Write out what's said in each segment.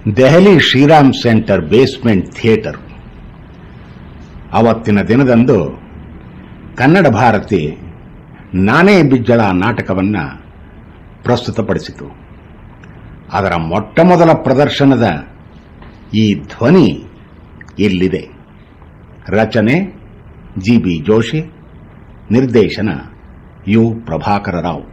Delhi Shriram centre basement theatre ಅವತ್ತಿನ ದಿನದಂದು ಕನ್ನಡ ಭಾರತಿ ನಾನೇ ಬಿಜ್ಜಳ ನಾಟಕವನ್ನ ಪ್ರಸ್ತುತಪಡಿಸಿತು ಅದರ ಮೊಟ್ಟಮೊದಲ ಪ್ರದರ್ಶನದ ಈ ಧ್ವನಿ ಇಲ್ಲಿದೆ ರಚನೆ ಜಿ ಬಿ ಜೋಶಿ ನಿರ್ದೇಶನ ಯು ಪ್ರಭಾಕರ ರಾವ್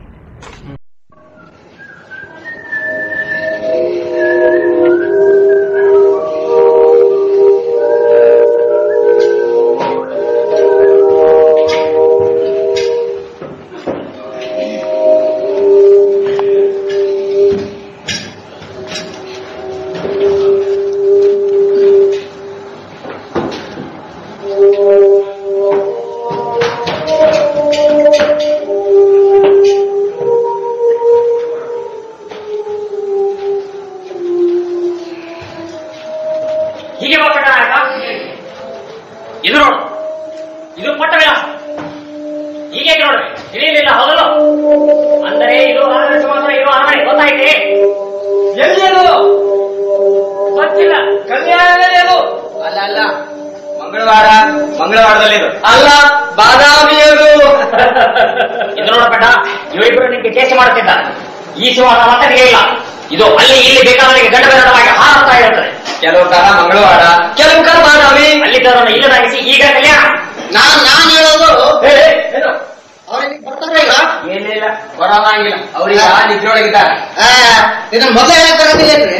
ಹೀಗೆ ಪಟ್ಟ ಆಯ್ತಾ ಇದು ನೋಡು ಇದು ಪಟ್ಟ ವಿಳಾಸ ಹೀಗೆ ನೋಡ್ರಿ ತಿಳಿಯಲಿಲ್ಲ ಹೌದಲ್ಲ ಅಂದರೆ ಇದು ಆಡಳಿತ ಮಾತ್ರ ಇರೋ ಅರಮನೆ ಗೊತ್ತಾಯ್ತೆ ಎಲ್ಲಿ ಅದು ಗೊತ್ತಿಲ್ಲ ಕಲ್ಯಾಣದಲ್ಲಿ ಅದು ಅಲ್ಲ ಅಲ್ಲ ಮಂಗಳವಾರ ಮಂಗಳವಾರದಲ್ಲಿ ಇದು ಅಲ್ಲ ಬಾದಾಮಿ ಅದು ಇದು ನೋಡಬೇಡ ಇವರಿಬ್ಬರು ನಿಮಗೆ ಕೇಸ ಮಾಡುತ್ತಿದ್ದಾರೆ ಈ ಸಿಂಹಾಸನ ಮಾತನಿಗೆ ಇಲ್ಲ ಇದು ಅಲ್ಲಿ ಇಲ್ಲಿ ಬೇಕಾದವರಿಗೆ ಗಂಡಗಂಡವಾಗಿ ಹಾರುತ್ತಾ ಇರುತ್ತದೆ ಕೆಲವು ಕಾಲ ಮಂಗಳವಾರ ಕೆಲವು ಕಾಲ ಬಾದಾಮಿ ಅಲ್ಲಿದ್ದವರನ್ನು ಇಲ್ಲದಾಗಿಸಿ ಈಗ ಕಲ್ಯಾಣ ನಾನ್ ನಾನ್ ಹೇಳೋದು ಏ, ಏ, ಏನು? ಅವ್ರಿಗೆ ಬರ್ತಾರೆ ಈಗ ಏನಿಲ್ಲ ಬರೋದಾಗಿಲ್ಲ ಅವ್ರೀಗ ನಿದ್ರೊಳಗಿದ್ದಾರೆ ಇದನ್ನ ಮೊದಲೇ ಹೇಳಕ್ಕಾಗದಿಲ್ಲೇನ್ರಿ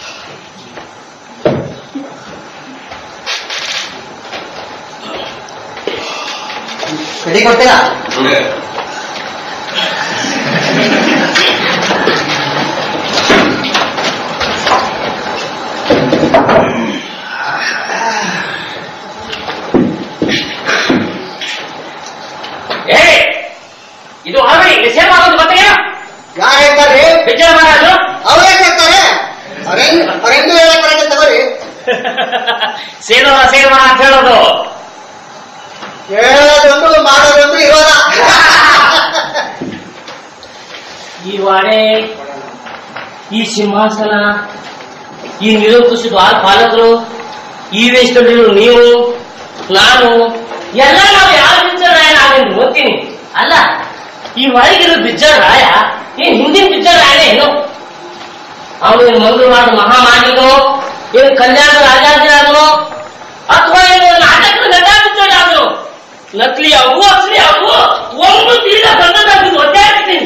ಕಡಿ ಕೊಡ್ತೀರಾ ಏ ಇದು ಅರಮನೆ ಇಲ್ಲಿ ಸೇರ್ಮಾಡೋದು ಗೊತ್ತಿಲ್ಲ ಯಾರು ಹೇಳ್ತಾರ್ರಿ ವಿಜಯ ಮಹಾರಾಜು ಅವ್ರೇ ಹೇಳ್ತಾರೆ ಅವ್ರೆಂಗ್ ಅವ್ರೆಂದು ಹೇಳಕ್ಕಾಗತ್ತೆ ತಗೋರಿ ಸೇನೋರ ಸೇರ್ಮಾಡ ಅಂತ ಹೇಳೋದು ಹೇಳೋದೊಂದು ಮಾಡೋದೊಂದು ಇರೋದ ಈ ವಾಡೆ ಈ ಸಿಂಹಾಸನ ಈ ನಿರಂಕುಶ ದ್ವಾರ ಪಾಲಕರು ಈ ವೇಷದಲ್ಲಿರೋ ನೀವು ನಾನು ಎಲ್ಲ ನಾವು ಯಾವ ಬಿಜ್ಜರ ರಾಯ ನಾವೇನು ಓದ್ತೀನಿ ಅಲ್ಲ ಈ ಒಳಗಿರೋ ಬಿಜ್ಜರ ರಾಯ ಏನ್ ಹಿಂದಿನ ಬಿಜ್ಜರ ರಾಯನೇ ಏನು ಅವನು ಏನು ಮಂಗಳವಾರ ಮಹಾಮಾನಿಗೋ ಏನು ಕಲ್ಯಾಣ ರಾಜಾಜಿರಾಗನೋ ಅಥವಾ ಏನು ನಾಟಕದ ನಟ ಬಿಜ್ಜರ ಅವನು ನಕಲಿ ಅವು ಅಸಲಿ ಅವು ಒಂದು ತೀರ ಬಂದದ್ದು ಒದ್ದಾಡ್ತೀನಿ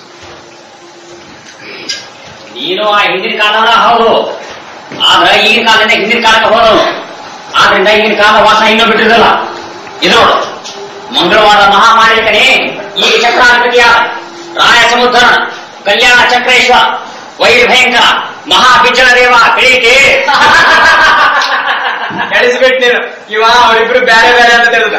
ನೀನು ಆ ಹಿಂದಿನ ಕಾಲವರ ಹೌದು ಆದ್ರೆ ಈಗಿನ ಕಾಲದಿಂದ ಹಿಂದಿನ ಕಾಲಕ್ಕೆ ಹೋದವನು ಆದ್ರಿಂದ ಈಗಿನ ಕಾಲ ವಾಸ ಇನ್ನೂ ಬಿಟ್ಟಿರಲ್ಲ ಇದು ನೋಡು ಮಂಗಳವಾರ ಮಹಾಮಾಳಿಕನೇ ಈ ಚಕ್ರಾಧಿಪತಿಯಾದ ರಾಯ ಸಮುದ್ರ ಕಲ್ಯಾಣ ಚಕ್ರೇಶ್ವರ ವೈರ್ಭಯಂಕರ ಮಹಾ ಬಿಜ್ಜಳ ದೇವ ತಿಳಿಯಿತೆ ಕೆಡಿಸ್ಬಿಟ್ ನೀನು ಇವ ಅವರಿಬ್ರು ಬೇರೆ ಬೇರೆ ಅಂತ ತಿಳಿದ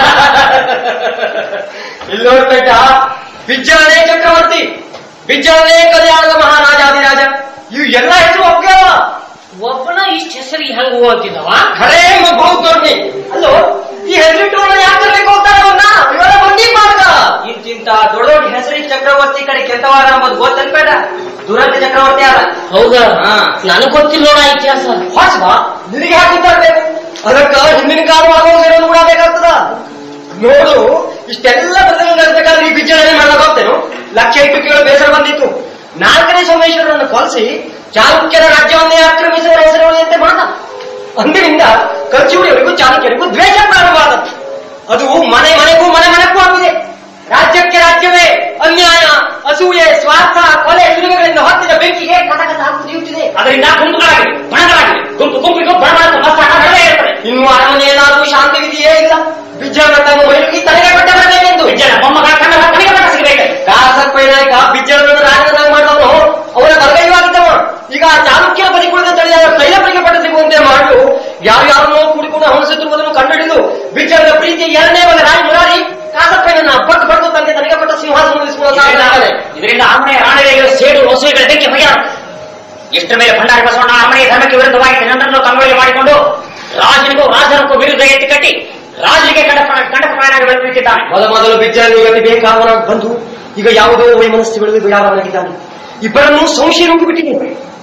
ಇಲ್ಲಿ ನೋಡ್ಬೇಕ ಬಿಜ್ಜಳನೇ ಚಕ್ರವರ್ತಿ ಬಿಜ್ಜಳನೇ ಕಲ್ಯಾಣದ ಮಹಾರಾಜಾದಿರಾಜ ಇವು ಎಲ್ಲ ಹೆಸರು ಒಪ್ಪಿಗೆವ ಒಬ್ಬನ ಇಷ್ಟ ಹೆಸರಿಗೆ ಹೆಂಗ ಅಂತಿದ್ದವ ಖರೇ ಬಹು ದೊಡ್ಡಿ ಅಲ್ಲೋ ಈ ಹೆಸರಿಟ್ಟವನ್ನ ಯಾಕೆ ತರಬೇಕು ಅಂತಾರ ಅವನ್ನ ಇವೆಲ್ಲ ಮಂದಿ ಮಾಡ್ದ ಇಂತಿಂತ ದೊಡ್ಡ ದೊಡ್ಡ ಹೆಸರಿ ಚಕ್ರವರ್ತಿ ಕಡೆ ಕೆಟ್ಟವಾರ ಅಂಬುದು ಗೊತ್ತನ್ಬೇಡ ದುರಂತ ಚಕ್ರವರ್ತಿ ಆದ ಹೌದಾ ಹಾ. ನನಗ್ ಗೊತ್ತಿಲ್ಲ ನೋಡ ಇತಿಹಾಸ ಹೊಸವ ನಿನಗೆ ಹಾಕಿ ತರಬೇಕು ಅದಕ್ಕ ಹಿಂದಿನ ಕಾಲ ಆಗೋದೇನೋ ಕೂಡ ಬೇಕಾಗ್ತದ ನೋಡು ಇಷ್ಟೆಲ್ಲ ಬದಲು ನಡೆಸಬೇಕಾದ್ರೆ ಈ ಬಿಜ್ಜಳನೆ ಮಾಡಕ್ ಹೋಗ್ತೇನು ಲಕ್ಷ ಇಟ್ಟು ಕೇಳೋ ಬೇಸರ ಬಂದಿತ್ತು ನಾಲ್ಕನೇ ಸೋಮೇಶ್ವರನನ್ನು ಕೊಲಿಸಿ ಚಾಲುಕ್ಯರ ರಾಜ್ಯವನ್ನೇ ಆಕ್ರಮಿಸುವ ಹೆಸರುಳಿಯಂತೆ ಮಾಡ ಅಂದಿನಿಂದ ಖರ್ಚುಡಿಯವರಿಗೂ ಚಾಲುಕ್ಯರಿಗೂ ದ್ವೇಷ ಪ್ರಾರಂಭವಾದದ್ದು ಅದು ಮನೆ ಮನೆಗೂ ಮನೆ ಮನೆಗೂ ಆಗಿದೆ ರಾಜ್ಯಕ್ಕೆ ರಾಜ್ಯವೇ ಅನ್ಯಾಯ ಅಸೂಯೆ ಸ್ವಾರ್ಥ ಕೊಲೆ ಸುಲಿಗೆಗಳಿಂದ ಹೊತ್ತಿದ ಬೆಂಕಿಗೆ ಕಥಕಥ ಹಾಕುತ್ತಿದೆ ಅದರಿಂದ ಗುಂಪುಗಳಾಗಿವೆ ಬಣಗಳಾಗಿವೆ ಗುಂಪು ಗುಂಪಿಗೂ ಬಣ ಮಸ್ತಾಟ ನಡೆದೇ ಇರ್ತದೆ ಇನ್ನು ಅರಮನೆಯಲ್ಲಾದ್ರೂ ಶಾಂತಿ ವಿಧಿಯೇ ಇಲ್ಲ ಬಿಜ್ಜಳ ತಮ್ಮ ಮೈಲಿಗೆ ತಲೆಗೆ ಬಟ್ಟೆ ಬರಬೇಕೆಂದು ವಿಜ್ಜನ ಮೊಮ್ಮಗಳ ಕಣ್ಣ ಕಣಿಗೆ ಬಣ್ಣ ಸಿಗಬೇಕು ಕಾಸಪ್ಪೈ ನಾಯಕ ಬಿಜ್ಜಳನ್ನು ರಾಜನಾಗಿ ಮಾಡಿದವನು ಅವರ ಬಲಗೈವಾಗಿದ್ದವ ಈಗ ಆ ಚಾಲುಕ್ಯರ ಬದಿ ಕುಳಿತ ತಳಿಯಾದ ತೈಲಪರಿಗೆ ಪಟ್ಟ ಸಿಗುವಂತೆ ಮಾಡಲು ಯಾರ್ಯಾರನ್ನೋ ಕೂಡಿಕೊಂಡು ಹವಣಿಸುತ್ತಿರುವುದನ್ನು ಕಂಡುಹಿಡಿದು ಬಿಜ್ಜಳದ ಪ್ರೀತಿಯ ಎರಡನೇ ಮಗ ರಾಜ ಮುರಾರಿ ಕಾಸಪ್ಪಯ್ಯನನ್ನ ಪಟ್ಟು ಪಡೆದು ತಂದೆ ತನಗೆ ಪಟ್ಟ ಸಿಂಹಾಸನ ಉಳಿಸಿಕೊಳ್ಳಲಾಗದೆ ಇದರಿಂದ ಅರಮನೆ ರಾಣಿಗಳಿಗೆ ಸೇಡು ಹೊಸೆಗಳ ಬೆಂಕಿ ಬಗೆಯಾರು ಇಷ್ಟರ ಮೇಲೆ ಭಂಡಾರಿ ಬಸವಣ್ಣ ಅರಮನೆಯ ಧರ್ಮಕ್ಕೆ ವಿರುದ್ಧವಾಗಿ ಜನರನ್ನು ಕಣ್ಮೊಳಗೆ ಮಾಡಿಕೊಂಡು ರಾಜನಿಗೂ ರಾಜನಕ್ಕೂ ವಿರುದ್ಧ ಎತ್ತಿ ಕಟ್ಟಿ ರಾಜನಿಗೆ ಕಂಡ ಕಂಡ ಪ್ರಾಣಾಗಿ ಬೆಳೆದಿದ್ದಾನೆ ಮೊದ ಮೊದಲು ಬಿಜ್ಜಳನ್ನು ಇವತ್ತು ಬೇಕಾದವನಾಗಿ ಬಂದು ಈಗ ಯಾವುದೋ ವೈಮನಸ್ಸುಗಳಿಗೆ ಬಿಡಾದವನಾಗಿದ್ದಾನೆ ಇಬ್ಬರನ್ನು ಸಂಶಯ ನುಂಗಿಬಿಟ್ಟಿದೆ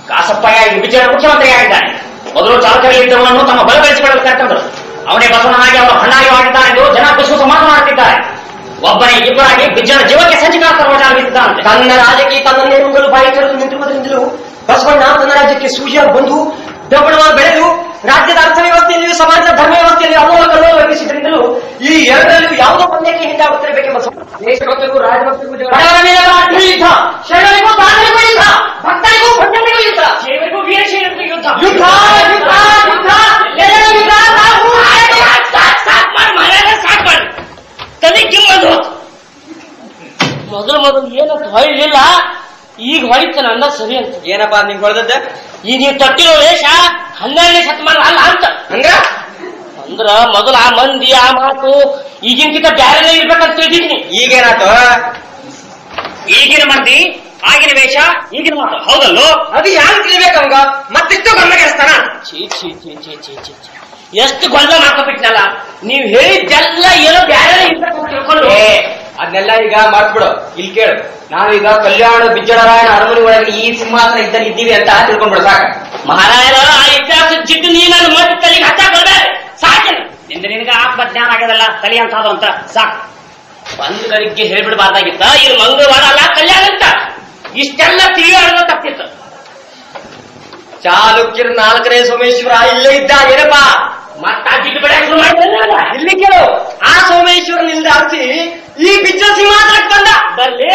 ಕಾಸಪ್ಪಯ್ಯ ಈ ವಿಜಯ ಮುಖ್ಯಮಂತ್ರಿ ಆಗಿದ್ದಾನೆ ಮೊದಲು ಚಾಲಕರಲ್ಲಿದ್ದವನನ್ನು ತಮ್ಮ ಬಲ ಬೆಳೆಸಿಕೊಳ್ಳಲು ಕರೆತಂದರು ಅವನೇ ಬಸವನಾಗಿ ಅವರ ಹಣ್ಣಾಗಿ ಮಾಡಿದ್ದಾನೆ ಎಂದು ಜನ ಕುಸುಸ ಮಾತನಾಡುತ್ತಿದ್ದಾರೆ ಒಬ್ಬನೇ ಇಬ್ಬರಾಗಿ ಬಿಜ್ಜನ ಜೀವಕ್ಕೆ ಸಂಚಿಕಾರ್ಥ ನಿಂತಿದ್ದಾನಂತೆ ತನ್ನ ರಾಜ್ಯಕ್ಕೆ ತನ್ನನ್ನೇ ನುಂಗಲು ಬಾಯಿ ತೆರೆದು ನಿಂತಿರುವುದರಿಂದಲೂ ಬಸವಣ್ಣ ತನ್ನ ರಾಜ್ಯಕ್ಕೆ ಸೂಜಿಯಾಗಿ ಬಂದು ದಬ್ಬಣವಾಗಿ ಬೆಳೆದು ರಾಜ್ಯದ ಅರ್ಥ ವ್ಯವಸ್ಥೆಯಲ್ಲಿ ಸಮಾಜದ ಧರ್ಮ ವ್ಯವಸ್ಥೆಯಲ್ಲಿ ಅಮೂಲ ಕಲ್ಲೋಲ ವಹಿಸಿದ್ರಿಂದಲೂ ಈ ಎರಡರಲ್ಲೂ ಯಾವುದೋ ಪಂದ್ಯಕ್ಕೆ ಹಿಂದಾಗುತ್ತಿರಬೇಕೆಂಬ ಸಮ- ದೇಶಭಕ್ತಿಗೂ ರಾಜಭಕ್ತಿಗೂ ಜಗಳ. ಬಡವರ ಮೇಲೆ ರಾತ್ರಿ ಯುದ್ಧ ಶರಣರಿಗೂ ದಾನರಿಗೂ ಯುದ್ಧ ಭಕ್ತರಿಗೂ ಭಂಡರಿಗೂ ಯುದ್ಧ ದೇವರಿಗೂ ವೀರಶೈವರಿಗೂ ಯುದ್ಧ ಯುದ್ಧ ಯುದ್ಧ ಯುದ್ಧ ಎಲ್ಲರ ಯುದ್ಧ ನಾವು ಆಯ್ತು. ಸಾಕ್ ಸಾಕ್ ಮಾಡಿ ಮರ್ಯಾದ ಸಾಕ್ ಮಾಡಿ ತಲೆ ಕಿಮ್ಮದು ಮೊದಲು ಮೊದಲು ಏನಂತ ಹೊಳಿಲಿಲ್ಲ ಈಗ ಹೊಳಿತಾನ ಅನ್ನ ಸರಿ ಅಂತ ಏನಪ್ಪಾ ನಿಂಗೆ ಹೊಡೆದದ್ದ ಈಗ ನೀವು ತೊಟ್ಟಿರೋ ವೇಷ ಹನ್ನೆರಡನೇ ಶತಮಾನ ಅಲ್ಲ ಅಂತ ಹಂಗ ಅಂದ್ರ ಮೊದಲು ಆ ಮಂದಿ ಆ ಮಾತು ಈಗಿನಕಿಂತ ಬ್ಯಾರೆನೇ ಇರ್ಬೇಕಂತ ತಿಳಿದೀನಿ ಈಗೇನಾತು ಈಗಿನ ಮಂದಿ ಆಗಿನ ವೇಷ ಈಗಿನ ಮಾತು ಹೌದಲ್ಲೋ ಅದು ಯಾರು ತಿಳಿಬೇಕು ಅವಂಗ ಮತ್ತಿಷ್ಟು ಗಮನಗೆಡಿಸ್ತಾನ ಛೀ ಛೀ ಛೀ ಛೀ ಛೀ ಛೀ ಛೀ. ಎಷ್ಟು ಗೊಂದ ಮಾಡ್ಕೊಬಿಟ್ನಲ್ಲ ನೀವು ಹೇಳಿದ್ದೆಲ್ಲ ಏನೋ ಬ್ಯಾರೆ ಇರ್ಬೇಕಂತ ತಿಳ್ಕೊಂಡು ಏ ಅದನ್ನೆಲ್ಲ ಈಗ ಮರ್ತ್ಬಿಡು ಇಲ್ಲಿ ಕೇಳು ನಾವೀಗ ಕಲ್ಯಾಣ ಬಿಜ್ಜಳರಾಯಣ ಅರಮನೆ ಒಳಗೆ ಈ ಸಿಂಹಾಸನ ಇದ್ದಲ್ಲಿ ಇದ್ದೀವಿ ಅಂತ ತಿಳ್ಕೊಂಡ್ಬಿಡು ಸಾಕ ಮಹಾರಾಯರ ಆ ಇತಿಹಾಸದ ಜಿಡ್ಡು ನೀ ನನ್ನ ಮತ್ತೆ ತಲೆಗೆ ಹಚ್ಚಾಕೊಳ್ಬೇಡ ಸಾಕಿನ ನಿಂದ ನಿನಗ ಆತ್ಮಜ್ಞಾನ ಆಗ್ಯದಲ್ಲ ತಲೆ ಅಂತ ಅಂತ ಸಾಕು ಬಂಧುಗಳಿಗೆ ಹೇಳ್ಬಿಡ್ಬಾರ್ದಾಗಿತ್ತ ಇದು ಮಂಗಳವಾರ ಅಲ್ಲ ಕಲ್ಯಾಣ ಅಂತ ಇಷ್ಟೆಲ್ಲ ತಿಳಿಯೋಣ ತಪ್ಪಿತ್ತು ಚಾಲುಕ್ಯರ ನಾಲ್ಕನೇ ಸೋಮೇಶ್ವರ ಇಲ್ಲೇ ಇದ್ದ ಏನಪ್ಪಾ ಮತ್ತ ಆ ಜಿಡ್ಡು ಬಿಡಕ್ಕೆ ಶುರು ಮಾಡಿದ್ರಲ್ಲ. ಇಲ್ಲಿ ಕೇಳು ಆ ಸೋಮೇಶ್ವರನಿಲ್ದ ಅರ್ಸಿ ಈ ಬಿಜ್ಜ ಸಿಂಹಾಸನಕ್ಕೆ ಬಂದ ಬರ್ಲಿ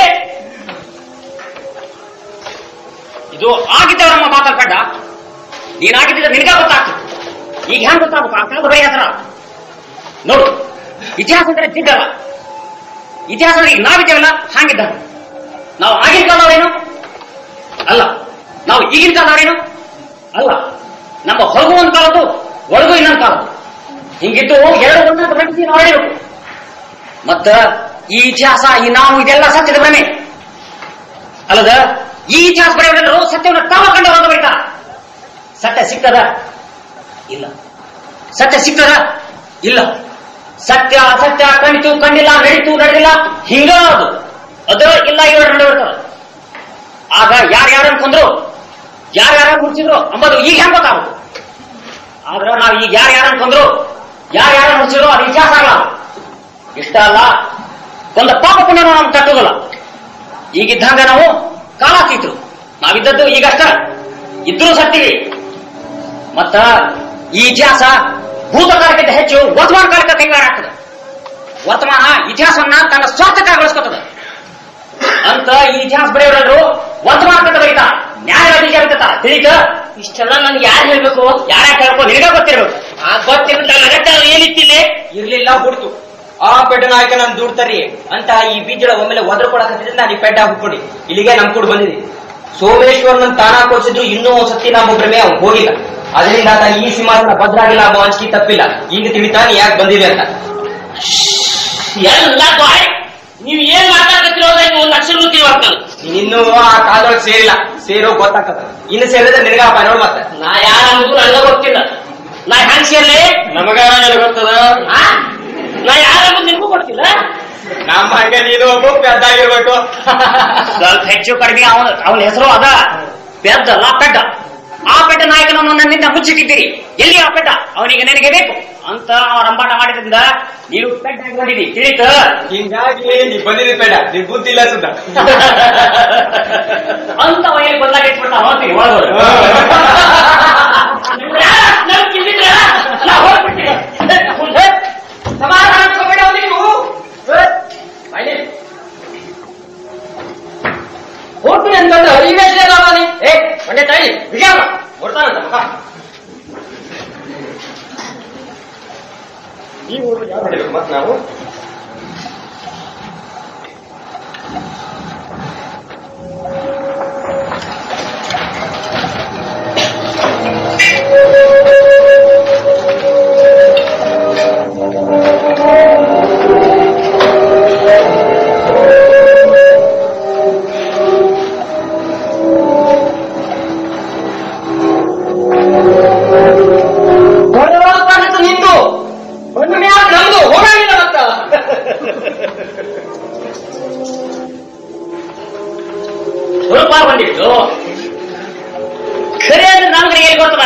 ಇದು ಆಗಿದ್ದವರಮ್ಮ ಮಾತಾಡ್ಕೊಂಡ ನೀನಾಗಿದ್ದ ನಿನಗ ಗೊತ್ತಾಗ್ತದೆ ಈಗ ಹೆಂಗ್ ಗೊತ್ತಾಗ್ಬೇಕು ಆ ಕಾಲದ ಬರೀ ಹೆಸರ ನೋಡು ಇತಿಹಾಸ ಅಂದ್ರೆ ತಿದ್ದಲ್ಲ ಇತಿಹಾಸ ಅಂದ್ರೆ ಈಗ ನಾವಿದ್ದೇವಲ್ಲ ಹಾಗಿದ್ದ ನಾವು ಆಗಿನ ಕಾಲದವರೇನು ಅಲ್ಲ ನಾವು ಈಗಿನ ಕಾಲದವರೇನು ಅಲ್ಲ ನಮ್ಮ ಹೊರಗು ಒಂದು ಕಾಲದ್ದು ಒಳಗು ಇನ್ನೊಂದು ಕಾಲದ್ದು ಹಿಂಗಿದ್ದು ಎರಡು ಒಂದೊಂದು ಪ್ರಕೃತಿ ನೋಡಿರ್ಬೇಕು ಮತ್ತ ಈ ಇತಿಹಾಸ ಈ ನಾವು ಇದೆಲ್ಲ ಸತ್ಯದ ಭ್ರಮೆ ಅಲ್ಲದ ಈ ಇತಿಹಾಸ ಬರೆಯೋರೆಲ್ಲರೂ ಸತ್ಯವನ್ನು ತಾವ ಕಂಡವರು ಅಂತ ಬರೀತಾರ ಸತ್ಯ ಸಿಗ್ತದ ಇಲ್ಲ ಸತ್ಯ ಸಿಗ್ತದ ಇಲ್ಲ ಸತ್ಯ ಅಸತ್ಯ ಕಂಡಿತು ಕಂಡಿಲ್ಲ ನಡೀತು ನಡೆದಿಲ್ಲ ಹಿಂಗ ಅದು ಅದು ಇಲ್ಲ ಇವರು ನಡೆದಿರ್ತದ ಆಗ ಯಾರ್ಯಾರನ್ನು ಕೊಂದ್ರು ಯಾರ್ಯಾರನ್ನು ಮುಚ್ಚಿದ್ರು ಅಂಬದು ಈಗ ಹೆಂಗ್ ಗೊತ್ತಾಗುತ್ತೆ ಆದ್ರ ನಾವು ಈಗ ಯಾರ್ಯಾರನ್ನು ಕೊಂದ್ರು ಯಾರ್ಯಾರನ್ನು ಮುಚ್ಚಿದ್ರು ಅದು ಇತಿಹಾಸ ಆಗಲ್ಲ ಇಷ್ಟ ಅಲ್ಲ ಒಂದು ಪಾಪ ಪುಣ್ಯ ನಾವು ತಟ್ಟುದಿಲ್ಲ ಈಗಿದ್ದಂಗ ನಾವು ಕಾಲಾತೀತರು ನಾವಿದ್ದದ್ದು ಈಗಷ್ಟ ಇದ್ರೂ ಸತ್ತೀವಿ ಮತ್ತ ಈ ಇತಿಹಾಸ ಭೂತಕಾಲಕ್ಕಿಂತ ಹೆಚ್ಚು ವರ್ತಮಾನ ಕಾಲಕ್ಕೆ ಕೈವಾರ ಆಗ್ತದೆ ವರ್ತಮಾನ ಇತಿಹಾಸವನ್ನ ತನ್ನ ಸ್ವಾರ್ಥಕಗೊಳಿಸ್ಕೊತದ ಅಂತ ಈ ಇತಿಹಾಸ ಬರೆಯೋರೆಲ್ಲರೂ ವರ್ತಮಾನ ಕಥ ಬರೀತಾ ನ್ಯಾಯ ವಿಚಾರ ತಿಳಿತ ಇಷ್ಟೆಲ್ಲ ನನ್ಗೆ ಯಾರು ಹೇಳ್ಬೇಕು ಯಾರ ಕೇಳ್ಕೊ ನಿನಗ ಗೊತ್ತಿರ್ಬೇಕು ಆ ಗೊತ್ತಿಲ್ಲ ನಗತ್ತ ಏನಿತ್ತಿಲ್ಲ ಇರ್ಲಿಲ್ಲ ಹುಡ್ತು ಆ ಪೆಡ್ಡ ನಾಯಕ ನನ್ ದುಡ್ತರಿ ಅಂತ ಈ ಬೀಜಳ ಒಮ್ಮೆಲೆ ಒದ್ರ ಕೊಡಕತ್ತಿದ್ರೆ ನಾನು ಈ ಪೆಡ್ಡ ಹುಡ್ಕೊಂಡು ಇಲ್ಲಿಗೆ ನಮ್ ಕೂಡ ಬಂದಿದೆ ಸೋಮೇಶ್ವರನ ತಾನ ಕೊಡ್ಸಿದ್ರು ಇನ್ನೂ ಒಂದ್ ಸತಿ ನಮ್ಮ ಭ್ರಮೆ ಅವ್ನು ಹೋಗಿಲ್ಲ ಅದರಿಂದ ಆತ ಈ ಸಿಂಹಾಸನ ಭದ್ರಾಗಿಲ್ಲ ಅನ್ನೋ ಅಂಜಿಕೆ ತಪ್ಪಿಲ್ಲ ಈಗ ತಿಳಿತಾನೆ ಯಾಕೆ ಬಂದಿದೆ ಅಂತ ಎಲ್ಲ ಬಾಯ್ ನೀವ್ ಏನ್ ಮಾತಾಡ್ತಿರೋ ನೀವು ಒಂದು ಅಕ್ಷರ ತಿಳ್ವಾಗ್ತಾನೆ ಇನ್ನೂ ಆ ಕಾಲದೊಳಗೆ ಸೇರಿಲ್ಲ ಸೇರೋ ಗೊತ್ತಾಗ್ತದ ಇನ್ನು ಸೇರಿದ್ರೆ ನಿನಗಪ್ಪ ನೋಡ್ ಮತ್ತೆ ನಾ ಯಾರ ಅನ್ನೋದು ನನಗ ಗೊತ್ತಿಲ್ಲ ನಾ ಹೆಂಗ್ ಸೇರ್ಲಿ ನಮಗಾರ ಗೊತ್ತದ ಆ? ನಾ ಯಾರ ಅನ್ನೋದು ನಿನಗೂ ಗೊತ್ತಿಲ್ಲ ನಮ್ಮ ಹಂಗೆ ನೀನು ಒಬ್ಬ ಪೆದ್ದಾಗಿರ್ಬೇಕು ಸ್ವಲ್ಪ ಹೆಚ್ಚು ಕಡಿಮೆ ಅವನ ಅವನ ಹೆಸರು ಅದ ಪೆದ್ದಲ್ಲ ಪೆಡ್ಡ ಆ ಪೆಡ್ಡ ನಾಯಕನನ್ನು ನನ್ನಿಂದ ಮುಚ್ಚಿಟ್ಟಿದ್ದೀರಿ ಎಲ್ಲಿ ಆ ಪೆಡ್ಡ ಅವನಿಗೆ ನನಗೆ ಬೇಕು ಅಂತ ಅವ್ರ ರಂಪಾಟ ಮಾಡಿದ್ರಿಂದ ನೀವು ಪೆಡ್ಡ ಆಗಿದ್ದೀರಿ ತಿಳಿತ ಹಿಂಗಾಗಿ ನೀ ಬಂದಿದ್ದಿ ಬೇಡ ನೀ ಬುದ್ಧಿ ಇಲ್ಲ ಸುದ್ದ ಅಂತ ಅವನಿಗೆ ಬಂದಾಗ ಇಟ್ಬಿಟ್ಟ ಹೋಗ್ತೀನಿ ಒಳಗೋಡು ನನ್ ಕಿಲ್ಲಿದ್ರ ನಾ ಹೋಗ್ಬಿಟ್ಟಿನಿ ಮುಂದೆ ಸಮಾಧಾನ ಮಾಡ್ಕೊಬೇಡ ಅವ್ನಿಗೆ ನೀವು. ಏ, ಬಾಯ್ಲಿ. ಹೋಗ್ತೀನಿ ಅಂತಂದ್ರೆ ಅರಿವೇಶನೇ ಅಲ್ಲ ನೀ ಏ ಒಂದೇ ತಾಯಿ ವಿಜಯ ಹೊಡ್ತಾನಂತ ಮಗ. ಈ ಊರು ಯಾವ ನಡಿಬೇಕು ಮತ್ತೆ ನಾವು ದೊಡ್ಡವಾಗ್ತಾನಿತ್ತು ನಿಂತು ಒಂದು ಮ್ಯಾಲ ನಮ್ದು ಹೋಗಂಗಿಲ್ಲ ಮತ್ತ ಸ್ವಲ್ಪ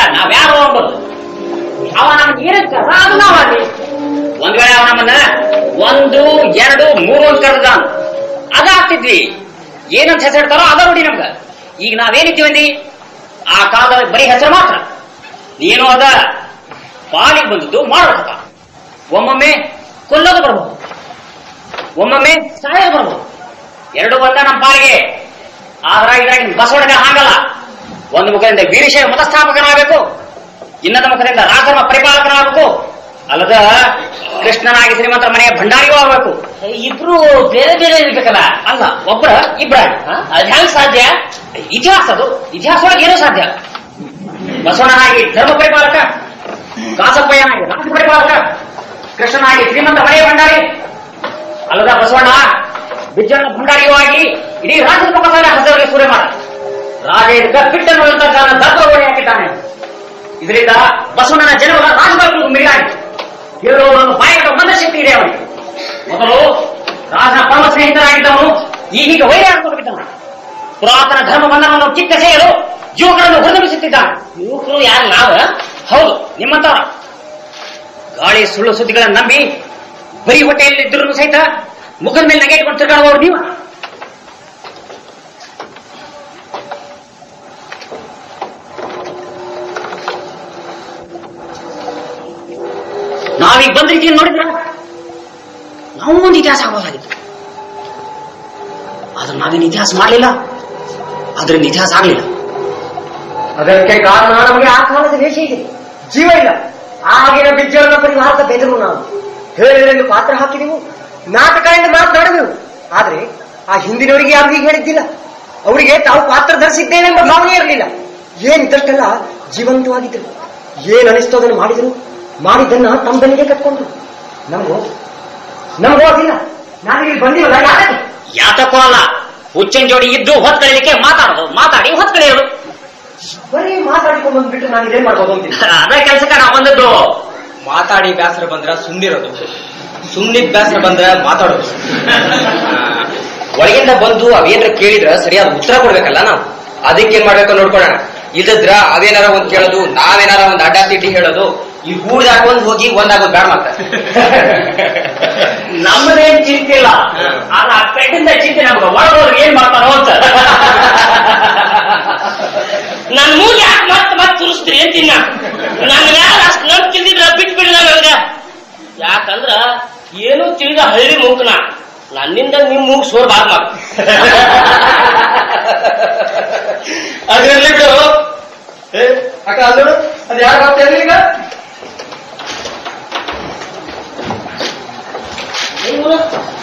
ನಾವ್ಯಾರು ಅಂಬೋದು ಅವ ನಮ್ಗೆ ಏನಕ್ಕೆ ಕರ್ದ ಅದು ನಾವಲ್ಲಿ ಒಂದ್ ವೇಳೆ ಅವ ನಮ್ಮನ್ನ ಒಂದು ಎರಡು ಮೂರು ಅಂತ ಕರೆದ ಅದ ಆಗ್ತಿದ್ವಿ ಏನಂತ ಹೆಸರಿಡ್ತಾರೋ ಅದ ನೋಡಿ ನಮ್ಗ ಈಗ ನಾವೇನಿದ್ದೀವಿ ಅಂದಿ ಆ ಕಾಲದ ಬರೀ ಹೆಸರು ಮಾತ್ರ ನೀನು ಅದ ಪಾಲಿಗೆ ಬಂದದ್ದು ಮಾಡ್ಬೇಕಪ್ಪ ಒಮ್ಮೊಮ್ಮೆ ಕೊಲ್ಲೋದು ಬರ್ಬೋದು ಒಮ್ಮೊಮ್ಮೆ ಸಾಯೋದು ಬರ್ಬೋದು ಎರಡು ಬಂದ ನಮ್ಮ ಪಾಲಿಗೆ ಆದ್ರ ಇದ್ರಾಗ ಬಸವಣ್ಣನ ಹಾಗಲ್ಲ ಒಂದು ಮುಖದಿಂದ ವೀರಶೈವ ಮತಸ್ಥಾಪಕನಾಗಬೇಕು ಇನ್ನೊಂದು ಮುಖದಿಂದ ರಾಜಧರ್ಮ ಪರಿಪಾಲಕನಾಗಬೇಕು ಅಲ್ಲದ ಕೃಷ್ಣನಾಗಿ ಶ್ರೀಮಂತರ ಮನೆಯ ಭಂಡಾರಿಯೂ ಆಗಬೇಕು ಇಬ್ರು ಬೇರೆ ಬೇರೆ ಇರ್ಬೇಕಲ್ಲ ಅಲ್ಲ ಒಬ್ಬರ ಇಬ್ಬರ ಅದ್ ಹೆಂಗ್ ಸಾಧ್ಯ ಇತಿಹಾಸ ಅದು ಇತಿಹಾಸ ಒಳಗೆ ಏನೂ ಸಾಧ್ಯ ಬಸವಣ್ಣನಾಗಿ ಧರ್ಮ ಪರಿಪಾಲಕ ಗಾಸಪ್ಪಯ್ಯನಾಗಿ ರಾಜ ಪರಿಪಾಲಕ ಕೃಷ್ಣನಾಗಿ ಶ್ರೀಮಂತ ಮನೆಯ ಭಂಡಾರಿ ಅಲ್ಲದ ಬಸವಣ್ಣ ಬಿಜ್ಜಣ್ಣ ಭಂಡಾರಿಯೂ ಆಗಿ ಇಡೀ ರಾಜ್ಯದ ಮುಖದ ಹಸರಿಗೆ ಸೂರ್ಯ ಮಾಡ ರಾಜ ಇದಕ್ಕ ಬಿಟ್ಟನ್ನು ದರ್ಪಗೋಡೆ ಹಾಕಿದ್ದಾನೆ ಇದರಿಂದ ಬಸವಣ್ಣನ ಜನಗಳ ರಾಜಭಾಗಕ್ಕೂ ಮಿರಿಯಾಗಿ ಇರುವವರನ್ನು ಬಾಯಿಗೆ ಬಂದ ಶಕ್ತಿ ಇದೆ ಅವನಿಗೆ ಮೊದಲು ರಾಜನ ಪರಮ ಸ್ನೇಹಿತರಾಗಿದ್ದವನು ಈಗೀಗ ವೈರ ಹಾಕೊಂಡಿದ್ದಾನೆ ಪುರಾತನ ಧರ್ಮ ಬಂಧನವನ್ನು ಕಿತ್ತ ಸೇಯಲು ಯುವಕರನ್ನು ಹುರಿದುಂಬಿಸುತ್ತಿದ್ದಾನೆ ಯುವಕರು ಯಾರು ನಾವ ಹೌದು ನಿಮ್ಮಂತವರ ಗಾಳಿ ಸುಳ್ಳು ಸುದ್ದಿಗಳನ್ನು ನಂಬಿ ಬರೀ ಹೊಟ್ಟೆಯಲ್ಲಿದ್ದರೂ ಸಹಿತ ಮುಖದ ಮೇಲೆ ನಗೆ ಇಟ್ಕೊಂಡು ತಿರುಗಾಡುವವರು ನೀವು ನಾವೀಗ ಬಂದ ರೀತಿಯನ್ನು ನೋಡಿದ್ರ ನಾವು ಒಂದು ಇತಿಹಾಸ ಆಗೋದಾಗಿತ್ತು ಆದ್ರೆ ನಾವೇನು ಇತಿಹಾಸ ಮಾಡಲಿಲ್ಲ ಅದರಿಂದ ಇತಿಹಾಸ ಆಗಲಿಲ್ಲ ಅದಕ್ಕೆ ಕಾರಣ ನಮಗೆ ಆ ಕಾಲದ ವೇಷ ಇದೆ ಜೀವ ಇಲ್ಲ ಆಗಿನ ಬಿಜ್ಜಳನ ಪರಿಹಾರದ ಬೆದರು ನಾವು ಹೇಳಿದ್ರೆಂದು ಪಾತ್ರ ಹಾಕಿದೆವು ನಾಟಕ ಎಂದು ಮಾತನಾಡಿದೆವು ಆದ್ರೆ ಆ ಹಿಂದಿನವರಿಗೆ ಯಾರು ಹೀಗೆ ಹೇಳಿದ್ದಿಲ್ಲ ಅವರಿಗೆ ತಾವು ಪಾತ್ರ ಧರಿಸಿದ್ದೇನೆಂಬ ಭಾವನೆ ಇರಲಿಲ್ಲ ಏನ್ ಇದ್ದಷ್ಟೆಲ್ಲ ಜೀವಂತವಾಗಿದ್ದರು ಏನ್ ಅನಿಸ್ತೋ ಅದನ್ನು ಮಾಡಿದ್ರು ಮಾಡಿದ್ದನ್ನ ತಮ್ಮ ಬೆನ್ನಿಗೆ ಕಟ್ಕೊಂಡ್ರು ನಮಗೂ ನಮಗೂ ಆಗಿಲ್ಲ ನಾವಿಲ್ಲಿ ಬಂದಿವಲ್ಲ ಯಾಕೆ ಯಾತಕ್ಕೂ ಅಲ್ಲ ಹುಚ್ಚನ್ ಜೋಡಿ ಇದ್ದು ಹೊತ್ಕಳಿಲಿಕ್ಕೆ ಮಾತಾಡೋದು ಮಾತಾಡಿ ಹೊತ್ಕಳಿಯೋದು ಬರೀ ಮಾತಾಡಿಕೊಂಡು ಬಂದ್ಬಿಟ್ಟು ನಾನು ಇದೇನ್ ಮಾಡ್ಬೋದು ಅಂತೀನಿ ಅದ ಕೆಲ್ಸಕ್ಕೆ ನಾವು ಬಂದದ್ದು ಮಾತಾಡಿ ಬೇಸರ ಬಂದ್ರ ಸುಮ್ನಿರೋದು ಸುಮ್ನಿದ್ ಬೇಸರ ಬಂದ್ರ ಮಾತಾಡೋದು ಆ, ಒಳಗಿಂದ ಬಂದು ಅವೇನ್ರ ಕೇಳಿದ್ರ ಸರಿಯಾದ ಉತ್ತರ ಕೊಡ್ಬೇಕಲ್ಲ ನಾವು ಅದಕ್ಕೇನ್ ಮಾಡ್ಬೇಕು ನೋಡ್ಕೊಳ್ಳೋಣ ಇಲ್ಲದ್ರ ಅವೇನಾರ ಒಂದ್ ಕೇಳೋದು ನಾವೇನಾರ ಒಂದ್ ಅಡ್ಡ ತಿಡ್ಡಿ ಹೇಳೋದು ಈ ಗೂಡ್ದಾಗ ಒಂದ್ ಹೋಗಿ ಒಂದಾಗೋದು ಬೇಡ ಮಾತ್ರ ನಮ್ಮದೇನ್ ಚಿಂತೆ ಇಲ್ಲ ಆದ್ರೆ ಆ ಪೆಟ್ಟಿಂದ ಚಿಂತೆ ನಮ್ಗೆ ಒಳಗೋರು ಏನ್ ಮಾಡ್ತಾರೋ ಅಂತ ನನ್ ಮೂಗ್ ಯಾಕೆ ಮತ್ ಮತ್ ತುರಿಸ್ತೀರಿ ಅಂತೀನಿ ನಾ ನನ್ನ ಮ್ಯಾಲ ಅಷ್ಟು ನಂಬಿಕೆ ಇಲ್ದಿದ್ರ ಬಿಟ್ಟು ಬಿಡಲ್ಲ ನನಗ ಯಾಕಂದ್ರ ಏನೂ ತಿಳಿದ ಹಳ್ಳಿ ಮೂಕ್ನ ನನ್ನಿಂದ ನಿಮ್ ಮೂಗ್ ಸೋರ್ ಬಾರ್ ಮಾಡ್ ಅದ್ರಲ್ಲಿ ಬಿಡು ಏ, ಅಕ್ಕ ಅಲ್ಲೋಡು ಅದು ಯಾರು ಗೊತ್ತಿರಲಿ ಈಗ ಇವ್ನು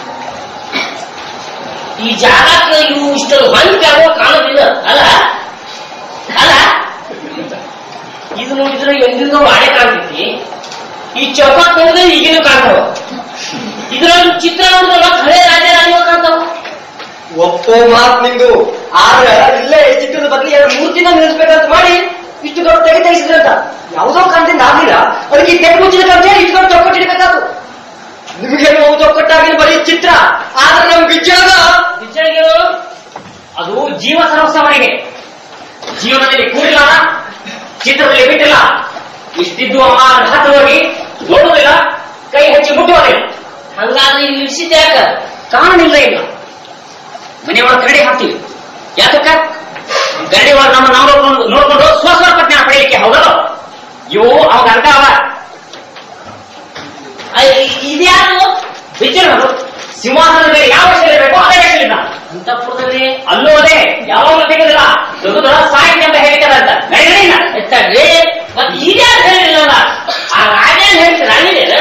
ಈ ಜಾಗಕ್ಕೆ ಇವು ಇಷ್ಟೊಂದು ಹೊಂದಿಕೆ ಆಗೋ ಕಾಣೋದಿಲ್ಲ ಅಲ್ಲ ಅಲ್ಲ ಇದು ನೋಡಿದ್ರೆ ಎಂದಿಗೂ ಹಳೆ ಕಾಣ್ತೈತಿ ಈ ಚೌಕಾಟ್ ನೋಡಿದ್ರೆ ಈಗಿನ ಕಾಣ್ತಾವ ಇದ್ರೊಳಗೆ ಚಿತ್ರ ನೋಡಿದ್ರೆ ಮತ್ತೆ ಹಳೆ ರಾಜ ರಾಣಿಗಳು ಕಾಣ್ತಾವ ಒಪ್ಪೋ ಮಾತ್ ನಿಂದು ಆದ್ರೆ ಇಲ್ಲೇ ಚಿತ್ರದ ಬದಲು ಎರಡು ಮೂರು ದಿನ ನಿಲ್ಲಿಸ್ಬೇಕಂತ ಮಾಡಿ ಇಷ್ಟು ದೊಡ್ಡ ತೆಗೆ ತೆಗಿಸಿದ್ರಂತ ಯಾವುದೋ ಕಾರಣದಿಂದ ಆಗ್ಲಿಲ್ಲ ಅದಕ್ಕೆ ಈ ತೆಗೆ ಮುಚ್ಚಿದ ಅಂತ ಹೇಳಿ ಇಷ್ಟು ದೊಡ್ಡ ಚೌಕಟ್ಟು ಇಡಬೇಕಾದ್ರು ನಿಮ್ಗೇನು ಚೌಕಟ್ಟಾಗಿ ಬರೀ ಚಿತ್ರ ಆದ್ರೆ ನಮ್ ಬಿಜ್ಜಾಗ ಬಿಚ್ಚಳಿಗೆಗಳು ಅದು ಜೀವ ಸರ್ವಸ್ವವನಿಗೆ ಜೀವನದಲ್ಲಿ ಕೂಡಿಲ್ಲ ಚಿತ್ರದಲ್ಲಿ ಬಿಟ್ಟಿಲ್ಲ ಇಷ್ಟಿದ್ದು ಅಮ್ಮ ಹತ್ತು ಹೋಗಿ ನೋಡುವುದಿಲ್ಲ ಕೈ ಹಚ್ಚಿ ಮುಟ್ಟುವುದಿಲ್ಲ ಹಂಗಾದ್ರೆ ಇಲ್ಲಿ ಇಳಿಸಿದ್ದೆ ಯಾಕ ಕಾರಣ ಇಲ್ಲ ಇಲ್ಲ ಮನೆಯೊಳಗೆ ಕರಡಿ ಹಾಕ್ತೀವಿ ಯಾತಕ್ಕ ಗರಡಿ ಒಳಗೆ ನಮ್ಮ ನಾವು ನೋಡ್ಕೊಂಡು ನೋಡ್ಕೊಂಡು ಸ್ವಸ್ವರ ಪಜ್ಞಾನ ಪಡೆಯಲಿಕ್ಕೆ ಹೌದಲ್ಲ ಇವು ಅವಾಗ ಅರ್ಥ ಅವ ಇದ್ಯಾರು ಬಿಚ್ಚಿರೋದು ಸಿಂಹಾಸನದ ಮೇಲೆ ಯಾವ ಹೆಸರು ಇರಬೇಕು ಅದೇ ಹೆಸರಿಲ್ಲ ಅಂತಪುರದಲ್ಲಿ ಅಲ್ಲೂ ಅದೇ ಯಾವಾಗಲೂ ತೆಗೆದಿಲ್ಲ ದೊಡ್ಡ ದೊಡ್ಡ ಸಾಹಿತ್ಯ ಅಂತ ಹೇಳ್ತಾರೆ ಅಂತ ನಡೆಯಲಿಲ್ಲ ಎತ್ತಡ್ರಿ ಮತ್ ಇದ್ಯಾರು ಹೇಳಿಲ್ಲಲ್ಲ ಆ ರಾಜೇನ್ ಹೇಳ್ತಿ ರಾಣಿನೇನ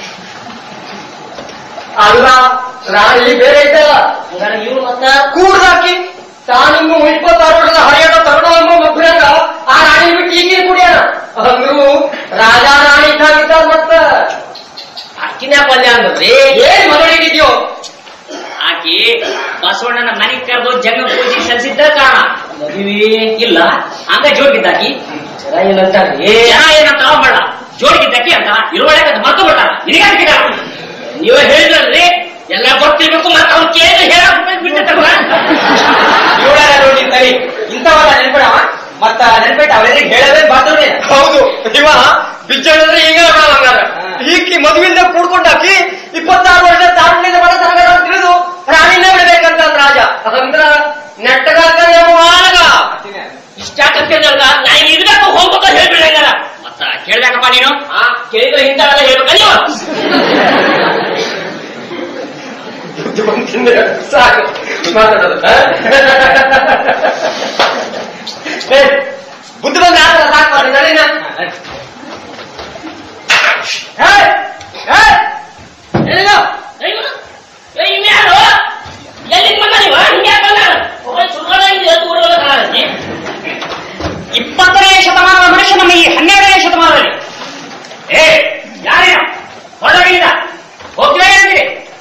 ಅಲ್ಲ ರಾಣಿ ಬೇರೆ ಇದ್ದಲ್ಲ ಹಂಗಾರೆ ಇವ್ರು ಮತ್ತ ಕೂಡ್ದಾಕಿ ತಾನಿನ್ನು ಇಪ್ಪತ್ತಾರು ವರ್ಷದ ಹರಿಯಾಣ ತರುಣ ಎಂಬ ಮಬ್ಬರಾಗ ಆ ರಾಣಿ ಬಿಟ್ಟು ಈಗೇ ಕುಡಿಯೋಣ ಅಂದ್ರು ರಾಜ ರಾಣಿ ಇದ್ದಾಗಿದ್ದ ಮತ್ತ ಅಕ್ಕಿನ ಪಲ್ಯ ಅಂದ್ರಿ ಏನ್ ಮಗಳಿಗಿದ್ಯೋ ಆಕಿ ಬಸವಣ್ಣನ ಮನೆಗೆ ಕರೆದು ಜಂಗ ಪೂಜೆ ಸಲ್ಲಿಸಿದ್ದ ಕಾರಣ ಮದುವೆ ಇಲ್ಲ ಹಂಗ ಜೋಡಿದ್ದಾಕಿ ಜನ ಏನಂತಾರ್ರಿ ಜನ ಏನಂತ ಮಾಡ ಜೋಡಿಗಿದ್ದಾಕಿ ಅಂತ ಇರುವಳೆಗೆ ಅದು ಮರ್ತು ಬಿಟ್ಟಾರ ನಿನಗೆ ನೀವೇ ಹೇಳಿದ್ರಲ್ರಿ ಎಲ್ಲ ಗೊತ್ತಿರ್ಬೇಕು ಮತ್ತೆ ಅವ್ರು ಕೇಳಿ ಹೇಳಕ್ ಬಿಟ್ಟಿರ್ತಾರ ಇವಳೆಲ್ಲ ನೋಡಿ ಸರಿ ಇಂಥವೆಲ್ಲ ನೆನ್ಬಿಡವ ಮತ್ತ ನೆನ್ಬಿಟ್ಟು ಅವರೆಲ್ಲ ಹೇಳೋದೇ ಬಾತ್ರೂಮ್ ಹೌದು ಇವ ಬಿಜ್ಜಳಿದ್ರೆ ಈಗ ಹಂಗಾರ ಈಕಿ ಮದುವಿಂದ ಕೂಡ್ಕೊಂಡಾಕಿ ಇಪ್ಪತ್ತಾರು ವರ್ಷ ತಾಳ್ಮೆಯಿಂದ ಬಡ ತರಗದ ಅಂತ ತಿಳಿದು ರಾಣಿನೇ ಬಿಡ್ಬೇಕಂತ ಅಂದ್ ರಾಜ ಅಂದ್ರ ನೆಟ್ಟಗಾಕ ಮಾನಗ ಇಷ್ಟಾಕತ್ತೆ ನಾ ಇರ್ಬೇಕು ಹೋಗ್ಬೇಕು ಹೇಳ್ಬಿಡಂಗಾರ ಮತ್ತ ಕೇಳ್ಬೇಕಪ್ಪ ನೀನು ಆ ಕೇಳಿದ್ರೆ ಹಿಂತಾವೆಲ್ಲ ಹೇಳ್ಬೇಕ ನೀವು ಬುದ್ಧಿವಂತಿಂದ ಸಾಕು ಮಾತಾಡೋದು ಆ? ಏ, ಬುದ್ಧಿ ಬಂದ ಆತರ ಸಾಕು ಮಾಡಿ ನಡೀನ ಹೇ, ಹೇ, ಏನಿದು? ಏ, ಏ, ಇನ್ಯಾರು? ಎಲ್ಲಿಂದ ಬಂದ ನೀವು? ಹಿಂಗ್ ಯಾಕ್ ಬಂದ? ಒಬ್ಬ ಸುಳ್ಳು ಹಿಂಗ್ ಎದ್ದು ಓಡೋದು ಕಾಣತ್ತೆ. ಇಪ್ಪತ್ತನೇ ಶತಮಾನದ ಮನುಷ್ಯ ನಮ್ಮ ಈ ಹನ್ನೆರಡನೇ ಶತಮಾನದಲ್ಲಿ ಏ ಯಾರೇನು ಹೊರಗಿಂದ ಹೋಗ್ತೀರಾ ಹೇಳ್ತೀರಿ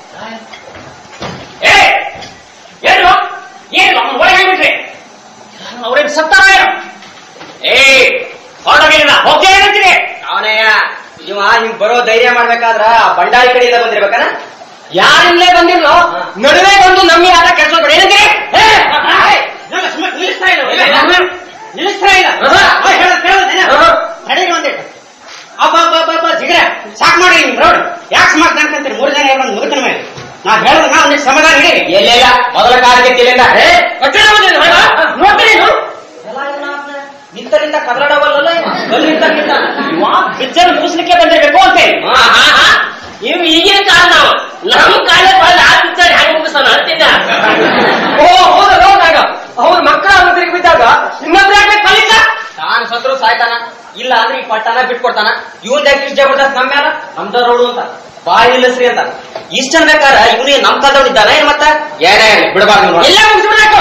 ಏ ಏನು ಏನು ಅವನು ಒಳಗೆ ಬಿಟ್ರಿ ಅವ್ರೇನು ಸತ್ತಾರ ಏನು ಏ ಹೊರಗಿಂದ ಹೋಗ್ತೀರಾ ಹೇಳ್ತೀರಿ ಅವನಯ್ಯ ಇವ ಹಿಂಗ್ ಬರೋ ಧೈರ್ಯ ಮಾಡ್ಬೇಕಾದ್ರ ಆ ಬಂಡಾರಿ ಕಡೆಯಿಂದ ಬಂದಿರ್ಬೇಕನ ಯಾರಿಂದಲೇ ಬಂದಿರ್ಲೋ ನಡುವೆ ಬಂದು ನಮ್ಮಿ ಆಟ ಕೆಲಸ ಏನಂತೀರಿ ಏ, ಏ, ಇಲ್ಲ, ಸುಮ್ನೆ ನಿಲ್ಲಿಸ್ತಾ ಇಲ್ಲ. ಇಲ್ಲ, ಇಲ್ಲ, ನಿಲ್ಲಿಸ್ತಾ ಇಲ್ಲ. ಆ, ಹೇಳು, ಹೇಳು, ದಿನ. ತಡೀರಿ ಒಂದಿಟ್ಟು. ಅಬ್ಬ ಅಬ್ಬ ಅಬ್ಬ ಅಬ್ಬ ಜಿಗ್ರ ಸಾಕ್ ಮಾಡಿ ನಿಮ್ ರೋಡ್ ಯಾಕೆ ಸುಮಾರು ಅನ್ಕಂತೀರಿ ಮೂರು ಜನ ಬಂದು ಮುದುಕನ ಮೇಲೆ ನಾ ಹೇಳೋದು ನಾ ಒಂದಿಷ್ಟು ಸಮಾಧಾನ ಹಿಡೀರಿ ಎಲ್ಲೆಲ್ಲ ಮೊದಲ ಕಾಲಕ್ಕೆ ತಿಳಿಂದ ಏ, ಕಟ್ಟಡ ಬಂದಿದೆ, ಹೊರಗ. ನೋಡ್ತೀರಿ ನೀವು ನಿಂತರಿಂದ ಕದಲಾಡವಲ್ಲ ಇವ ಬಿಜ್ಜಲ್ ಮುಗಿಸ್ಲಿಕ್ಕೆ ಬಂದಿರ್ಬೇಕು ಅಂತ ಹೇಳಿ ಇವ್ ಈಗಿನ ಕಾಲ ನಾವು ನಮ್ಮ ಕಾಲ ಬಂದು ಆ ಪಿಕ್ಚರ್ ಹೆಂಗ್ ಮುಗಿಸ್ತಾನ ಅಂತಿದ್ದ ಓ ಹೌದ ಹೌದಾಗ ಅವ್ರ ಮಕ್ಕಳ ಅವರಿಗೆ ಬಿದ್ದಾಗ ಇನ್ನೊಬ್ರು ಯಾಕೆ ಕಲಿತ ತಾನು ಸತ್ರು ಸಾಯ್ತಾನ ಇಲ್ಲ ಅಂದ್ರೆ ಈ ಪಟ್ಟಣ ಬಿಟ್ಕೊಡ್ತಾನ ಇವನ್ ಯಾಕೆ ಇಷ್ಟ ಜಬರ್ದಸ್ತ್ ನಮ್ಮ ಮ್ಯಾಲ ನಮ್ದ ರೋಡು ಅಂತ ಬಾಯಿ ನಿಲ್ಲಿಸ್ರಿ ಅಂತ ಇಷ್ಟ ಅನ್ಬೇಕಾರ ಇವನೇ ನಮ್ ಕಾಲದವ್ನು ಇದ್ದಾನ ಏನ್ ಮತ್ತ ಏನೇ ಇರ್ಲಿ, ಬಿಡಬಾರ್ದು ನೋಡು. ಎಲ್ಲ ಮುಗಿಸ್ಬಿಡ್ಬೇಕು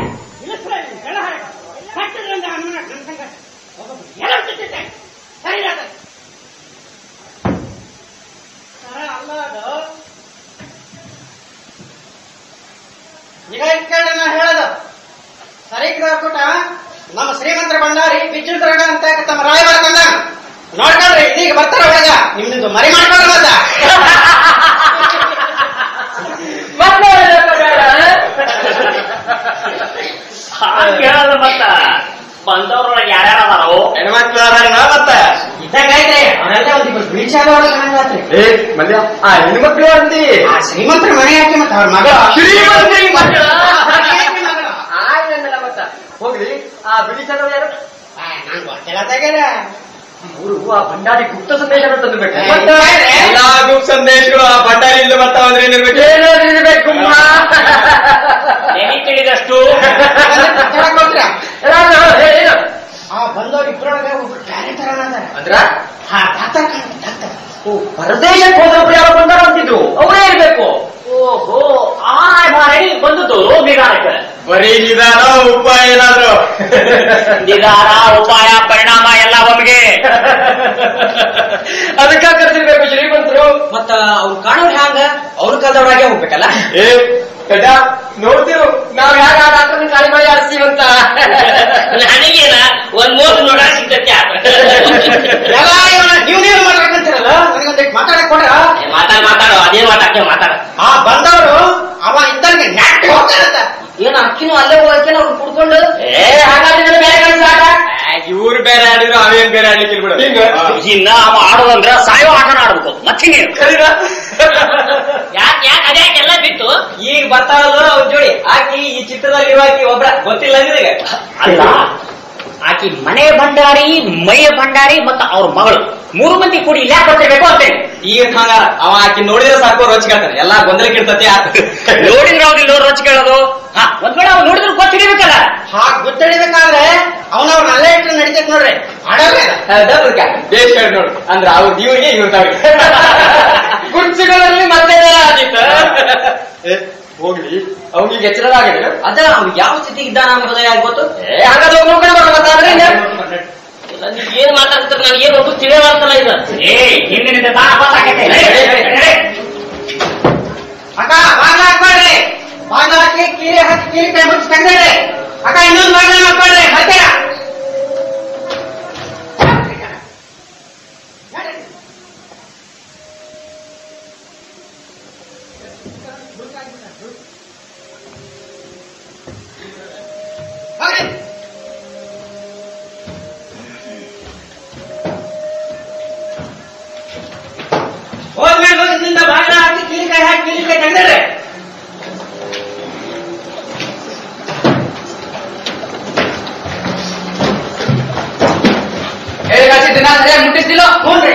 ಈಗ ಕೇಳಿ ನಾ ಹೇಳೋದು ಸರಿಕ್ರ ಕೂಟ ನಮ್ಮ ಶ್ರೀಮಂತರ ಭಂಡಾರಿ ಬಿಜ್ಜುಳ ತರಗ ಅಂತ ತಮ್ಮ ರಾಯ ಬರ್ತಂದ ನೋಡ್ಕೊಳ್ರಿ ಇದೀಗ ಬರ್ತಾರ ಒಳಗ ನಿಮ್ದು ಮರಿ ಮಾಡ್ಕೊಂಡ್ರ ಮತ್ತ ಕೇಳಲ್ಲ ಮತ್ತ ಬಂದವ್ರೊಳಗೆ ಯಾರ್ಯಾರ ಅದಾರೋ ಹೆಣ್ಮಕ್ಳು ಅದಾರ ಮತ್ತ ಇದ್ದಂಗಾಯ್ತ್ರಿ ಅವರೆಲ್ಲ ಒಂದಿಬ್ರು ಬೀಳ್ಸಾಗ ಒಳಗಂಗಾತ್ರಿ ಏ ಮಲ್ಯ ಆ ಹೆಣ್ಮಕ್ಳು ಅಂತಿ ಆ ಶ್ರೀಮಂತರ ಮನೆ ಹಾಕಿ ಮತ್ತ ಅವ್ರ ಮಗ ಶ್ರೀಮಂತರಿ ಮಗಳು. ಆಯ್ತು ಮಗಳು. ಆಯ್ತಲ್ಲ ಮತ್ತ ಹೋಗ್ಲಿ ಆ ಬಿಳಿ ಚಂದ್ರ ಯಾರು ಆ, ನಂಗ್ ಗೊತ್ತಿಲ್ಲ ತೆಗೀರ. ಅವರು ಆ ಭಂಡಾರಿ ಗುಪ್ತ ಸಂದೇಶ ತಂದ್ಬೇಕು ಏ, ಮತ್ತೆ ಏ, ಎಲ್ಲಾ ಗುಪ್ತ ಸಂದೇಶಗಳು ಆ ಭಂಡಾರಿಯಿಂದ ಬರ್ತಾವಂದ್ರೆ ಏನಿರ್ಬೇಕು ಏನಿರ್ಬೇಕು ನೆನೆ ತಿಳಿದಷ್ಟು ಕೆಳಗ್ ಹೋಗ್ತೀರಾ? ಆ ಬಂದವ್ರು ಇಬ್ಬರೊಳಗೆ ಒಬ್ರು ಬ್ಯಾರೆ ತರ ಅದಾರ. ಅಂದ್ರ ಹಾ ಡಾಕ್ಟರ್ ಕಾಣ್ತಾರೆ, ಡಾಕ್ಟರ್. ಓ, ಪರದೇಶಕ್ಕೆ ಹೋದೊಬ್ರು ಯಾರು ಬಂದಾರ ಅಂತಿದ್ರು ಅವರೇ ಇರ್ಬೇಕು ಓಹೋ ಆ ಬಾರಿ ಬಂದದ್ದು ರೋಗಿಗಾರಕ್ಕೆ ಬರೀ ನಿಧಾನ ಉಪಾಯ ಏನಾದ್ರು ನಿಧಾನ ಉಪಾಯ ಪರಿಣಾಮ ಎಲ್ಲ ಒಮ್ಗೆ ಅದಕ್ಕ ಕರ್ತಿರ್ಬೇಕು ಶ್ರೀಮಂತರು ಮತ್ತ ಅವ್ರು ಕಾಣೋರ್ ಹ್ಯಾಂಗ ಅವ್ರ ಕಾಲದವ್ರಾಗೆ ಹೋಗ್ಬೇಕಲ್ಲ ಏ ಗಜ ನೋಡ್ತಿರು ನಾವ್ ಯಾರ ಆ ಡಾಕ್ಟರ್ನ ಕಾಳಿ ಮಾಡಿ ಆಡಿಸ್ತೀವಂತ ನನಗೇನ ಒಂದ್ ಮೂರು ನೋಡ ಸಿಗ್ತತ್ಯ ಎಲ್ಲ ಇವ್ನ ನೀವ್ ನೀವ್ ಮಾಡ್ಬೇಕಂತೀರಲ್ಲ ನನಗೊಂದಿಟ್ಟು ಮಾತಾಡಕ್ ಕೊಡ್ರ ಮಾತಾಡ ಮಾತಾಡು ಅದೇನ್ ಮಾತಾಡ್ತೇವೆ ಮಾತಾಡ ಆ ಬಂದವರು ಅವ ಇದ್ದಂಗೆ ನೆಟ್ಟಿ ಹೋಗ್ತಾರಂತ ಏನ್ ಅಕ್ಕಿನೂ ಅಲ್ಲೇ ಹೋಗಕ್ಕೆ ಅವ್ರು ಕುಡ್ಕೊಂಡು ಏ ಹಾಗಾದ್ರೆ ಇದನ್ನ ಬೇರೆ ಕಡೆ ಸಾಕ ಇವ್ರು ಬೇರೆ ಆಡಿದ್ರು ಅವೇನ್ ಬೇರೆ ಆಡ್ಲಿಕ್ಕೆ ಬಿಡು ಹಿಂಗ ಇನ್ನ ಅವ ಆಡೋದಂದ್ರ ಸಾಯೋ ಆಟನ ಆಡ್ಬೇಕು ಮತ್ತಿನ್ನೇನು ಕರೀರ ಯಾಕೆ ಯಾಕೆ ಅದ್ಯಾಕೆಲ್ಲ ಬಿಟ್ಟು ಈಗ ಬರ್ತಾವಲ್ಲ ಅವ್ರ ಜೋಡಿ ಆಕಿ ಈ ಚಿತ್ರದಲ್ಲಿ ಆಕಿ ಒಬ್ರ ಗೊತ್ತಿಲ್ಲ ನಿನಗೆ ಅಲ್ಲ ಆಕಿ ಮನೆ ಭಂಡಾರಿ ಮೈಯ ಭಂಡಾರಿ ಮತ್ತು ಅವ್ರ ಮಗಳು ಮೂರು ಮಂದಿ ಕೂಡಿ ಇಲ್ಲಿ ಯಾಕೆ ಬರ್ತಿರ್ಬೇಕು ಅಂತೇಳಿ ಈಗ ಹಂಗ ಅವ ಆಕಿ ನೋಡಿದ್ರೆ ಸಾಕು ರೋಚಿಗಾಡ್ತಾನೆ ಎಲ್ಲಾ ಗೊಂದಲಕ್ಕೆ ಇರ್ತತಿ ಆತ ನೋಡಿದ್ರೆ ಅವ್ರಿಗೆ ರೋಚ್ ಕೇಳೋದು ಹಾ ಒಂದ್ ವೇಳೆ ಅವ್ರು ನೋಡಿದ್ರೆ ಗೊತ್ತಿರಬೇಕಲ್ಲ ಹಾಗ್ ಗುರ್ತಡಿಬೇಕಾದ್ರೆ ಅವನವ್ರನ್ನ ಅಲ್ಲೇ ಇಟ್ಟು ನಡಿತೈತ್ ನೋಡ್ರಿ ಆಡೋಲ್ಲ ಬೇಷ್ ಹೇಳಿ ನೋಡು ಅಂದ್ರ ಅವ್ರ ಇವ್ರಿಗೆ ಇವ್ರ ತಾವಿಗೆ ಕುರ್ಚಿಗಳಲ್ಲಿ ಮತ್ತೆ ಆದಿತ್ತ ಏ ಹೋಗ್ಲಿ ಅವ್ನಿಗೆ ಎಚ್ಚರದಾಗಿದೆ ಅದ ಅವ್ನು ಯಾವ ಸ್ಥಿತಿಗೆ ಇದ್ದಾನ ಅನ್ನೋದು ಯಾಕೆ ಗೊತ್ತು ಏ ಹಾಗಾದ್ರೆ ಹೋಗ್ ನೋಡ್ಕೊಂಡು ಬರೋ ಮತ್ತಾದ್ರೆ ಇನ್ನ. ಇಲ್ಲ, ನೀವ್ ಏನ್ ಮಾತಾಡ್ತಾರೆ ನನಗೆ ಏನು ಒಂದು ತಿಳಿಯವಾಗ್ತಲ್ಲ ಇದು ಏ ಹಿಂದಿನಿಂದ ತಾನ ಪಾಸ್ ಆಗೈತೆ ನಡೆ, ನಡೆ, ನಡೆ. ಅಕ್ಕ ಬಾಗ್ಲ ಹಾಕ್ಬೇಡ್ರಿ ಬಾಗ್ಲ ಹಾಕಿ ಕೀರಿ ಹಾಕಿ ಕೀರಿ ಕೈ ಮುಚ್ಚಿ ತೆಗ್ದೇಳಿ ಅಕ್ಕ ಇನ್ನೊಂದು ಬಾಗ್ಲ ಹಾಕ್ಬೇಡ್ರಿ ಹತ್ತಿರ ಹೋಗ್ರಿ ಕಳಿಸಿದಿಲ್ಲ ನೋಡ್ರಿ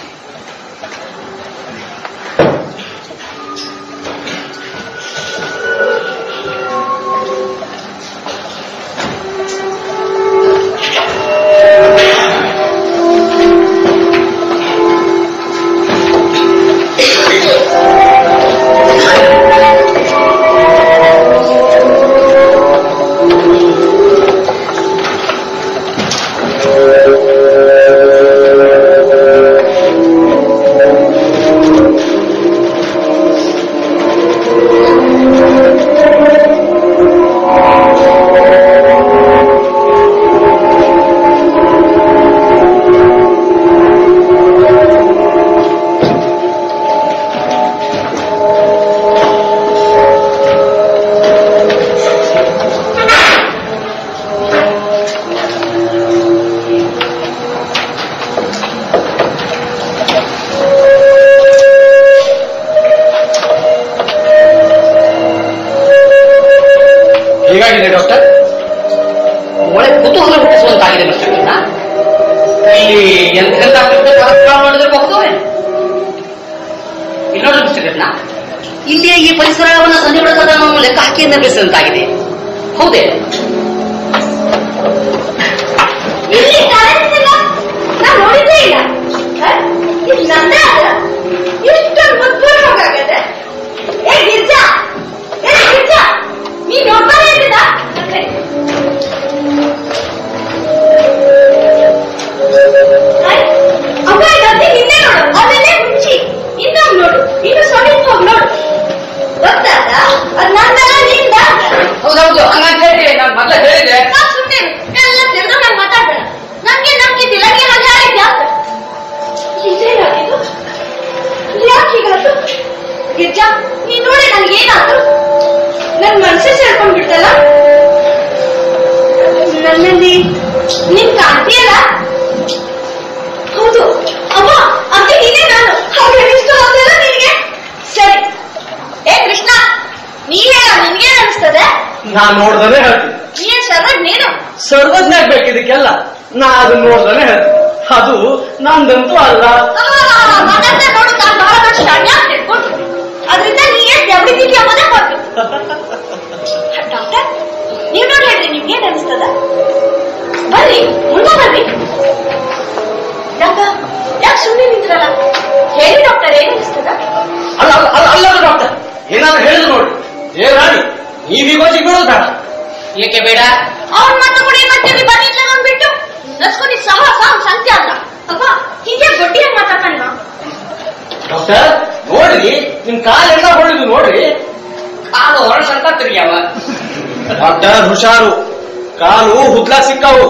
ಹೇಗಾಗಿದೆ ಡಾಕ್ಟರ್ ಒಳ್ಳೆ ಕುತೂಹಲ ಹುಟ್ಟಿಸುವಂತಾಗಿದೆ ಮಿಸ್ಟರ್ ಕೃಷ್ಣ ಇಲ್ಲಿ ಎಂತೆಂತ ಕಾರ್ಯಕ್ರಮ ಮಾಡಿದಿರಬಹುದು ಇಲ್ಲಿ ನೋಡಿ ಮಿಸ್ಟರ್ ಕೃಷ್ಣ ಇಲ್ಲಿಯ ಈ ಪರಿಸರವನ್ನು ಸನ್ನಿಹಿಡಿಸೋದನ್ನು ಲೆಕ್ಕ ಹಾಕಿ ನಿರ್ಮಿಸಿದಂತಾಗಿದೆ ಹೌದೇ ಇಲ್ಲಿ ಕರೆಂಟ್ ಇಲ್ಲ ನಾನ್ ನೋಡಿದ್ದೇ ಇಲ್ಲ ಹ? ಇದು ನಂದೇ ಅಲ್ಲ ಇಷ್ಟೊಂದು ಮುದ್ದುರ ಹೋಗಾಗದೆ ಏ ಗಿರ್ಜಾ ಏ ಗಿರ್ಜಾ ನೀ ನೋಡ್ತಾನೆ ಇದ್ದಿದ್ದ ಅಮ್ಮ ಇದಂತೆ ನಿನ್ನೆ ನೋಡು ಅದನ್ನೇ ಮುಚ್ಚಿ ಇನ್ನೊಂದು ನೋಡು ಇನ್ನು ಸ್ವಲ್ಪ ಹೋಗಿ ನೋಡು ಗೊತ್ತಾದ ಅದ್ ನಂದಲ್ಲ ನಿಂದ ಹೌದೌದು ಹಂಗಂತ ಹೇಳಿ ನಾನು ಮೊದಲೇ ಹೇಳಿದೆ ನಾನ್ ಸುಮ್ನೆ ಎಲ್ಲ ತಿಳಿದು ನಾನು ಮಾತಾಡ್ಬೇಡ ನನ್ಗೆ ನಂಬಿದ್ದಿಲ್ಲ ನೀ ಹಾಗೆ ಹೇಳಿದ್ಯಾ ಇದೇನಾಗಿದ್ದು ಯಾಕೆ ಹೀಗಾಯ್ತು ಗಿರ್ಜಾ ನೀ ನೋಡಿ ನನ್ಗೆ ಏನಾದ್ರು ನನ್ ಮನ್ಸೇ ಸೇರ್ಕೊಂಡ್ಬಿಟ್ಟಲ್ಲ ನನ್ನಲ್ಲಿ ನೀನ್ ಕಾಣ್ತೀಯಲ್ಲ ಹೌದು ಅಮ್ಮ ಅಂತ ನೀನೇ ನಾನು ಹಾಗೆ ಇಷ್ಟ ಆಗ್ತಿಲ್ಲ ನಿನಗೆ ಸರಿ ಏ ಕೃಷ್ಣ ನೀ ಹೇಳ ನಿನ್ಗೇನ್ ಅನಿಸ್ತದೆ ನಾನ್ ನೋಡ್ದಾನೆ ಹೇಳ್ತೀನಿ ನೀನ್ ಸರ್ವಜ್ಞ ನೀನು ಸರ್ವಜ್ಞ ಆಗ್ಬೇಕು ಇದಕ್ಕೆಲ್ಲ ನಾ ಅದನ್ನ ನೋಡ್ದಾನೆ ಹೇಳ್ತೀನಿ ಅದು ನಂದಂತೂ ಅಲ್ಲ ಮಗಂತ ನೋಡು ತಾನು ಬಹಳ ದೊಡ್ಡ ಶಾಣ್ಯ ಅಂತ ತಿಳ್ಕೊಂಡು ಅದರಿಂದ ನೀ ಏನ್ ಜಬಡಿದ್ದೀವಿ ಎಂಬುದೇ ಗೊತ್ತು ಡಾಕ್ಟರ್ ನೀವ್ ನೋಡಿ ಹೇಳ್ರಿ ನಿಮ್ಗೇನ್ ಅನಿಸ್ತದ ಬರ್ರಿ ಮುಂದೆ ಬರ್ರಿ ಯಾಕ ಯಾಕೆ ಸುಮ್ಮನೆ ನಿಂತ್ರಲ್ಲ ಹೇಳಿ ಡಾಕ್ಟರ್ ಏನ್ ಅನಿಸ್ತದ ಅಲ್ಲ ಅಲ್ಲ ಅಲ್ಲ ಅಲ್ಲ ಡಾಕ್ಟರ್ ಏನಾದ್ರು ಹೇಳಿದ್ರು ನೋಡಿ ಏ ರಾಣಿ ನೀವ್ ಈ ಗೋಜಿಗೆ ಬಿಡೋದು ಬೇಡ ಏಕೆ ಬೇಡ ಅವನ್ ಮಾತು ಕೂಡ ಮತ್ತೆ ಬನ್ನಿ ಬಿಟ್ಟು ನಸ್ಕೊಂಡು ಸಹ ಸಹ ಸಂಖ್ಯೆ ಅಲ್ಲ ಅಪ್ಪ ಹೀಗೆ ಗೊಡ್ಡಿಯಾಗಿ ಮಾತಾಡ್ತಾನೆ ಡಾಕ್ಟರ್ ನೋಡ್ರಿ ನಿಮ್ ಕಾಲೆಲ್ಲ ಹೊಡೆದು ನೋಡ್ರಿ ಕಾಲು ಹೊರಸಂತ ತಿರುಗ್ಯಾವ ಡಾಕ್ಟರ್ ಹುಷಾರು ಕಾಲು ಹುದ್ಲಾ ಸಿಕ್ಕಾವು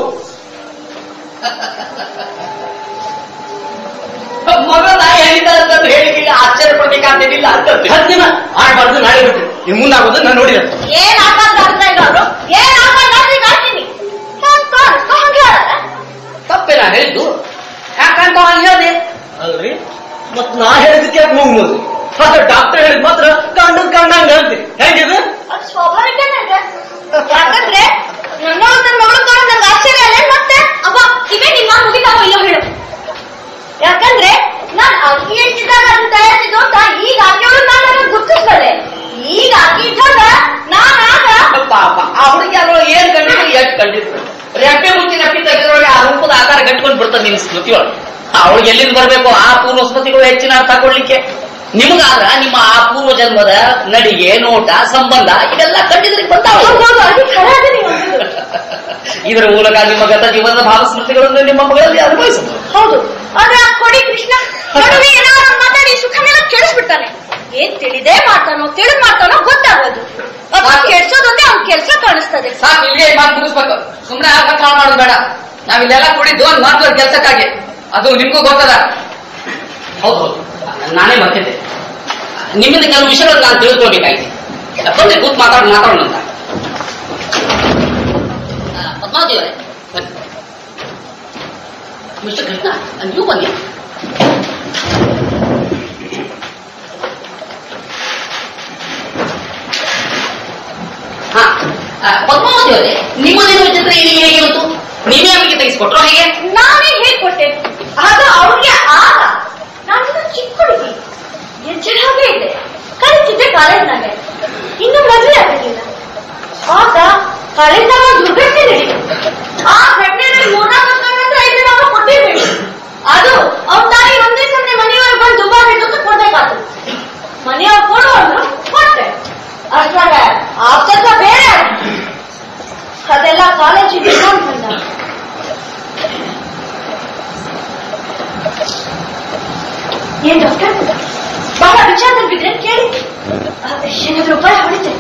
ಮಗನ ಹೇಳಿದಂತಂದ್ರೆ ಹೇಳಿಕಿಲ್ಲ ಆಶ್ಚರ್ಯ ಪಡ್ಬೇಕಾಗ್ತಿಲ್ಲ ಅಂತ ಹತ್ತು ದಿನ ಆಡ್ಬಾರ್ದು ನಾಳೆ ಬಿಟ್ಟು ಇನ್ ಮುಂದಾಗೋದು ನಾನು ನೋಡಿದೆ ಏನ್ ಆಗಾದ ಅರ್ಥ ಇಲ್ಲ ಅವರು ಏನ್ ಆಗಾದ ಈಗ ಆಡ್ತೀನಿ ನಾನ್ ಕಾಲ್ ಹಂಗೆ ಹೇಳಲ್ಲ ತಪ್ಪೆ ನಾ ಹೇಳಿದ್ದು ಯಾಕಂತ ಹಂಗೆ ಹೇಳಿದೆ ಅಲ್ರಿ ಮತ್ ನಾ ಹೇಳಿದಕ್ಕೆ ಯಾಕೆ ಮುಗ್ಬೋದು ಆದ್ರೆ ಡಾಕ್ಟರ್ ಹೇಳಿದ್ ಮಾತ್ರ ಕಂಡದ್ ಕಂಡಂಗ ಅಂತೀರಿ ಹೇಗಿದೆ ಅದು ಸ್ವಾಭಾವಿಕನೇ ಇದೆ ಯಾಕಂದ್ರೆ ನನ್ನ ನನ್ನ ಮಗಳು ಕಾಣ ನಂಗೆ ಆಶ್ಚರ್ಯ ಅಲ್ಲ ಮತ್ತೆ ಅಪ್ಪ ಇವೇ ನಿಮ್ಮ ಮುಗಿತಾವ ಇಲ್ಲ ಹೇಳು ಯಾಕಂದ್ರೆ ನಾನ್ ಅಕ್ಕಿ ಹೆಚ್ಚಿದಾಗ ಅದನ್ನ ತಯಾರಿಸಿದ್ದು ಅಂತ ಈಗ ಅಕ್ಕಿಯವರು ನಾನು ಅದನ್ನ ಗುರ್ತಿಸ್ಬಲ್ಲೆ ಈಗ ಅಕ್ಕಿ ಇದ್ದಾಗ ನಾನ್ ಆಗ ಪಾಪ ಆ ಹುಡುಗಿ ಅದ್ರೊಳಗೆ ಏನ್ ಕಂಡಿದ್ರು ಎಷ್ಟು ಕಂಡಿದ್ರು ರೆಪ್ಪೆ ಮುಚ್ಚಿ ರೆಪ್ಪೆ ತೆಗೆದ್ರೊಳಗೆ ಆ ರೂಪದ ಆಕಾರ ಗಂಟ್ಕೊಂಡು ಬಿಡ್ತದೆ ನಿಮ್ ಸ್ಮೃತಿ ಒಳಗೆ ಅವಳಿಗೆ ಎಲ್ಲಿಂದ ಬರ್ಬೇಕು ಆ ಪೂರ್ವ ಸ್ಮೃತಿಗಳು ಹೆಚ್ಚಿನ ಅರ್ಥ ಕೊಡ್ಲಿಕ್ಕೆ ನಿಮಗಾದ್ರ ನಿಮ್ಮ ಆ ಪೂರ್ವ ಜನ್ಮದ ನಡಿಗೆ ನೋಟ ಸಂಬಂಧ ಇದೆಲ್ಲ ಕಂಡಿದ್ರಿಗೆ ಬಂದಾವ ಹೌದು, ಅದು ಖರೆ ಅದೇ ನೀವು ಅಂದಿದ್ದು. ಇದರ ಮೂಲಕ ನಿಮ್ಮ ಗತ ಜೀವನದ ಭಾವಸ್ಮೃತಿಗಳನ್ನು ನಿಮ್ಮ ಮಗಳಲ್ಲಿ ಅನುಭವಿಸಬಹುದು ಹೌದು ಆದ್ರೆ ಆ ಕೊಡಿ ಕೃಷ್ಣ ನಡುವೆ ಏನಾದ್ರು ಮಾತಾಡಿ ಸುಖನೆಲ್ಲ ಕೆಡಿಸ್ಬಿಡ್ತಾನೆ ಏನ್ ತಿಳಿದೇ ಮಾಡ್ತಾನೋ ತಿಳಿದ್ ಮಾಡ್ತಾನೋ ಗೊತ್ತಾಗೋದು ಅದು ಕೆಡ್ಸೋದೊಂದೇ ಅವ್ನ ಕೆಲ್ಸ ಕಾಣಿಸ್ತದೆ ಸಾಕು ಇಲ್ಲಿಗೆ ಈ ಮಾತು ಮುಗಿಸ್ಬೇಕು ಸುಮ್ಮನೆ ಆಗ ಕಾಲ್ ಮಾಡೋದು ಬೇಡ ನಾವಿಲ್ಲೆಲ್ಲ ಕೂಡಿದ್ದು ಒಂದು ಮಹತ್ವದ ಕೆಲಸಕ್ಕಾಗಿ ಅದು ನಿಮ್ಗೂ ಗೊತ್ತದ ಹೌದು ಹೌದು ನಾನೇ ಬರ್ತಿದ್ದೆ ನಿಮ್ಮಿಂದ ಕೆಲವು ವಿಷಯಗಳನ್ನು ನಾನು ತಿಳ್ಕೊಳ್ಬೇಕಾಯ್ತು ಬನ್ನಿ ಕೂತ್ ಮಾತಾಡ್ ಮಾತಾಡೋಣ ಅಂತ ಆ, ಪದ್ಮಾವತಿ ಅವರೇ ಬನ್ನಿ ಮಿಸ್ಟರ್ ಕೃಷ್ಣ ನೀವು ಬನ್ನಿ ಹಾ ಆ, ಪದ್ಮಾವತಿ ಅವರೇ ನಿಮ್ಮದೇನು ಚಿತ್ರ ಇಲ್ಲಿ ಹೇಗೆ ಬಂತು ನೀವೇ ಅವರಿಗೆ ತೆಗೆಸ್ಕೊಟ್ರು ಹೇಗೆ ನಾನೇ ಹೇಳ್ಕೊಟ್ಟೆ ಆಗ ಅವ್ರು ಆ ಘಟನೆಯಲ್ಲಿ ಮೂರ್ನಾಲ್ಕು ವರ್ಷಗಳಿಂದ ಐದು ನಾವು ಕೊಟ್ಟಿರ್ಬೇಕು ಅದು ಅವ್ನ ತಾಯಿ ಒಂದೇ ಸಮನೆ ಮನೆಯವ್ರು ಬಂದು ದುಬಾರಿ ಹಿಡಿದು ಕೊಡ್ಬೇಕಾದ್ರು ಮನೆಯವ್ರು ಕೊಡುವಂದ್ರು ಕೊಟ್ಟೆ ಅಷ್ಟ್ರಾಗ ಆ ಕೆಲಸ ಬೇರೆ ಆಯ್ತು. ಅದೆಲ್ಲ ಕಾಲೇಜಿಗೆ ಬಂದ ಏನ್ ಡಾಕ್ಟರ್ ಬಹಳ ವಿಚಾರದಲ್ಲಿ ಬಿದ್ರೆ ಕೇಳಿ ಏನಾದ್ರೂ ಉಪಾಯ ಹೊಡಿತೆ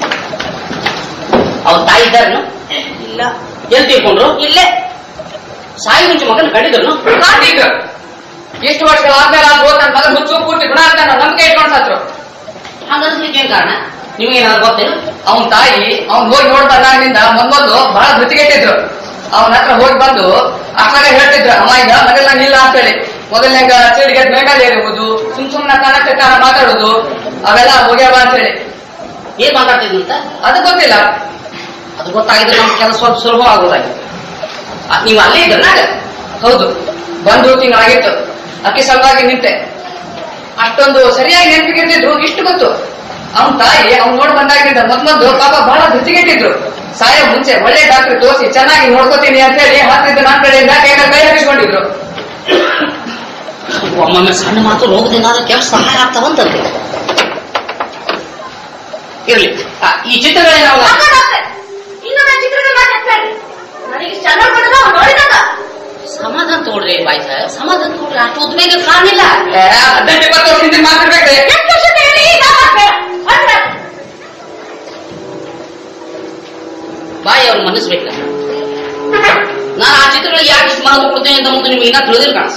ಅವ್ರ ತಾಯಿ ಇದ್ದಾರೇನು ಇಲ್ಲ ಎಲ್ಲಿ ತೀರ್ಕೊಂಡ್ರು ಇಲ್ಲೇ ಸಾಯಿ ಮುಂಚೆ ಮಗನ ಕಂಡಿದ್ರು ಈಗ ಎಷ್ಟು ವರ್ಷಗಳಾದ್ಮೇಲೆ ಆದ್ರೂ ನನ್ನ ಮಗನ ಹುಚ್ಚು ಪೂರ್ತಿ ಗುಣ ಅಂತ ನಾವು ನಂಬಿಕೆ ಇಟ್ಕೊಂಡು ಸತ್ರು ಹಂಗನ್ಸ್ಲಿಕ್ಕೆ ಏನ್ ಕಾರಣ ನಿಮಗೇನಾದ್ರು ಗೊತ್ತೇನು ಅವನ್ ತಾಯಿ ಅವ್ನ್ ಹೋಗಿ ನೋಡ್ ಬಂದಾಗಿನಿಂದ ಮೊದ್ಮೊದ್ಲು ಬಹಳ ಧೃತಿಗೆಟ್ಟಿದ್ರು ಅವನ ಹತ್ರ ಹೋಗಿ ಬಂದು ಅಷ್ಟಾಗ ಹೇಳ್ತಿದ್ರು ಅಮ್ಮ ಈಗ ಮನೆಲ್ಲ ನಿಲ್ಲ ಅಂತ ಹೇಳಿ ಮೊದಲನೇಗ ಚೇಡಿಗೆ ಮೇಘಾಲ ಏರುವುದು ಸುಮ್ ಸುಮ್ನ ಕನ್ನಡ ಕಾಲ ಮಾತಾಡುದು ಅವೆಲ್ಲ ಹೋಗ್ಯಾವ ಅಂತ ಹೇಳಿ ಏನ್ ಮಾತಾಡ್ತಿದ್ನಂತ ಅದು ಗೊತ್ತಿಲ್ಲ ಅದು ಗೊತ್ತಾಗಿದ್ರೆ ನಮ್ ಕೆಲಸ ಸ್ವಲ್ಪ ಸುಲಭ ಆಗೋದಾಗಿತ್ತು ಆ, ನೀವು ಅಲ್ಲೇ ಇದ್ರನಾಗ ಹೌದು ಬಂದು ತಿಂಗಳಾಗಿತ್ತು ಅಕ್ಕಿ ಸಲುವಾಗಿ ನಿಂತೆ ಅಷ್ಟೊಂದು ಸರಿಯಾಗಿ ನೆನಪಿಗಿರ್ತಿದ್ರು ಇಷ್ಟು ಗೊತ್ತು ಅವನ್ ತಾಯಿ ಅವ್ನ್ ನೋಡ್ ಬಂದಾಗಿಂದ ಮೊದ್ಮೊದ್ಲು ಪಾಪ ಬಹಳ ಧೃತಿಗೆಟ್ಟಿದ್ರು ಸಾಯ ಮುಂಚೆ ಒಳ್ಳೆ ಡಾಕ್ಟರ್ ತೋರಿಸಿ ಚೆನ್ನಾಗಿ ನೋಡ್ಕೋತೀನಿ ಅಂತ ಹೇಳಿ ಹತ್ತಿದ್ದು ನನ್ನ ಕಡೆಯಿಂದ ಕೈಗಳ ಕೈ ಹರಿಸ್ಕೊಂಡಿದ್ರು ಒಮ್ಮೊಮ್ಮೆ ಸಣ್ಣ ಮಾತು ರೋಗದಿಂದ ಕೆಲಸ ಸಹಾಯ ಆಗ್ತಾವಂತಂತೆ ಇರ್ಲಿ ಆ, ಈ ಚಿತ್ರಗಳೇನಾವಲ್ಲ ಅಲ್ಲ ಡಾಕ್ಟರ್ ಇನ್ನೊಮ್ಮೆ ಚಿತ್ರಗಳ ಮಾತು ಎತ್ತಬೇಡಿ ನನಗೆ ಚೆನ್ನಾಗಿ ಪಡೆದ ಅವ್ನು ನೋಡಿದಾಗ ಸಮಾಧಾನ ತಗೊಳ್ರಿ ಬಾಯ್ ಸಾಹೇಬ್ ಸಮಾಧಾನ ತಗೊಳ್ರಿ ಅಷ್ಟು ಉದ್ವೇಗ ಕಾಣಿಲ್ಲ ಏ, ಹದಿನೆಂಟು ಇಪ್ಪತ್ತು ವರ್ಷದಿಂದ ಮಾತಾಡ್ಬೇಕ್ರಿ ಎಷ್ಟು ವರ್ಷದ ಹೇಳಿ ಈಗ ಮಾತ್ಬೇಡ ಮಾತ್ಬೇಡ ಬಾಯಿ ಅವ್ರು ಮನ್ನಿಸ್ಬೇಕ ನಾನು ಆ ಚಿತ್ರಗಳು ಯಾಕೆ ಇಷ್ಟು ಮಹತ್ವ ಕೊಡ್ತೇನೆ ಅಂತ ಮುಂದೆ ನಿಮ್ಗೆ ಇನ್ನ ತಿಳಿದಿಲ್ಲ ಕಾಣಿಸ್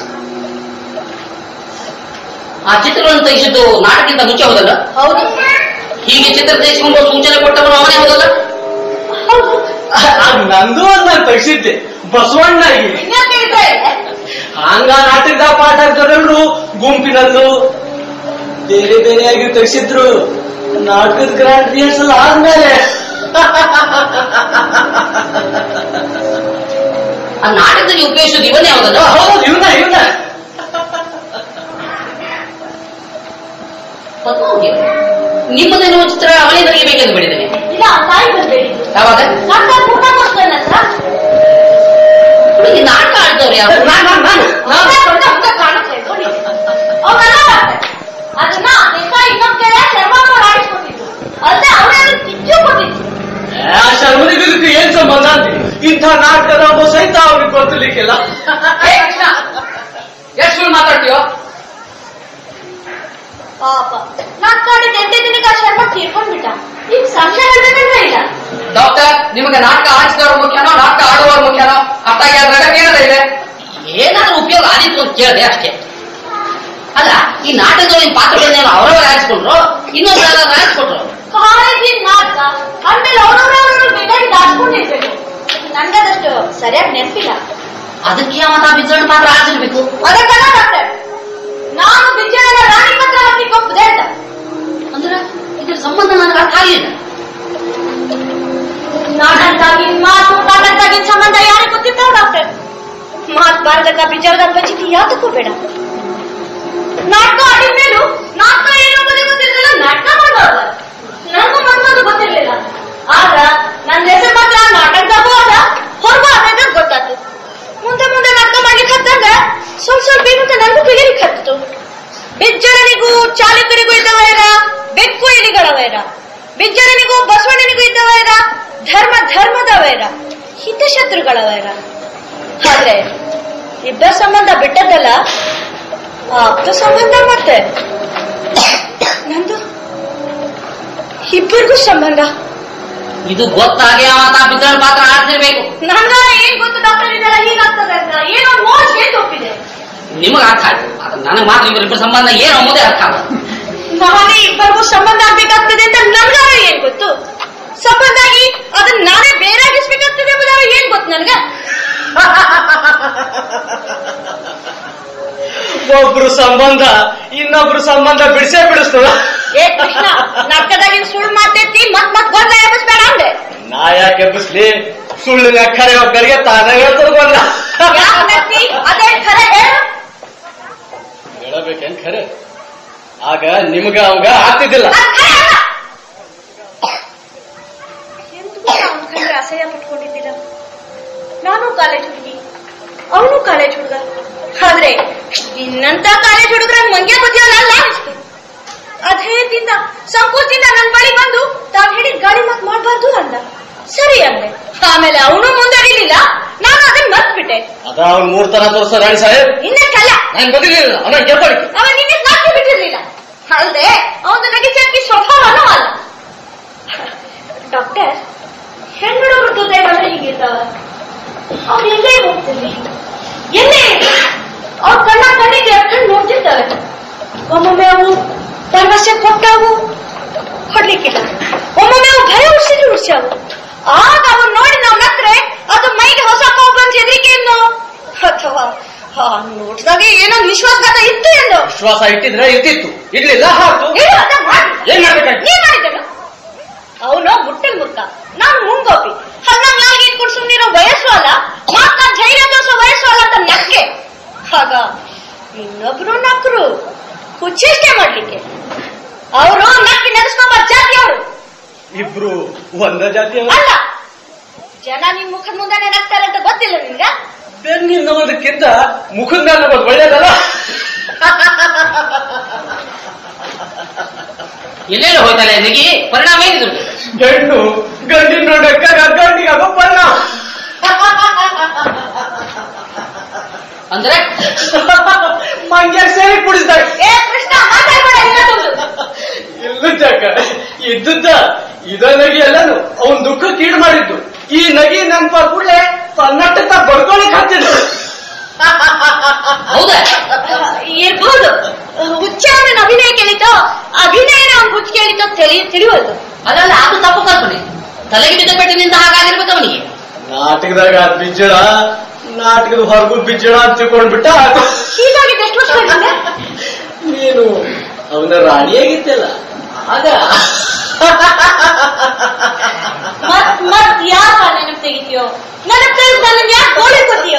ಆ ಚಿತ್ರಗಳನ್ನು ತೆಗೆಸಿದ್ದು ನಾಟಕಕ್ಕಿಂತ ಮುಂಚೆ ಹೋದಲ್ಲ ಹೌದು ಹೀಗೆ ಚಿತ್ರ ತೆಗೆಸ್ಕೊಂಡು ಸೂಚನೆ ಕೊಟ್ಟವರು ಅವನೇ ಹೋದಲ್ಲ ಹೌದು ನಂದು ಒಂದ್ ನಾನು ತೆಗ್ಸಿದ್ದೆ ಬಸವಣ್ಣಗೆ ಇನ್ಯಾಕೆ ಕೇಳಿದ್ರೆ ಹಂಗ ನಾಟಕದ ಪಾಠ ಆಗ್ತಾರಲ್ರು ಗುಂಪಿನಲ್ಲೂ ಬೇರೆ ಬೇರೆಯಾಗಿ ತೆಗ್ಸಿದ್ರು ನಾಟಕದ ಗ್ರ್ಯಾಂಡ್ ರಿಹರ್ಸಲ್ ಆದ್ಮೇಲೆ ಆ ನಾಟಕದಲ್ಲಿ ಉಪಯೋಗಿಸೋದು ಇವನೇ ಹೋದಲ್ಲ ಹೌದು ಇವನ ಇವನ ನಿಮ್ಮದೇನೋ ಚಿತ್ರ ಅವನೇ ಬರೆಯಬೇಕೆಂದು ಬಿಡಿದ್ದೇನೆ ಇಲ್ಲ ಅವ್ನ್ ತಾಯಿ ಬರ್ಬೇಡಿದ್ದು ಯಾವಾಗ ಡಾಕ್ಟರ್ ಊಟ ಹತ್ರ ಹುಡುಗಿ ನಾಟಕ ಆಡ್ತವ್ರು ಯಾರು ನಾನ್ ನಾನ್ ನಾನ್ ಅವರೆಲ್ಲ ಮಾಡ್ತಾರೆ ಅದನ್ನ ದೇಶ ಇನ್ನೊಂದ್ ಕಡೆ ಶರ್ಮಾಪುರ ಆಡಿಸ್ಕೊಟ್ಟಿದ್ರು ಅಲ್ಲದೆ ಅವರೇ ಕಿಚ್ಚು ಕೊಟ್ಟಿದ್ರು ಆ ಶರ್ಮನಿಗೆ ಇದಕ್ಕೆ ಏನ್ ಸಂಬಂಧ ಅಂತೀವಿ ಇಂಥ ನಾಟಕದ ಒಬ್ಬ ಸಹಿತ ಅವ್ರಿಗೆ ಗೊತ್ತಿರ್ಲಿಕ್ಕಿಲ್ಲ ಏ ಕೃಷ್ಣ ಎಷ್ಟು ಸುಳ್ಳು ಮಾತಾಡ್ತೀಯೋ ಪಾಪ ನಾಟಕ ಆಡಿದ ಎಂಟೇ ದಿನಕ್ಕೆ ಆ ಶರ್ಮ ತೀರ್ಕೊಂಡ್ಬಿಟ್ಟ ಈಗ ಸಂಶಯ ಹೇಳ್ಬೇಕಂದ್ರೆ ಇಲ್ಲ ಡಾಕ್ಟರ್ ನಿಮಗೆ ನಾಟಕ ಆಡಿಸಿದವರು ಮುಖ್ಯನೋ ನಾಟಕ ಆಡುವವರು ಮುಖ್ಯನೋ ಅಷ್ಟಾಗಿ ಅದ್ರಾಗ ಏನದ ಇದೆ ಏನಾದ್ರೂ ಉಪಯೋಗ ಆದಿತ್ತು ಅಂತ ಕೇಳಿದೆ ಅಷ್ಟೇ ಅಲ್ಲ ಈ ನಾಟಕದೊಳಗಿನ ಪಾತ್ರಗಳನ್ನೇನು ಅವರವರೇ ಆರಿಸ್ಕೊಂಡ್ರು ಇನ್ನೊಂದು ಯಾರಾದ್ರೂ ಆರಿಸ್ಕೊಂಡ್ರು ಕಾಲೇಜಿನ ನಾಟಕ ಅಂದ್ಮೇಲೆ ಅವರವರವರು ಬೇಕಾಗಿ ದಾಚ್ಕೊಂಡಿರ್ಬೇಕು ನನ್ಗದಷ್ಟು ಸರಿಯಾಗಿ ನೆನಪಿಲ್ಲ ಅದಕ್ಕೆ ಅವತ್ತ ಬಿಜ್ಜಣ್ಣ ಪಾತ್ರ ಆರಿಸಿರ್ಬೇಕು ಅದಕ್ಕಲ್ಲ ಡಾಕ್ಟರ್ ನಾನು ಬಿಜ್ಜಳನ ರಾಣಿ ಪತ್ರ ಹಾಕಿ ಒಪ್ಪದೆ ಅಂತ ಅಂದ್ರೆ ಇದ್ರ ಸಂಬಂಧ ನನಗೆ ಅರ್ಥ ಆಗಲಿಲ್ಲ ನಾಟಕದಾಗಿನ ಮಾತು ನಾಟಕದಾಗಿನ ಸಂಬಂಧ ಯಾರಿಗೆ ಗೊತ್ತಿರ್ತಾವ ಡಾಕ್ಟರ್ ಮಾತ್ ಬಾರದಕ್ಕ ಬಿಜಾರದ ಪಚಿತಿ ಯಾತಕ್ಕೂ ಬೇಡ ನಾಟಕ ಆಡಿದ ಮೇಲೂ ನಾಟಕ ಏನು ಅನ್ನೋದೇ ಗೊತ್ತಿರಲಿಲ್ಲ ನಾಟಕ ಮಾಡುವಾಗ ನನಗೂ ಮತ್ತೊಂದು ಗೊತ್ತಿರ್ಲಿಲ್ಲ ಆದ್ರ ನನ್ನ ಹೆಸರು ಮಾತ್ರ ನಾಟಕದಾಗೂ ಅದ ಹೊರಗೂ ಅದ ಗೊತ್ತಾತು ಮುಂದೆ ಮುಂದೆ ನಾಟಕ ಮಾಡ್ಲಿಕ್ಕೆ ಹತ್ತಂಗ ಸ್ವಲ್ಪ ಸ್ವಲ್ಪ ಏನು ಅಂತ ನನಗೂ ತಿಳಿಲಿಕ್ಕೆ ಹತ್ತಿತು ಬಿಜ್ಜಳನಿಗೂ ಚಾಲಕರಿಗೂ ಇದ್ದ ವೈರ ಬೆಕ್ಕು ಇಲಿಗಳ ವೈರ ಬಿಜ್ಜಳನಿಗೂ ಬಸವಣ್ಣನಿಗೂ ಇದ್ದ ವೈರ ಧರ್ಮ ಧರ್ಮದ ವೈರ ಹಿತಶತ್ರುಗಳ ವೈರ ಆದ್ರೆ ಇಬ್ಬರ ಸಂಬಂಧ ಬಿಟ್ಟದ್ದಲ್ಲ ಆಪ್ತ ಸಂಬಂಧ ಮತ್ತೆ ನಂದು ಇಬ್ಬರಿಗೂ ಸಂಬಂಧ ಇದು ಗೊತ್ತಾಗಿ ಅವತ್ತ ಬಿಜ್ಜಣ್ಣ ಪಾತ್ರ ಆರಿಸಿರ್ಬೇಕು ನಂಗಾರ ಏನ್ ಗೊತ್ತು ಡಾಕ್ಟರ್ ಇದೆಲ್ಲ ಹೀಗಾಗ್ತದೆ ಅಂತ ಏನೋ ಮೋಸ್ಗೆ ತಪ್ಪಿದೆ ನಿಮಗೆ ಅರ್ಥ ಆಯ್ತು ಆದ್ರೆ ನನಗೆ ಮಾತ್ರ ಇವರಿಬ್ಬರ ಸಂಬಂಧ ಏನು ಅನ್ನೋದೇ ಅರ್ಥ ಆಗಲ್ಲ ನಾನೇ ಇಬ್ಬರಿಗೂ ಸಂಬಂಧ ಆಗ್ಬೇಕಾಗ್ತದೆ ಅಂತ ನನ್ಗಾರ ಏನ್ ಗೊತ್ತು ಸಂಬಂಧ ಆಗಿ ಅದನ್ನ ನಾನೇ ಬೇರೆ ಆಗಿಸ್ಬೇಕಾಗ್ತದೆ ಎಂಬುದಾರ ಏನ್ ಗೊತ್ತು ನನ್ಗ ಒಬ್ರು ಸಂಬಂಧ ಇನ್ನೊಬ್ರು ಸಂಬಂಧ ಬಿಡಿಸೇ ಬಿಡಿಸ್ತದ ಏ ಕೃಷ್ಣ ನಾಟಕದಾಗಿನ ಸುಳ್ಳು ಮಾತೈತಿ ಮತ್ ಮತ್ ಗೊಂದಲ ಎಬ್ಬಿಸ್ಬೇಡ ಅಂದೆ ನಾ ಯಾಕೆ ಎಬ್ಬಿಸ್ಲಿ ಸುಳ್ಳಿನ ಖರೆ ಒಬ್ಬರಿಗೆ ತಾನೇ ಹೇಳ್ತದ ಬಂದ ಯಾಕ್ ನೆತ್ತಿ? ಅದೇ ಖರೆ ಹೇಳು ಹೇಳಬೇಕೇನ್ ಖರೆ ಆಗ ನಿಮ್ಗ ಅವಾಗ ಆಗ್ತಿದ್ದಿಲ್ಲ ಅದ್ ಖರೆ ಅಲ್ಲ. ಎಂತೂ ಅವನ ಕಂಡ್ರೆ ಅಸಹ್ಯ ಪಟ್ಕೊಂಡಿದ್ದೀರ ಕಾಲೇಜ್ ಹುಡುಗ ಆದ್ರೆ ನಿನ್ನಂತ ಕಾಲೇಜ್ ಹುಡುಗರ ಮಂಗ್ಯ ಬುದ್ಧಿಯಲ್ಲ ಅಲ್ಲ ಅಧೈರ್ಯದಿಂದ ಸಂಕೋಚದಿಂದ ನನ್ನ ಬಳಿ ಬಂದು ತಾವ್ ಹೇಳಿದ ಗಾಳಿ ಮಾತ್ ಮಾಡ್ಬಾರ್ದು ಅಂದ ಸರಿ ಅಂದೆ ಆಮೇಲೆ ಅವನು ಮುಂದರಿಲಿಲ್ಲ ನಾನು ಅದನ್ನ ಮರ್ತ್ಬಿಟ್ಟೆ ಅದ ಅವ್ನ್ ಮೂರ್ ತರ ತೋರಿಸ ರಾಣಿ ಸಾಹೇಬ್ ಇನ್ನೇ ಕಲ್ಲ ನಾನ್ ಬಂದಿರ್ಲಿಲ್ಲ ಅವನ ಗೆಲ್ಕೊಳಿಕೆ ಅವ ನಿನ್ನೆ ಸಾಕ್ಷಿ ಬಿಟ್ಟಿರ್ಲಿಲ್ಲ ಅಲ್ದೆ ಅವನು ನಗೆ ಚರ್ಕಿ ಸ್ವಭಾವನೂ ಅಲ್ಲ ಡಾಕ್ಟರ್ ಹೆಣ್ಣುಡುಗರು ಹೃದಯಗಳು ಹೀಗಿರ್ತಾವ ಅವ್ರು ಎಲ್ಲೇ ಹೋಗ್ತಿರ್ಲಿ ಎಲ್ಲೇ ಇರ್ಲಿ, ಅವ್ರ ಕಣ್ಣ ಕಣ್ಣಿಗೆ ಎತ್ಕೊಂಡು ನೋಡ್ತಿರ್ತಾರೆ ಒಮ್ಮೊಮ್ಮೆ ಅವು ಭರವಸೆ ಕೊಟ್ಟವು ಕೊಡ್ಲಿಕ್ಕಿಲ್ಲ ಒಮ್ಮೊಮ್ಮೆ ಅವು ಭಯ ಉಡ್ಸಿದ್ರು ಉಡ್ಸ್ಯಾವು ಆಗ ಅವ್ರು ನೋಡಿ ನಾವು ನಕ್ರೆ ಅದು ಮೈಗೆ ಹೊಸ ಕೋಪ ಅಂತ ಹೆದರಿಕೆಯನ್ನು ಅಥವಾ ಆ ನೋಟ್ದಾಗ ಏನೋ ವಿಶ್ವಾಸಘಾತ ಇತ್ತು ಎಂದು ವಿಶ್ವಾಸ ಇಟ್ಟಿದ್ರೆ ಇರ್ತಿತ್ತು ಇಡ್ಲಿಲ್ಲ ಹಾಕು ಹೇಳು ಅದ ಮಾಡಿ ಏನ್ ಮಾಡ್ಬೇಕಾಯ್ತು? ನೀ ಮಾಡಿದ್ದಲ್ಲ ಅವನು ಮುಟ್ಟಲ್ ಮುಕ್ಕ ನಾನು ಮುಂಗೋಪಿ ಹದಿನಾಲ್ಕು ನಾಲ್ಕು ಇಟ್ಕೊಂಡು ಸುಮ್ಮನಿರೋ ವಯಸ್ಸು ಅಲ್ಲ ಮಾತ್ರ ಧೈರ್ಯ ತೋರಿಸೋ ವಯಸ್ಸು ಅಲ್ಲ ಅಂತ ನಕ್ಕೆ ಆಗ ಇನ್ನೊಬ್ರು ನಕ್ರು ಕುಚ್ಚೇಷ್ಟೆ ಮಾಡ್ಲಿಕ್ಕೆ ಅವರು ನಕ್ಕಿ ನೆನೆಸ್ಕೊಂಬ ಜಾತಿ ಅವರು ಇಬ್ರು ಒಂದ ಜಾತಿ ಅಲ್ಲ ಜನ ನಿನ್ ಮುಖದ ಮುಂದೆ ನಗ್ತಾರೆ ಅಂತ ಗೊತ್ತಿಲ್ಲ ನಿನ್ಗ ಬೆನ್ನಿನ ನಗೋದಕ್ಕಿಂತ ಮುಖದ ಮೇಲೆ ನಗೋದು ಒಳ್ಳೇದಲ್ಲ ಎಲ್ಲೆಲ್ಲ ಹೋಯ್ತಲ್ಲ ನಿಗಿ ಪರಿಣಾಮ ಏನಿದ್ರು ಹೆಣ್ಣು ಗಂಡಿನ ನೋಡಕ್ಕ ಗಂಡಿಗೆ ಆಗೋ ಬಣ್ಣ ಅಂದ್ರೆ ಮಂಗ್ಯ ಸೇರಿ ಕುಡಿಸ್ದಾಗ ಏ ಕೃಷ್ಣ ಮಾತಾಡ್ಬೇಡ ಇನ್ನೊಂದು ಇಲ್ಲ ಜಾಕ ಇದ್ದದ್ದ ಇದ ನಗಿ ಎಲ್ಲನು ಅವನ್ ದುಃಖ ಕೀಡು ಮಾಡಿದ್ದು ಈ ನಗಿ ನೆನ್ಪ ಕೂಡಲೇ ತನ್ನಟ್ಟ ಬಡ್ಕೊಳಕ್ ಹತ್ತಿದ್ರು ಹೌದಾ ಇರ್ಬೋದು ಹುಚ್ಚಾವನ ಅಭಿನಯ ಕೇಳಿತೋ ಅಭಿನಯನ ಅವ್ನು ಹುಚ್ಚ ಕೇಳಿತೋ ತಿಳಿ ತಿಳಿವಲ್ದು ಅದಲ್ಲ ಅದು ತಪ್ಪು ಕಲ್ಪನೆ ತಲೆಗೆ ಬಿದ್ದ ಪೆಟ್ಟಿನಿಂದ ಹಾಗಾಗಿರ್ಬೇಕು ಅವನಿಗೆ ನಾಟಕದಾಗ ಬಿಜ್ಜಳ ನಾಟಕದ ಹೊರಗು ಬಿಜ್ಜಳ ಅಂತ ತಿಳ್ಕೊಂಡ್ಬಿಟ್ಟ ಹೀಗಾಗಿದ್ದು ಎಷ್ಟು ವರ್ಷ ಆಗಿದೆ? ನೀನು ಅವನ ರಾಣಿಯಾಗಿದ್ದಲ್ಲ ಆಗ ಮತ್ ಮತ್ ಯಾಕ ನೆನಪು ತೆಗಿತೀಯೋ ನೆನಪು ತೆಗೆದು ನನ್ನ ಯಾಕೆ ಗೋಳಿ ಕೊತ್ತೀಯೋ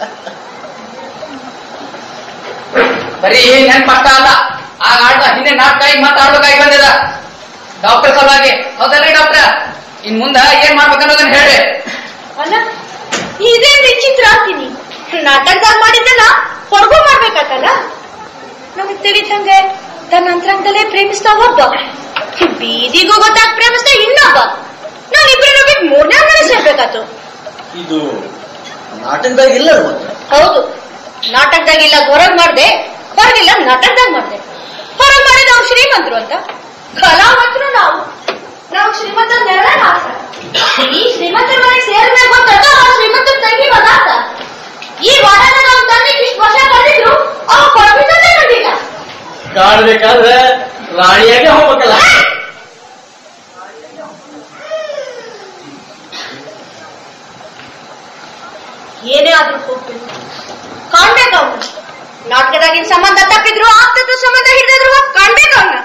ಬರೀ ನೆನ್ಪಷ್ಟ ಅಲ್ಲ ಆಗ ಆಡ್ದ ಹಿಂದೆ ನಾಟಕ ಈಗ ಮತ್ತೆ ಆಡ್ಬೇಕಾಗಿ ಬಂದಿದ ಡಾಕ್ಟರ್ ಸಲುವಾಗಿ ಹೌದಲ್ರಿ ಡಾಕ್ಟರ್ ಇನ್ ಮುಂದ ಏನ್ ಮಾಡ್ಬೇಕನ್ನೋದನ್ನ ಹೇಳ್ರಿ ಅಲ್ಲ ಇದೇನ್ ವಿಚಿತ್ರ ಅಂತೀನಿ ನಾಟಕದಾಗ ಮಾಡಿದ್ದನ್ನ ಹೊರಗೂ ಮಾಡ್ಬೇಕಾತಲ್ಲ ನಮಗ್ ತಿಳಿದಂಗೆ ತನ್ನ ಅಂತರಂಗದಲ್ಲೇ ಪ್ರೇಮಿಸ್ತಾ ಒಬ್ಬ ಬೀದಿಗೂ ಗೊತ್ತಾಗ ಪ್ರೇಮಿಸ್ತಾ ಇನ್ನೊಬ್ಬ ನಾವಿಬ್ರು ಬಿಟ್ಟು ಮೂರನೇ ಮನೆ ಸೇರ್ಬೇಕಾತು ಇದು ನಾಟಕದಾಗ ಇಲ್ಲ ಮತ್ತೆ ಹೌದು ನಾಟಕದಾಗಿಲ್ಲ ಹೊರಗ್ ಮಾಡ್ದೆ ಹೊರಗಿಲ್ಲ ನಾಟಕದಾಗ ಮಾಡ್ದೆ ಹೊರಗ್ ಮಾಡಿದ ಅವ್ರು ಶ್ರೀಮಂತರು ಅಂತ ಕಲಾವಂತರು ನಾವು ನಾವು ಶ್ರೀಮಂತರ ನೆರಳ ಆಸ ಈ ಶ್ರೀಮಂತರ ಮನೆಗೆ ಸೇರಿದ್ರೆ ಗೊತ್ತಾಗ ಆ ಶ್ರೀಮಂತರ ತಂಗಿ ಮಗ ಅಂತ ಈ ವಾರನ ನಾವು ತಂದೆಗೆ ಇಷ್ಟು ವರ್ಷ ಕಳೆದಿದ್ರು ಅವ್ರು ಕೊಡಬಿಟ್ಟೇ ಕಂಡಿಲ್ಲ ಕಾಡ್ಬೇಕಾದ್ರೆ ರಾಣಿಯಾಗೆ ಹೋಗ್ಬೇಕಲ್ಲ ಏನೇ ಆದ್ರೂ ಹೋಗ್ಬೇಕು ಕಾಣ್ಬೇಕು ಅವ್ನು ನಾಟಕದಾಗಿನ ಸಂಬಂಧ ತಪ್ಪಿದ್ರು ಆಗ್ತದ್ದು ಸಂಬಂಧ ಹಿಡಿದ್ರು ಕಾಣ್ಬೇಕು ಅವನ್ನ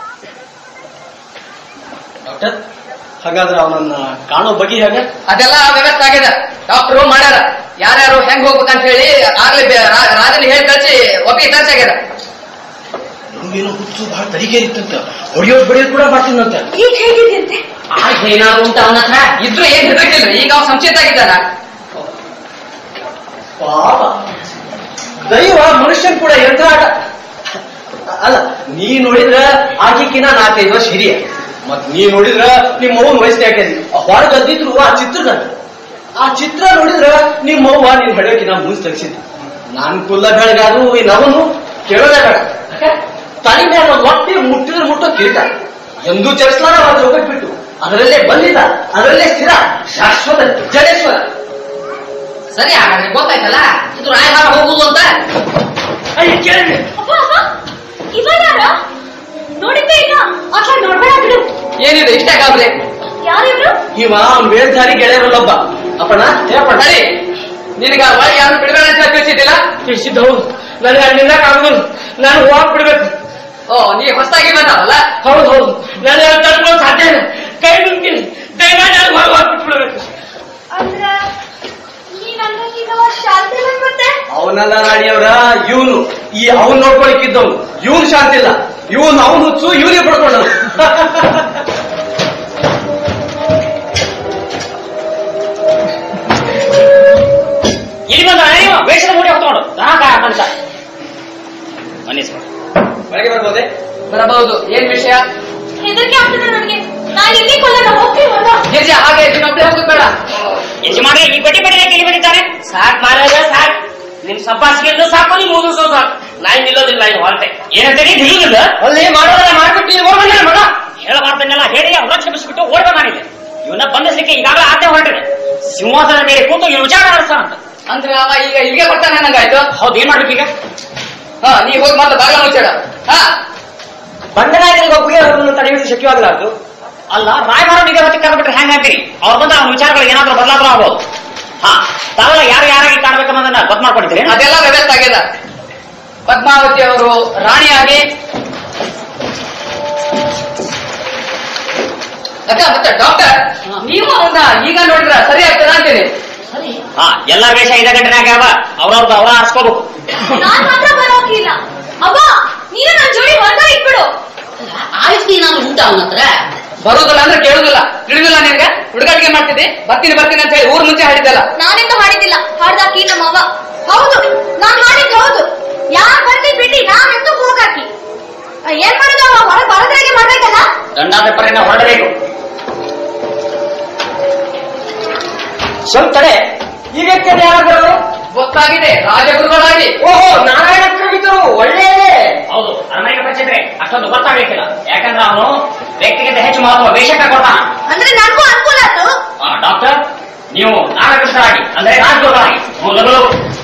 ಡಾಕ್ಟರ್ ಹಾಗಾದ್ರೆ ಅವನನ್ನ ಕಾಣೋ ಬಗೆ ಹೇಗೆ ಅದೆಲ್ಲ ವ್ಯವಸ್ಥೆ ಆಗಿದೆ ಡಾಕ್ಟರ್ ಮಾಡ್ಯಾರ ಯಾರ್ಯಾರು ಹೆಂಗ್ ಹೋಗ್ಬೇಕಂತ ಹೇಳಿ ಆಗ್ಲೇ ಬೆ- ರಾ- ರಾಜನ್ ಹೇಳಿ ಕಳ್ಸಿ ಒಪ್ಪಿಗೆ ತರ್ಸಾಗ್ಯದ ನಮ್ಗೇನೋ ಹುಚ್ಚು ಬಹಳ ತಡಿಗೆ ಇತ್ತಂತ ಹೊಡಿಯೋದು ಬಡಿಯೋದು ಕೂಡ ಮಾಡ್ತೀನಂತೆ ಈಗ ಹೇಗಿದ್ಯಂತೆ ಆಗ ಏನಾದ್ರು ಉಂಟ ಅವನ ಹತ್ರ ಇದ್ರು ಏನ್ ಹೆದರ್ಕಿಲ್ಲ ಈಗ ಅವ್ನು ಸಂಶಯಿತ ಆಗಿದ್ದಾನ ಪಾಪ ದೈವ ಮನುಷ್ಯನ್ ಕೂಡ ಎಂತ ಆಟ ಅಲ್ಲ ನೀ ನೋಡಿದ್ರ ಆಕಿಕಿನ ನಾಲ್ಕೈದು ವರ್ಷ ಹಿರಿಯ ಮತ್ ನೀ ನೋಡಿದ್ರ ನಿಮ್ಮ ಅವ್ವನ್ ವಯಸ್ಸಿಗೆ ಹಾಕಿದ್ರಿ ಹೊರಗದ್ದಿದ್ರು ಆ ಚಿತ್ರದಂತ ಆ ಚಿತ್ರ ನೋಡಿದ್ರ ನಿಮ್ಮ ಅವ್ವ ನೀನ್ ಹೊಡೆಯೋಕಿನ ಮುನ್ಸ್ ತೆಗ್ಸಿದ್ದು ನಾನ್ ಕುಲ್ಲ ಬೆಳಗಾದ್ರು ಈ ನವನು ಕೇಳೋದೇ ಬೇಡ ತಲೆ ಮೇಲೆ ಒಂದು ಹೊಟ್ಟೆ ಮುಟ್ಟಿದ್ರೆ ಮುಟ್ಟೋ ಕಿರೀಟ ಎಂದೂ ಚಲಿಸ್ಲಾರ ಅದ್ರ ಹೋಗ್ಬಿಟ್ಟು ಅದರಲ್ಲೇ ಬಂದಿದ್ದ ಅದರಲ್ಲೇ ಸ್ಥಿರ ಶಾಶ್ವತ ಜಡೇಶ್ವರ ಸರಿ ಹಾಗಾದ್ರೆ ಗೊತ್ತಾಯ್ತಲ್ಲ ಇದು ರಾಯಭಾರ ಹೋಗುದು ಅಂತ ಅಯ್ಯ ಕೇಳಿ ಅಪ್ಪ ಅಪ್ಪ ಇವ ಯಾರ ನೋಡಿದ್ದೆ ಇಲ್ಲ ಅಥವಾ ನೋಡ್ಬೇಡ ಬಿಡು ಏನಿದೆ ಇಷ್ಟ ಗಾಬ್ರೆ ಯಾರಿವ್ರು ಇವ ಅವ್ನ್ ಬೇಲ್ದಾರಿ ಗೆಳೆಯರಲ್ಲೊಬ್ಬ ಅಪ್ಪಣ ಹೇಳಪ್ಪಣ ಸರಿ ನಿನಗ ಒಳಗೆ ಯಾರು ಬಿಡಬೇಡ ಅಂತ ತಿಳಿಸಿದ್ದಿಲ್ಲ ತಿಳಿಸಿದ್ದವು ನನಗೆ ಅಲ್ಲಿಂದ ಆಗುದಿಲ್ಲ ನಾನು ಹೋಗ್ ಬಿಡ್ಬೇಕು ಓ ನೀ ಹೊಸದಾಗಿ ಬಂದವಲ್ಲ ಹೌದು ಹೌದು ನನಗೆ ಅಲ್ಲಿ ತಡ್ಕೊಳ್ಳೋ ಸಾಧ್ಯ ಇಲ್ಲ ಕೈ ನುಗ್ಗಿ ದಯಮಾಡಿ ಅಲ್ಲಿ ಹೊರಗೆ ಹೋಗ್ಬಿಟ್ಬಿಡ್ಬೇಕು ಅಂದ್ರ ನೀನಂಗ ಶಾಂತಿ ಮತ್ತೆ ಅವನಲ್ಲ ರಾಣಿಯವರ ಇವನು ಈ ಅವನ್ ನೋಡ್ಕೊಳಿಕ್ಕಿದ್ದವನು ಇವನ್ ಶಾಂತಿ ಇಲ್ಲ ಇವನ್ ಅವನು ಹುಚ್ಚು ಇವನೇ ಪಡ್ಕೊಂಡ ಇಲ್ಲಿ ಬಂದ ನೀವು ವೇಷದ ಮೂಡಿ ಹೊತ್ಕೊಂಡು ದನ ಕಾಯ ಅಂತ ಬನ್ನಿ ಸರ್ ಒಳಗೆ ಬರ್ಬೋದೆ ಬರಬಹುದು ಏನ್ ವಿಷಯ ಹೆದರಿಕೆ ಆಗ್ತದೆ ನನಗೆ ನಾನು ಇಲ್ಲಿ ಕೊಲ್ಲಲ್ಲ ಹೋಗ್ತೀವಲ್ಲ ಗಿರ್ಜಾ ಹಾಗೆ ಇನ್ನೊಬ್ಳೆ ಹೋಗುದ್ ಬೇಡ ಯಜಮಾನ್ರೆ ಈ ಬಡ್ಡಿ ಬಡ್ಡಿ ಕೇಳಿ ಬಂದಿದ್ದಾರೆ ಸಾಕ್ ಮಾರಾಯ ಸಾಕ್ ನಿಮ್ ಸಬ್ಬಾಸಿಗೆಂದು ಸಾಕು ನೀವು ಮುಗಿಸೋ ಸಾಕು ನಾಯಿ ನಿಲ್ಲೋದಿಲ್ಲ ಇನ್ನು ಹೊರಟೆ ಏನಂತೀರಿ ನಿಲ್ಲುವುದಿಲ್ಲ ಅಲ್ಲಿ ಮಾಡೋದನ್ನ ಮಾಡ್ಬಿಟ್ಟು ನೀವು ಹೋಗ್ಬಂದ್ರೆ ಮಗ ಹೇಳಬಾರ್ದನ್ನೆಲ್ಲ ಹೇಳಿ ಹೊರಕ್ಷ ಬಿಸಿಬಿಟ್ಟು ಓಡ್ಬ ನಾನಿದೆ ಇವನ್ನ ಬಂಧಿಸ್ಲಿಕ್ಕೆ ಈಗಾಗಲೇ ಆಜ್ಞೆ ಹೊರಟಿದೆ ಸಿಂಹಾಸನದ ಮೇಲೆ ಕೂತು ಇವನು ವಿಚಾರ ನಡೆಸ್ತಾನಂತ ಅಂದ್ರೆ ಅವ ಈಗ ಇಲ್ಲಿಗೆ ಬರ್ತಾನೆ ನಂಗಾಯ್ತು ಹೌದು ಏನ್ ಮಾಡ್ಬೇಕು ಈಗ ಹಾ ನೀ ಹೋಗಿ ಮತ್ತೆ ಬಾಗಿಲ ಮುಚ್ಚಾಡ ಹಾ ಬಂಡನಾಯಕನಿಗೆ ಒಬ್ಬಗೆ ಅವ್ರನ್ನ ತಡೆಯುವುದು ಶಕ್ಯವಾಗಲಾರದು ಅಲ್ಲ ರಾಯಭಾರನಿಗೆ ಹೊತ್ತಿಗೆ ಕರೆಬಿಟ್ರೆ ಹೆಂಗಂತೀರಿ ಅವ್ರು ಬಂದ ಅವನ ವಿಚಾರಗಳು ಏನಾದ್ರೂ ಬದಲಾವಣೆ ಆಗ್ಬೋದು ಹಾ ತಾವೆಲ್ಲ ಯಾರು ಯಾರಾಗಿ ಕಾಣ್ಬೇಕನ್ನೋದನ್ನ ಗೊತ್ತು ಮಾಡ್ಕೊಂಡಿದ್ದೀರಿ ಅದೆಲ್ಲ ವ್ಯವಸ್ಥೆ ಆಗ್ಯದ ಪದ್ಮಾವತಿ ಅವರು ರಾಣಿಯಾಗಿ ಅಕ್ಕ ಮತ್ತೆ ಡಾಕ್ಟರ್ ನೀವು ಅವನ್ನ ಈಗ ನೋಡಿದ್ರ ಸರಿ ಆಗ್ತದ ಅಂತೀನಿ ಹಾ ಎಲ್ಲಾ ವೇಷ ಐದ ಗಂಟೆನಾಗ ಅವ ಅವ್ರವ್ರದ್ದು ಅವ್ರ ಆರಿಸ್ಕೋಬೇಕು ನಾನ್ ಮಾತ್ರ ಬರೋಕಿಲ್ಲ ಅವ್ವ ನೀನು ನನ್ನ ಜೋಡಿ ಹೊರಗಡೆ ಇಟ್ಬಿಡು ಆಯ್ತು ನಾನು ಉಂಟ ಅವನ ಹತ್ರ ಬರುದಿಲ್ಲ ಅಂದ್ರೆ ಕೇಳುದಿಲ್ಲ ತಿಳಿದಿಲ್ಲ ನಿನ್ಗೆ ಹುಡುಗಾಟಿಗೆ ಮಾಡ್ತಿದ್ದೆ ಬರ್ತೀನಿ ಬರ್ತೀನಿ ಅಂತ ಹೇಳಿ ಊರ್ ಮುಂಚೆ ಹಾಡಿದ್ದಲ್ಲ ನಾನೆಂತ ಹಾಡಿದ್ದಿಲ್ಲ ಹಾಡ್ದಾಕಿ ನಮ್ಮ ಅವ್ವ ಹೌದು ನಾನ್ ಹಾಡಿದ್ದು ಹೌದು ಯಾರ್ ಬರ್ತಿ ಬಿಡಿ ನಾನೆಂತೂ ಹೋಗಾಕಿ ಆ, ಏನ್ ಮಾಡುದು ಅವ ಹೊರಗೆ ಬರೋದ್ರಾಗೆ ಮಾಡ್ಬೇಕಲ್ಲ ದಂಡಾಧಿಪರಿನ ಹೊರಡಬೇಕು ಸ್ವಲ್ಪ ತಡೆ ಈ ವ್ಯಕ್ತಿಯನ್ನು ಯಾರು ಬರೋದು ಗೊತ್ತಾಗಿದೆ ರಾಜಗುರುಗಳಾಗಿ ಓಹೋ ನಾರಾಯಣ ಕವಿತರು ಒಳ್ಳೆಯದೇ ಹೌದು ಅರಮನೆಗೆ ಬಚ್ಚಿದ್ರೆ ಅಷ್ಟೊಂದು ಗೊತ್ತಾಗಬೇಕಿಲ್ಲ ಯಾಕಂದ್ರೆ ಅವನು ವ್ಯಕ್ತಿಗಿಂತ ಹೆಚ್ಚು ಮಹತ್ವ ವೇಷಕ್ಕೆ ಕೊಡ್ತಾನ ಅಂದ್ರೆ ನನಗೂ ಅನುಕೂಲ ಆಯ್ತು ಆ, ಡಾಕ್ಟರ್ ನೀವು ನಾಗಕೃಷ್ಣರಾಗಿ ಅಂದ್ರೆ ರಾಜಗುರುಗಳಾಗಿ ಮೊದಲು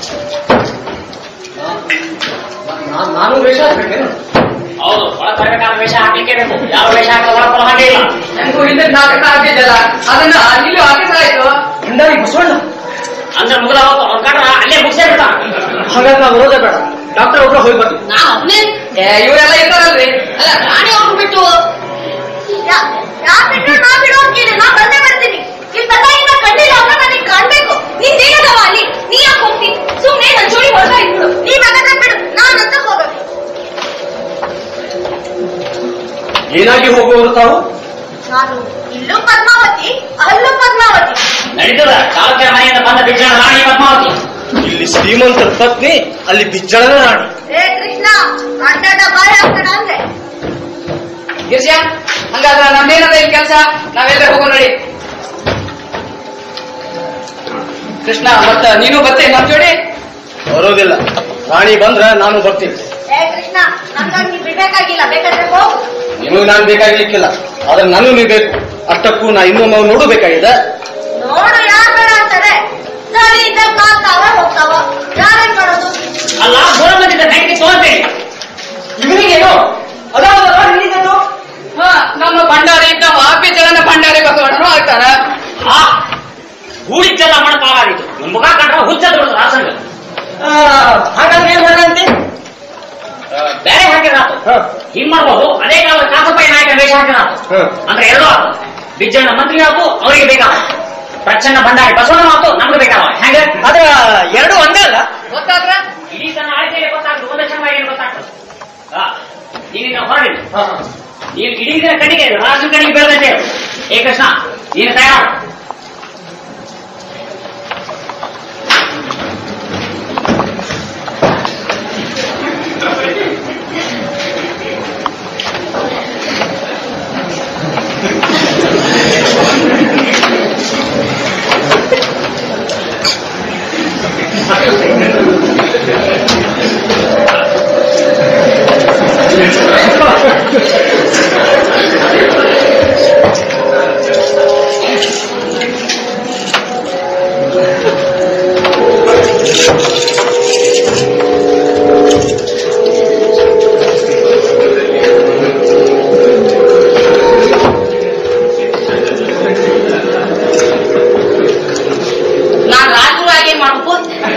ನಾನು ವೇಷ ಹಾಕ್ಬೇಕೇನು ಹೌದು ಒಳ ತರಬೇಕಾದ ವೇಷ ಹಾಕ್ಲಿಕ್ಕೆ ಬೇಕು ಯಾವ ವೇಷ ಹಾಕಲು ಹೊರಪಡ ಹಾಗೆ ಇಲ್ಲ ನನಗೂ ಹಿಂದೆ ನಾಟಕ ಆಗಿದ್ದಲ್ಲ ಅದನ್ನ ಇಲ್ಲೂ ಹಾಕಿಸಲಾಯ್ತು ಹಿಂದಾಗಿ ಬಸವಣ್ಣ ಅಂದ್ರೆ ಮುಗಿದ ಹೋಗ್ತು ಅವ್ನ ಕಂಡ್ರ ಅಲ್ಲೇ ಮುಗಿಸೇ ಬಿಡ್ತಾನ ಹಾಗಾದ್ರೆ ನಾವು ಬರೋದೇ ಬೇಡ ಡಾಕ್ಟರ್ ಒಬ್ರು ಹೋಗಿ ಬರ್ತೀವಿ ನಾ ಒಬ್ನೇ ಏ, ಇವರೆಲ್ಲ ಇರ್ತಾರಲ್ರಿ ಅಲ್ಲ ರಾಣಿ ಅವ್ರು ಬಿಟ್ಟು ಯಾ- ಯಾರ್ ಬಿಟ್ರು ನಾ ಬಿಡು ಅಂತೀನಿ ನಾ ಬಂದೇ ಬರ್ತೀನಿ ಇಲ್ಲಿ ಬಂದಾಗಿಂದ ಕಂಡಿಲ್ಲ ಅವ್ನ ನನಗೆ ಕಾಣ್ಬೇಕು ನೀನ್ ಏನದವ ಅಲ್ಲಿ ನೀ ಯಾಕೆ ಹೋಗ್ತಿ ಸುಮ್ನೆ ನನ್ ಜೋಡಿ ಹೊರಗ ಇಟ್ಬಿಡು ನೀ ಹಾಗಾದ್ರೆ ಬಿಡು ನಾನಂತ ಹೋಗಬೇಕು ಏನಾಗಿ ಹೋಗುವವರು ತಾವು ನಾನು ಇಲ್ಲೂ ಪದ್ಮಾವತಿ ಅಲ್ಲೂ ಪದ್ಮಾವತಿ ನಡೀತದ ಚಾಲುಕ್ಯರ ಮನೆಯಿಂದ ಬಂದ ಬಿಜ್ಜಳ ರಾಣಿ ಪದ್ಮಾವತಿ ಇಲ್ಲಿ ಶ್ರೀಮಂತರ ಪತ್ನಿ ಅಲ್ಲಿ ಬಿಜ್ಜಳನ ರಾಣಿ ಏ ಕೃಷ್ಣ ಅಡ್ಡಾಡ ಬಾಯ ಹಾಕ್ತಾನ ಅಂದ್ರೆ ಗಿರ್ಜಾ ಹಂಗಾದ್ರ ನಮ್ದೇನದ ಇಲ್ಲಿ ಕೆಲಸ ನಾವೆಲ್ಲ ಹೋಗೋ ನಡಿ ಕೃಷ್ಣ ಮತ್ತ ನೀನು ಬರ್ತೆ ನಮ್ ಜೋಡಿ ಬರೋದಿಲ್ಲ ರಾಣಿ ಬಂದ್ರ ನಾನು ಬರ್ತೀನಿ ಏ ಕೃಷ್ಣ ನನ್ಗಾಗಿ ನೀ ಬಿಡ್ಬೇಕಾಗಿಲ್ಲ ಬೇಕಾದ್ರೆ ಹೋಗು ನಿಮಗೆ ನಾನು ಬೇಕಾಗ್ಲಿಕ್ಕಿಲ್ಲ ಆದ್ರೆ ನಾನು ನೀವು ಬೇಕು ಅಷ್ಟಕ್ಕೂ ನಾ ಇನ್ನೊಮ್ಮೆ ಅವ್ರು ನೋಡಬೇಕಾಗಿದೆ ನೋಡು ಯಾರ್ ಬೇಡ ಅಂತಾರೆ ಸರಿ ಇದ್ದ ಕಾಲ್ತಾವ ಹೋಗ್ತಾವ ಯಾರೇನ್ ಮಾಡೋದು ಅಲ್ಲ ದೂರ ಬಂದಿದ್ದ ಬ್ಯಾಂಕಿಗೆ ತೋರ್ಬೇಡಿ ಇವನಿಗೇನು ಅದಾವ ನಿನಗೇನು ಹಾ ನಮ್ಮ ಭಂಡಾರಿ ಇದ್ದವ ಬಿಜ್ಜಳನ ಭಂಡಾರಿ ಬಸವಣ್ಣನು ಆಗ್ತಾನ ಆ ಹೂಡಿದ್ದೆಲ್ಲ ಮಣಪಾಲಾಗಿತ್ತು ನಿಮ್ ಮುಖ ಕಂಡ್ರೆ ಹುಚ್ಚದ ಬಿಡುದು ರಾಸಂಗ ಆ, ಹಾಗಾದ್ರೆ ಏನ್ ಮಾಡಂತೆ ಬೇರೆ ಹಾಕಿರಾತು ಹಿಂಗ್ ಮಾಡ್ಬೋದು ಅದೇ ಕಾಲದ ಕಾಸಪ್ಪಯ್ಯ ನಾಯಕ ವೇಷ ಹಾಕಿರಾತು ಹ್ಮ್. ಅಂದ್ರೆ ಎರಡು ಆತು ಬಿಜ್ಜಣ್ಣ ಮಂತ್ರಿ ಆತು ಅವರಿಗೆ ಬೇಕಾದ ಪ್ರಚನ್ನ ಭಂಡಾರಿ ಬಸವಣ್ಣ ಮಾತು ನಮ್ಗೆ ಬೇಕಾವ ಹೆಂಗ ಆದ್ರ ಎರಡು ಒಂದೇ ಅಲ್ಲ ಗೊತ್ತಾದ್ರ ಇಡೀ ತನ್ನ ಆಳ್ಕೆಗೆ ಗೊತ್ತಾಗ್ತದೆ ಒಂದೇ ಚೆನ್ನಾಗಿ ಏನು ಗೊತ್ತಾಗ್ತದೆ ಆ, ನೀನಿನ್ನ ಹೊರಡಿ ನೀನು ಇಡೀ ದಿನ ಕಣ್ಣಿಗೆ ರಾಜನ ಕಣ್ಣಿಗೆ ಬೆಳೆದಂತೆ ಏ ಕೃಷ್ಣ ನೀನು ತಯಾರು ನಾನ್ ರಾಜರು ಆಗಿ ಏನ್ ಮಾಡ್ಬೇಕು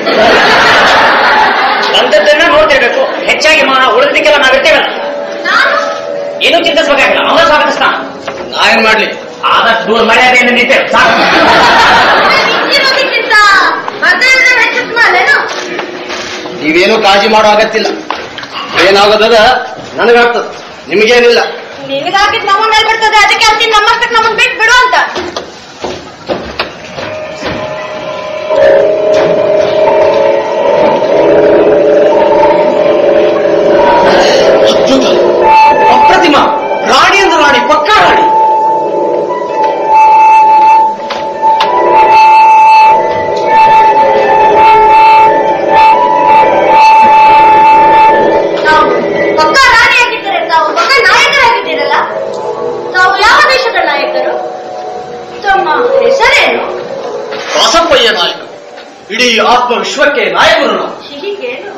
ಬಂದದ್ದನ್ನ ನೋಡ್ತಿರ್ಬೇಕು ಹೆಚ್ಚಾಗಿ ಮಾನ ಉಳಿದಕ್ಕೆಲ್ಲ ನಾವಿರ್ತೇವಲ್ಲ ನಾನು ಏನೂ ಚಿಂತಿಸಬೇಕಾಗಿಲ್ಲ ಅವನ ಸ್ವಾಗತಿಸ್ತಾನ ನಾ ಏನ್ ಮಾಡ್ಲಿ ಆದಷ್ಟು ದೂರ ಮರ್ಯಾದೆಯಿಂದ ನಿಂತೇವೆ ಸಾಕು ನಿಂತಿರೋದಕ್ಕಿಂತ ಬರ್ದೇ ಇದ್ರೆ ಹೆಚ್ಚು ಅಲ್ಲೇನು ನೀವೇನು ಕಾಳಜಿ ಮಾಡೋ ಅಗತ್ತಿಲ್ಲ ಏನಾಗೋದದ ನನಗಾಗ್ತದ ನಿಮಗೇನಿಲ್ಲ ನಿನಗಾಗಿದ್ ನಮ್ಮ ಮೇಲೆ ಬಿಡ್ತದೆ ಅದಕ್ಕೆ ಅಂತೀನಿ ನಮ್ಮಷ್ಟಕ್ಕೆ ನಮ್ಮನ್ ಬಿಟ್ಟು ಬಿಡು ಅಂತ ಆತ್ಮ ವಿಶ್ವಕ್ಕೆ ನಾಯಕರು ನಾವು ಹೀಗೇನು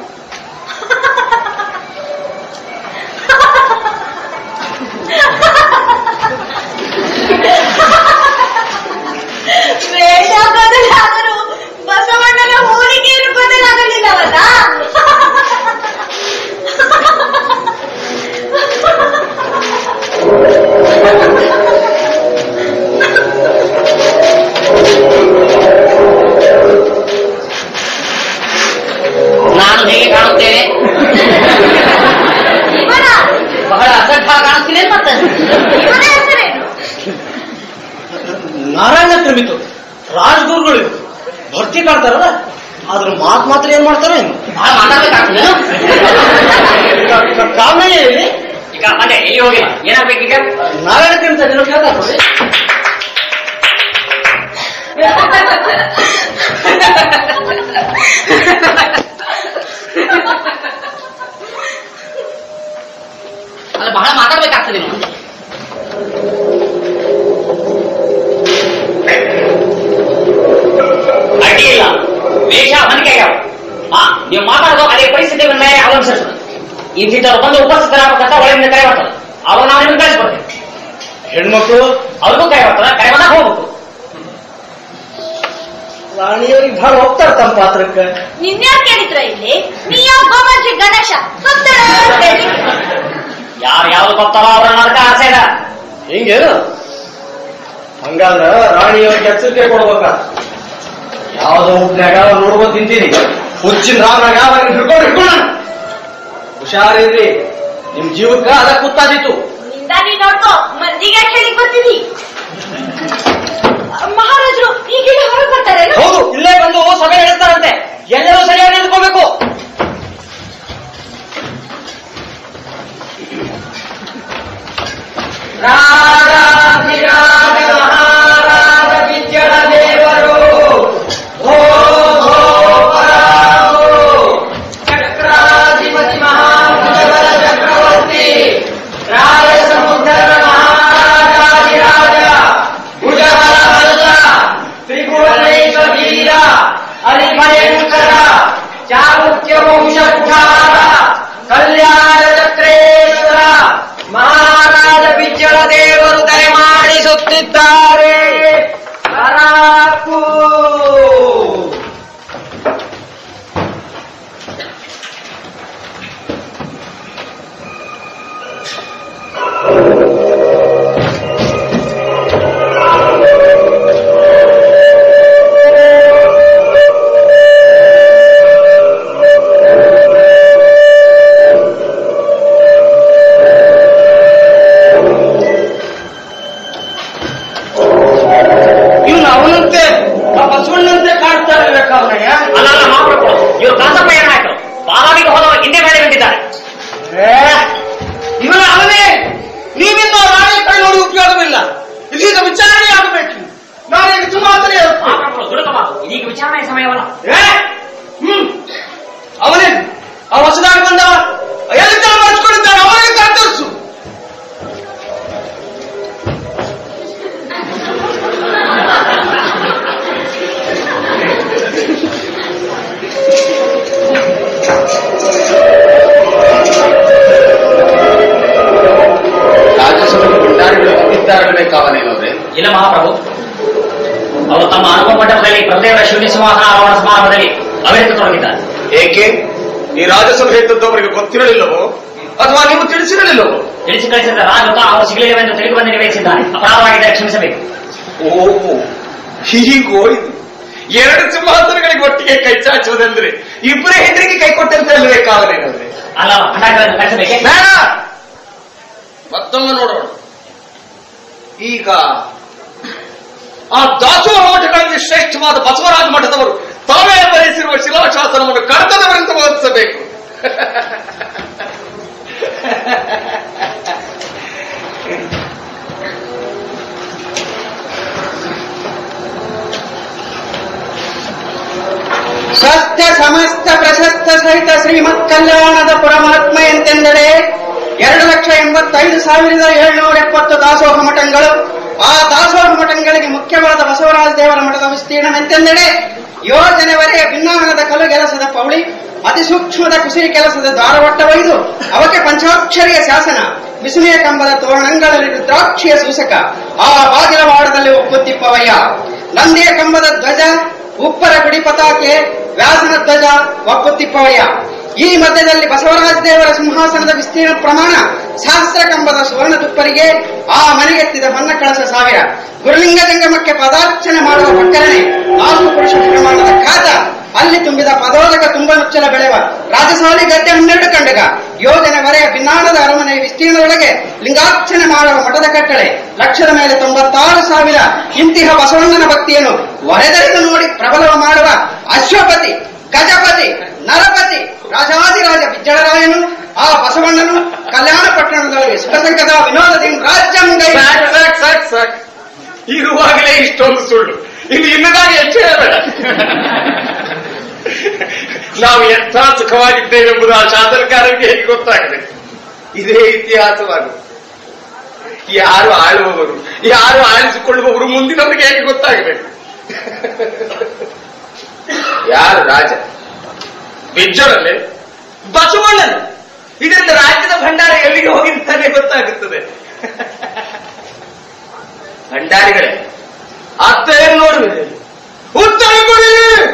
ವೇಷ ಬದಲಾದರೂ ಬಸವಣ್ಣನ ಹೋಲಿಕೆಯನ್ನು ಬದಲಾಗಲಿಲ್ಲವಲ್ಲ ನಾನು ಹೇಗೆ ಕಾಣುತ್ತೇನೆ ಇವನ ಬಹಳ ಅಸಡ್ಡ ಕಾಣಿಸ್ತೀನಿ ಮತ್ತೆ ಇವನ ಹೆಸರೇನು ನಾರಾಯಣ ಕ್ರಮಿತು ರಾಜಗುರುಗಳು ಇವ್ರು. ಭಕ್ತಿ ಕಾಡ್ತಾರಲ್ಲ ಅದ್ರ ಮಾತ್ ಮಾತ್ರ ಏನ್ ಮಾಡ್ತಾರೋ ಏನು ಬಹಳ ಮಾತಾಡ್ಬೇಕಾಗ್ತದೆ ಕಾರಣ ಹೇಳಿ ಈಗ ಮತ್ತೆ ಎಲ್ಲಿ ಹೋಗಿಲ್ಲ ಏನಾಗ್ಬೇಕೀಗ ನಾರಾಯಣ ಕ್ರಮಿತ ಏನೋ ಕೇಳ್ತಾರೆ ನೋಡಿ. ಅದು ಬಹಳ ಮಾತಾಡ್ಬೇಕಾಗ್ತದೆ ನೀವು ಅಡ್ಡಿ ಇಲ್ಲ ವೇಷ ಹೊಂದಿಕೆ ಆಗ್ಯಾವ ಹಾ ನೀವು ಮಾತಾಡೋದು ಅದೇ ಪರಿಸ್ಥಿತಿಗಳ ಮೇಲೆ ಅವಲಂಬಿಸಿರ್ತದೆ ಇಂಥವ್ರು ಬಂದು ಉಪಸ್ಥಿತರಾಗಬೇಕಂತ ಒಳಗಿಂದ ಕರೆ ಬರ್ತದೆ ಅವಾಗ ನಾವು ನಿಮ್ಗೆ ಕಳಿಸ್ಕೊಡ್ತೇವೆ ಹೆಣ್ಮಕ್ಳು ಅವ್ರಿಗೂ ಕರೆ ಬರ್ತದೆ ಕರೆ ಬಂದಾಗ ಹೋಗ್ಬೇಕು ರಾಣಿಯವ್ರಿಗೆ ಬಹಳ ಹೋಗ್ತಾರ ತಮ್ಮ ಪಾತ್ರಕ್ಕೆ ನಿನ್ಯಾರು ಕೇಳಿದ್ರ ಇಲ್ಲಿ ನೀ ಯಾವ ಗೋಮಾಜಿ ಗಣೇಶ ಗೊತ್ತಡ ಹೇಳಿ ಯಾರು ಯಾವ್ದು ಬರ್ತಾರೋ ಅವ್ರನ್ನ ಅದಕ್ಕೆ ಆಸೆ ಇಲ್ಲ ಹಿಂಗೇನು ಹಂಗಾದ್ರ ರಾಣಿಯವ್ರಿಗೆ ಎಚ್ಚರಿಕೆ ಕೊಡ್ಬೇಕ ಯಾವ್ದೋ ಉಪ್ನ್ಯಾಗ ನೋಡ್ಬೋದು ತಿಂತೀನಿ ಹುಚ್ಚಿನ ರಾಮನಾಗ ಅವನ್ನ ಹಿಡ್ಕೊಂಡು ಹಿಡ್ಕೊಂಡ ಹುಷಾರಿರ್ರಿ ನಿಮ್ ಜೀವಕ್ಕ ಅದ ಕುತ್ತಾದಿತ್ತು ನಿಂದ ನೀ ನೋಡ್ಕೋ ಮಂದಿಗೆ ಯಾಕೆ ಹೇಳಿ ಬರ್ತಿದಿ ಮಹಾರಾಜರು ಈಗಿನ ಹೊರಗೆ ಬರ್ತಾರೆ ಹೌದು ಇಲ್ಲೇ ಬಂದು ಸಭೆ ನಡೆಸ್ತಾರಂತೆ ಎಲ್ಲರೂ ಸರಿಯಾಗಿ ನಿಂತ್ಕೋಬೇಕು ರಾಜಾಧಿರಾಜ ಮಹಾರಾಜ ವಿದ್ಯಳ ದೇವರು ಓ ಓ ಪರಾವು. ಚಕ್ರಾಧಿಪತಿ ಮಹಾಭುಜಬಲ ಚಕ್ರವರ್ತಿ ರಾಯ ಸಮುದ್ರದ ಮಹಾರಾಜಾಧಿರಾಜ ಭುಜಬಲ ಹಲ್ಲ ತ್ರಿಭುವನೇಶ ವೀರ ಹರಿಭಯಂಕರ ಚಾಲುಕ್ಯ ವಂಶ ಕುಠಾರ ಕಲ್ಯಾಣ ಚಕ್ರೇಶ್ವರ ಮಹಾರಾಜ ಬಿಜ್ಜಳ ದೇವರು ದಯಮಾಡಿಸುತ್ತಿದ್ದಾರೆ ಹರಾಕು. ಇವ್ನು ಅವನಂತೆ ಆ ಬಸವಣ್ಣಂತೆ ಕಾಡ್ತಾ ಇರ್ಬೇಕಾವನಯ್ಯ ಅಲ್ಲ ಅಲ್ಲ ಮಹಾಪ್ರಭು ಇವರು ಕಾಸಪ್ಪಯ್ಯ ನಾಯಕರು ಬಾಲಾವಿಗೆ ಹೋದವರು ಹಿಂದೆ ಮೇಲೆ ನಿಂತಿದ್ದಾರೆ ಇವನ ಅವನೇ ನೀವಿಂದ ರಾಣಿ ಕೈ ನೋಡಿ ಉಪಯೋಗವಿಲ್ಲ ಇದೀಗ ವಿಚಾರಣೆ ಆಗಬೇಕು ನಾನೀಗ ಸುಮಾತನೇ ಮಹಾಪ್ರಭು ದುಡುಕ ಮಾತು ಇದೀಗ ವಿಚಾರಣೆಯ ಸಮಯವಲ್ಲ ಹ್ಮ್ ಅವನೇ ಆ ಹೊಸದಾಗಿ ಬಂದವ ಎಲ್ಲಿ ತರ ಮಾಡಿಸ್ಕೊಂಡಿದ್ದಾನೆ ಅವನಿಗೆ ಕರ್ತರಿಸು ರಾಜಸಭೆಗೆ ಭಂಡಾರಿಗಳು ಬಂದಿದ್ದಾರಬೇಕಾವನೇನವ್ರೆ ಇಲ್ಲ ಮಹಾಪ್ರಭು ಅವರು ತಮ್ಮ ಅನುಭವ ಮಂಟಪದಲ್ಲಿ ಪ್ರದೇವರ ಶೂನ್ಯ ಸಿಂಹಾಸನ ಆರೋಹಣ ಸಮಾರಂಭದಲ್ಲಿ ಅವಿರತ ತೊಡಗಿದ್ದಾರೆ ಏಕೆ ಈ ರಾಜಸಭೆ ಇದ್ದದ್ದು ಅವರಿಗೆ ಗೊತ್ತಿರಲಿಲ್ಲವೋ ಅಥವಾ ನೀವು ತಿಳಿಸಿರಲಿಲ್ಲವೋ ತಿಳಿಸಿ ಕಳಿಸಿದ ರಾಜ ಅವರು ಸಿಗಲಿಲ್ಲವೆಂದು ತಿಳಿದು ಬಂದು ನಿವೇದಿಸಿದ್ದಾನೆ ಅಪರಾಧವಾಗಿದೆ ಕ್ಷಮಿಸಬೇಕು ಓಹೋ ಹೀಗೋ ಇದು ಎರಡು ಸಿಂಹಾಸನಗಳಿಗೆ ಒಟ್ಟಿಗೆ ಕೈ ಚಾಚುವುದೆಂದ್ರೆ ಇಬ್ಬರೇ ಹೆಂಡರಿಗೆ ಕೈ ಕೊಟ್ಟಂತೆ ಅಲ್ವೇ ಕಾವಲೇನಂದ್ರೆ ಅಲ್ಲ ಭಂಡಾರಗಳನ್ನು ಕಳಿಸಬೇಕೆ ಬೇಡ ಮತ್ತೊಮ್ಮೆ ನೋಡೋಣ ಈಗ ಆ ದಾಸೋಹ ಮಠಗಳಲ್ಲಿ ಶ್ರೇಷ್ಠವಾದ ಬಸವರಾಜ ಮಠದವರು ತಾವೇ ಬರೆಸಿರುವ ಶಿಲಾಶಾಸನವನ್ನು ಕರ್ತದವರಿಂದ ಓದಿಸಬೇಕು ಸ್ವಸ್ಥ ಸಮಸ್ತ ಪ್ರಶಸ್ತ ಸಹಿತ ಶ್ರೀಮತ್ ಕಲ್ಯಾಣದ ಪರಮಾತ್ಮ ಎಂತೆಂದರೆ ಎರಡು ಲಕ್ಷ ಎಂಬತ್ತೈದು ಸಾವಿರದ ಏಳ್ನೂರ ಎಪ್ಪತ್ತು ದಾಸೋಹ ಮಠಗಳು ಆ ದಾಸೋಹ ಮಠಗಳಿಗೆ ಮುಖ್ಯವಾದ ಬಸವರಾಜ ದೇವರ ಮಠದ ವಿಸ್ತೀರ್ಣ ಎಂತೆಂದರೆ ಯೋಜನೆವರೆಗೆ ಭಿನ್ನಾಣದ ಕಲು ಕೆಲಸದ ಪೌಳಿ ಅತಿ ಸೂಕ್ಷ್ಮದ ಕುಸಿರಿ ಕೆಲಸದ ದ್ವಾರವಟ್ಟ ಒಯ್ದು ಅವಕ್ಕೆ ಪಂಚಾಕ್ಷರಿಯ ಶಾಸನ ಬಿಸಿನೆಯ ಕಂಬದ ತೋರಣಗಳಲ್ಲಿ ರುದ್ರಾಕ್ಷಿಯ ಸೂಸಕ ಆ ಬಾಗಿಲವಾಡದಲ್ಲಿ ಒಪ್ಪುತ್ತಿಪ್ಪವಯ್ಯ ನಂದಿಯ ಕಂಬದ ಧ್ವಜ ಉಪ್ಪರ ಗುಡಿ ಪತಾಕೆ ವ್ಯಾಸನ ಧ್ವಜ ಒಪ್ಪುತ್ತಿಪ್ಪವಯ್ಯ ಈ ಮಧ್ಯದಲ್ಲಿ ಬಸವರಾಜ ದೇವರ ಸಿಂಹಾಸನದ ವಿಸ್ತೀರ್ಣ ಪ್ರಮಾಣ ಸಹಸ್ರ ಕಂಬದ ಸುವರ್ಣ ತುಪ್ಪರಿಗೆ ಆ ಮನೆಗೆತ್ತಿದ ಹೊನ್ನ ಕಳಸ ಸಾವಿರ ಗುರುಲಿಂಗ ಜಂಗಮಕ್ಕೆ ಪದಾರ್ಚನೆ ಮಾಡುವ ಪಕ್ಕರಣೆ ನಾಲ್ಕು ಪುರುಷ ಪ್ರಮಾಣದ ಖಾತ ಅಲ್ಲಿ ತುಂಬಿದ ಪದೋದಕ ತುಂಬ ನುಚ್ಚಲ ಬೆಳೆವ ರಾಜಸಾಲಿ ಗದ್ದೆ ಹನ್ನೆರಡು ಕಂಡಗ ಯೋಜನೆವರೆಗೆ ಭಿನ್ನಾಣದ ಅರಮನೆ ವಿಸ್ತೀರ್ಣದೊಳಗೆ ಲಿಂಗಾರ್ಚನೆ ಮಾಡುವ ಮಠದ ಕಟ್ಟಳೆ ಲಕ್ಷದ ಮೇಲೆ ತೊಂಬತ್ತಾರು ಸಾವಿರ ಇಂತಿಹ ಬಸವಣ್ಣನ ಭಕ್ತಿಯನ್ನು ಒರೆದರಿದು ನೋಡಿ ಪ್ರಬಲವ ಮಾಡುವ ಅಶ್ವಪತಿ ಗಜಪತಿ ನರಪತಿ ರಾಜಾದಿರಾಜ ಬಿಜ್ಜಳರಾಯನು ಆ ಬಸವಣ್ಣನು ಕಲ್ಯಾಣ ಪಟ್ಟಣದೊಳಗೆ ಸುಖಸಂಕದ ವಿನೋದದಿಂದ ರಾಜ್ಯಂ ಸಾಕ್ ಸಾಕ್ ಸಾಕ್ ಸಾಕ್ ಇರುವಾಗಲೇ ಇಷ್ಟೊಂದು ಸುಳ್ಳು ಇನ್ನು ಇನ್ನದಾಗಿ ಹೆಚ್ಚು ಹೇಳಬೇಡ ನಾವು ಎಂಥ ಸುಖವಾಗಿದ್ದೇವೆಂಬುದು ಆ ಶಾಸನಕಾರರಿಗೆ ಹೇಗೆ ಗೊತ್ತಾಗಿದೆ ಇದೇ ಇತಿಹಾಸವಾಗು ಯಾರು ಆಳುವವರು ಯಾರು ಆಳಿಸಿಕೊಳ್ಳುವವರು ಮುಂದಿನವರಿಗೆ ಹೇಗೆ ಗೊತ್ತಾಗಬೇಕು ಯಾರು ರಾಜ ಬಿಜ್ಜಳಲ್ಲೇ ಬಸವಣ್ಣನು ಇದರಿಂದ ರಾಜ್ಯದ ಭಂಡಾರ ಎಲ್ಲಿಗೆ ಹೋಗಿರ್ತಾನೆ ಗೊತ್ತಾಗುತ್ತದೆ ಭಂಡಾರಿಗಳೇ ಅತ್ತ ಏನ್ ನೋಡುವಿರಿ ಉತ್ತರ ಕೊಡಿ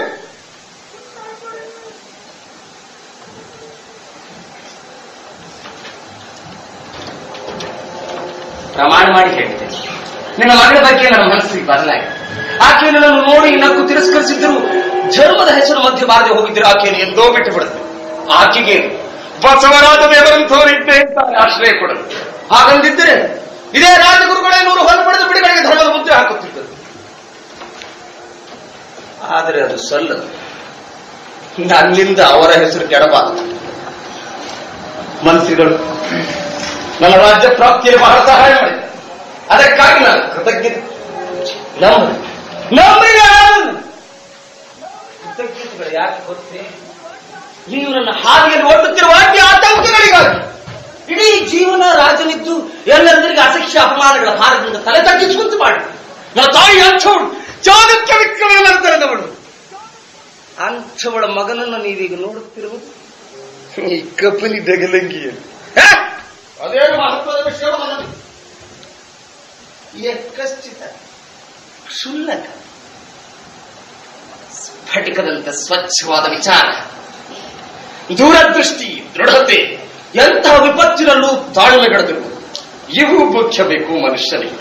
ಪ್ರಮಾಣ ಮಾಡಿ ಹೇಳಿದೆ ನಿನ್ನ ಮಗಳ ಬಗ್ಗೆ ನನ್ನ ಮನಸ್ಸಿಗೆ ಬದಲಾಗಿದೆ ಆಕೆಯನ್ನು ನಾನು ನೋಡಿ ನಕ್ಕು ತಿರಸ್ಕರಿಸಿದ್ರು ಧರ್ಮದ ಹೆಸರು ಮಧ್ಯೆ ಬಾರದೆ ಹೋಗಿದ್ರೆ ಆಕೆಯನ್ನು ಎಂದೋ ಬಿಟ್ಟು ಬಿಡುತ್ತೆ ಆಕೆಗೆ ಬಸವರಾಜ ದೇವರಂಥವರಿದ್ದೇ ಇರ್ತಾರೆ ಆಶ್ರಯ ಕೊಡಲು ಹಾಗಂದಿದ್ದರೆ ಇದೇ ರಾಜಗುರುಗಳೇ ನೂರು ಹೊರ ಪಡೆದು ಬಿಡಿಗಳಿಗೆ ಧರ್ಮದ ಮುದ್ರೆ ಹಾಕುತ್ತಿದ್ದರು ಆದರೆ ಅದು ಸಲ್ಲದು ನನ್ನಿಂದ ಅವರ ಹೆಸರು ಕೆಡಬಾರದು ಮಂತ್ರಿಗಳು ನನ್ನ ರಾಜ್ಯ ಪ್ರಾಪ್ತಿಯಲ್ಲಿ ಬಹಳ ಸಹಾಯ ಮಾಡಿದ್ದಾರೆ ಅದಕ್ಕಾಗಿ ನಾನು ಕೃತಜ್ಞತೆ ನಂಬಿ ನಂಬಿ ನಾನು ಕೃತಜ್ಞತೆಗಳು ಯಾಕೆ ಗೊತ್ತೇ ನೀವು ನನ್ನ ಹಾದಿಯಲ್ಲಿ ಒಡ್ಡುತ್ತಿರುವ ಅಡ್ಡಿ ಆತಂಕಗಳಿಗಾಗಿ ಇಡೀ ಜೀವನ ರಾಜನಿದ್ದು ಎಲ್ಲರಿಗೂ ಅಸಖ್ಯ ಅಪಮಾನಗಳ ಭಾರದಿಂದ ತಲೆ ತಗ್ಗಿಸುವಂತೆ ಮಾಡಿ ನನ್ನ ತಾಯಿ ಅಂಥವಳು ಚಾಣಕ್ಯ ವಿಕ್ರಮಗಳ ನಂತರದವಳು ಅಂಥವಳ ಮಗನನ್ನು ನೀವೀಗ ನೋಡುತ್ತಿರುವುದು ಈ ಕಪಲಿ ಡಗಲಂಗಿಯಲ್ಲಿ ಅದೇನು ಮಹತ್ವದ ವಿಷಯ ಯಕ್ಕಶ್ಚಿತ ಕ್ಷುಲ್ಲಕ ಸ್ಫಟಿಕದಂತೆ ಸ್ವಚ್ಛವಾದ ವಿಚಾರ ದೂರದೃಷ್ಟಿ ದೃಢತೆ ಎಂತಹ ವಿಪತ್ತಿನಲ್ಲೂ ತಾಳ್ಮೆಗಳೆದಿರುವುದು ಇವು ಮುಖ್ಯ ಬೇಕು ಮನುಷ್ಯನಿಗೆ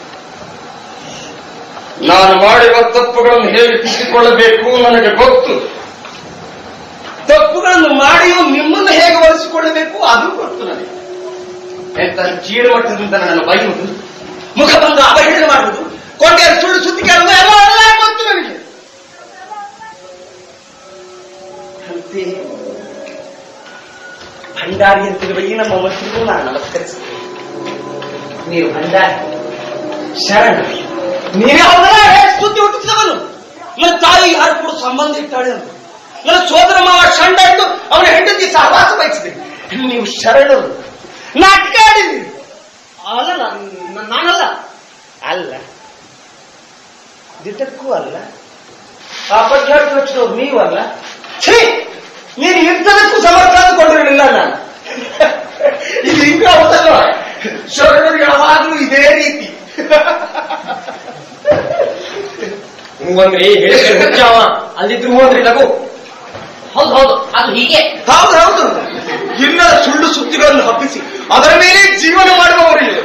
ನಾನು ಮಾಡಿರುವ ತಪ್ಪುಗಳನ್ನು ಹೇಗೆ ತಿದ್ದಿಕೊಳ್ಳಬೇಕು ನನಗೆ ಗೊತ್ತು ತಪ್ಪುಗಳನ್ನು ಮಾಡಿಯೂ ನಿಮ್ಮನ್ನು ಹೇಗೆ ಬಳಸಿಕೊಳ್ಳಬೇಕು ಅದು ಗೊತ್ತು ನನಗೆ ಎಂತ ಕೀಳುಮಟ್ಟದಿಂದ ನನ್ನನ್ನು ಬೈಯುವುದು ಮುಖಭಂಗ ಅವಹೇಳನ ಮಾಡುವುದು ಕೊಂಡೆಯ ಸುಳ್ಳು ಸುದ್ದಿ ಕೇಳುವುದು ಎಲ್ಲ ಎಲ್ಲ ಗೊತ್ತು ನನಗೆ ಅಂತೆ ಭಂಡಾರಿ ಅಂತಿರುವ ಈ ನಮ್ಮ ಮಂತ್ರಿಗೂ ನಾನು ನಮಸ್ಕರಿಸುತ್ತೇನೆ ನೀವು ಭಂಡಾರಿ ಶರಣ ನೀವೇ ಅವರೆಲ್ಲ ಹೇಗೆ ಸುದ್ದಿ ಹುಟ್ಟಿಸಿದವನು ನನ್ನ ತಾಯಿ ಯಾರು ಕೂಡ ಸಂಬಂಧ ಇಟ್ಟಾಳೆ ಅಂತ ನನ್ನ ಸೋದರ ಮಾವ ಶಂಡ ಇಟ್ಟು ಅವನ ಹೆಂಡತಿ ಸಹವಾಸ ಬಯಸಿದೆ ನೀವು ಶರಣರು ನಾಟ್ಕಾಡಿದ್ರಿ ಅಲ್ಲ ನಾನು- ನಾನಲ್ಲ ಅಲ್ಲ ದಿಟಕ್ಕೂ ಅಲ್ಲ ಆ ಪಟ್ಟಾಟ ಹಚ್ಚಿದವ್ರು ನೀವಲ್ಲ ಛೀ ನೀನು ಇಂಥದಕ್ಕೂ ಸಮರ್ಥ ಅಂದ್ಕೊಂಡಿರಲಿಲ್ಲ ನಾನು ಇದು ಹಿಂಗ ಹೌದಲ್ವ ಶರಣರು ಯಾವಾಗಲೂ ಇದೇ ರೀತಿ ಹೂವಂದ್ರಿ ಹೇಳಿದ್ರೆ ಹುಚ್ಚಾವ ಅಲ್ಲಿದ್ರು ಹೂವಂದ್ರಿ ಲಘು ಹೌದು ಹೌದು ಅದು ಹೀಗೆ ಹೌದು ಹೌದು ಇಲ್ಲದ ಸುಳ್ಳು ಸುದ್ದಿಗಳನ್ನು ಹಬ್ಬಿಸಿ ಅದರ ಮೇಲೆ ಜೀವನ ಮಾಡುವವರು ಇವರು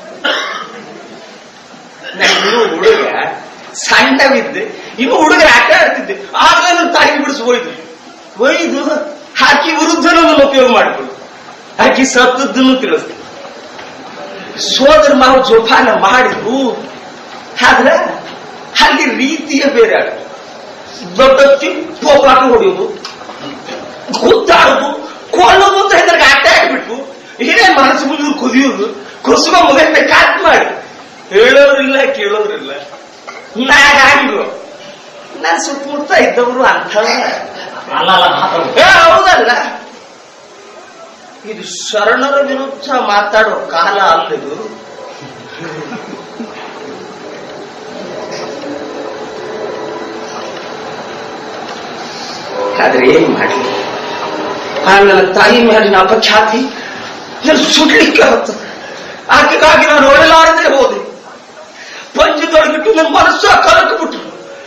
ನಾನು ಹುಡುಗ ಸಣ್ಣವಿದ್ದೆ ಇನ್ನು ಹುಡುಗರ ಆಟ ಆಡ್ತಿದ್ದೆ ಆಗ ನನ್ನ ತಾಯಿ ಬಿಡಿಸಿ ಹೋಯ್ದು ಒಯ್ದು ಹಾಕಿ ವಿರುದ್ಧನವನ್ನು ಉಪಯೋಗ ಮಾಡಿಕೊಂಡು ಹಾಕಿ ಸತ್ತದ್ದನ್ನು ತಿಳಿಸ್ತು ಸೋದರ ಮಾವು ಜೋಪಾನ ಮಾಡಿದ್ರು ಆದ್ರೆ ಅಲ್ಲಿ ರೀತಿಯ ಬೇರೆ ಆಟ ದೊಡ್ಡ ತಿಪ್ಪೋಪಾಕ ಹೊಡೆಯೋದು ಗುದ್ದಾಡುದು ಕೊಳ್ಳೋದು ಅಂತ ಹೇಳಿದ್ರೆ ಆಟ ಆಗ್ಬಿಟ್ಟು ಏನೇ ಮನಸ್ಸು ಮುಂದೆ ಕುದಿಯೋದು ಕುಸುಮ ಮುಗತ್ತೆ ಕಾಟ್ ಮಾಡಿ ಹೇಳೋರಿಲ್ಲ ಕೇಳೋರಿಲ್ಲ ನಾ ಹ್ಯಾಂಗು ನಾನು ಸುತ್ತಮುತ್ತ ಇದ್ದವರು ಅಂಥವ್ರ ಅಲ್ಲ ಅಲ್ಲ ಮಾತಾಡು ಏ, ಹೌದಲ್ಲ ಇದು ಶರಣರ ವಿರುದ್ಧ ಮಾತಾಡೋ ಕಾಲ ಅಲ್ಲಿದು ಆದ್ರೆ ಏನ್ ಮಾಡ್ಲಿ ಆ ನನ್ನ ತಾಯಿ ಮೇಲಿನ ಅಪಖ್ಯಾತಿ ನನ್ನ ಸುಡ್ಲಿಕ್ಕೆ ಹೊತ್ತು ಆಕೆಗಾಗಿ ನಾನು ಒಳಲಾರದೆ ಹೋದೆ ಪಂಚದೊಳಗಿಟ್ಟು ನನ್ನ ಮನಸ್ಸು ಕಲಕ್ ಬಿಟ್ರು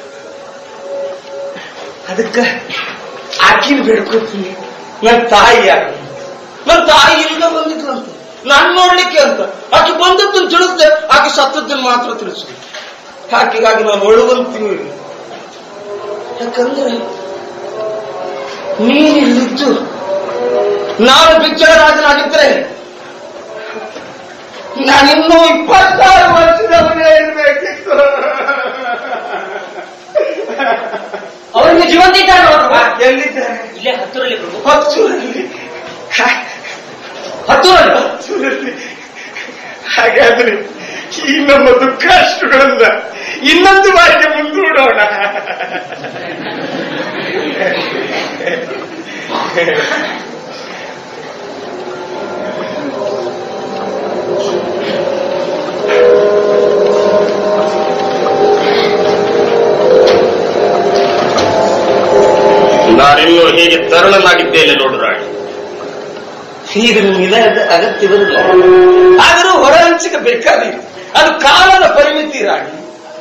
ಅದಕ್ಕೆ ಆಕಿನ ಬೇಡ್ಕೊತೀನಿ ನನ್ನ ತಾಯಿ ಯಾಕೆ ನನ್ನ ತಾಯಿ ಇಲ್ಲಿಂದ ಬಂದಿದ್ರು ಅಂತ ನಾನ್ ನೋಡ್ಲಿಕ್ಕೆ ಅಂತ ಆಕೆ ಬಂದದ್ದನ್ನು ತಿಳಿಸ್ದೆ ಆಕೆ ಸತ್ತದ್ದನ್ನು ಮಾತ್ರ ತಿಳಿಸು ಆಕೆಗಾಗಿ ನಾನು ಒಳುವಂತೀವಿ ಯಾಕಂದ್ರೆ ನೀನಿಲ್ಲಿದ್ದು ನಾನು ಬಿಚ್ಚಳರಾಜನಾಗಿದ್ರೆ ನಾನಿನ್ನೂ ಇಪ್ಪತ್ತಾರು ವರ್ಷದವನೇ ಇರ್ಬೇಕಿತ್ತು ಅವ್ರಿಗೆ ಜೀವಂತ ಇದ್ದಾರೆ ನೋಡ್ರು. ಎಲ್ಲಿದ್ದಾರೆ ಇಲ್ಲೇ ಹತ್ತೂರಲ್ಲಿ ಪ್ರಭು ಹತ್ತೂರಲ್ಲಿ ಹತ್ತೂರಲ್ಲಿ ಹತ್ತೂರಲ್ಲಿ ಹಾಗಾದ್ರೆ ಈ ನಮ್ಮ ದುಃಖ ಅಷ್ಟುಗಳಿಂದ ಇನ್ನೊಂದು ಬಾರಿಗೆ ಮುಂದೂಡೋಣ ನಾನಿನ್ನೂ ಹೇಗೆ ತರುಣನಾಗಿದ್ದೇನೆ ನೋಡು ರಾಣಿ ಈಗ ನಿಮಗೆ ಅಗತ್ಯವಿರಲಿಲ್ಲ ಆದರೂ ಹೊರ ಹಂಚಿಕೆ ಬೇಕಾದಿತ್ತು ಅದು ಕಾಲದ ಪರಿಮಿತಿ ರಾಣಿ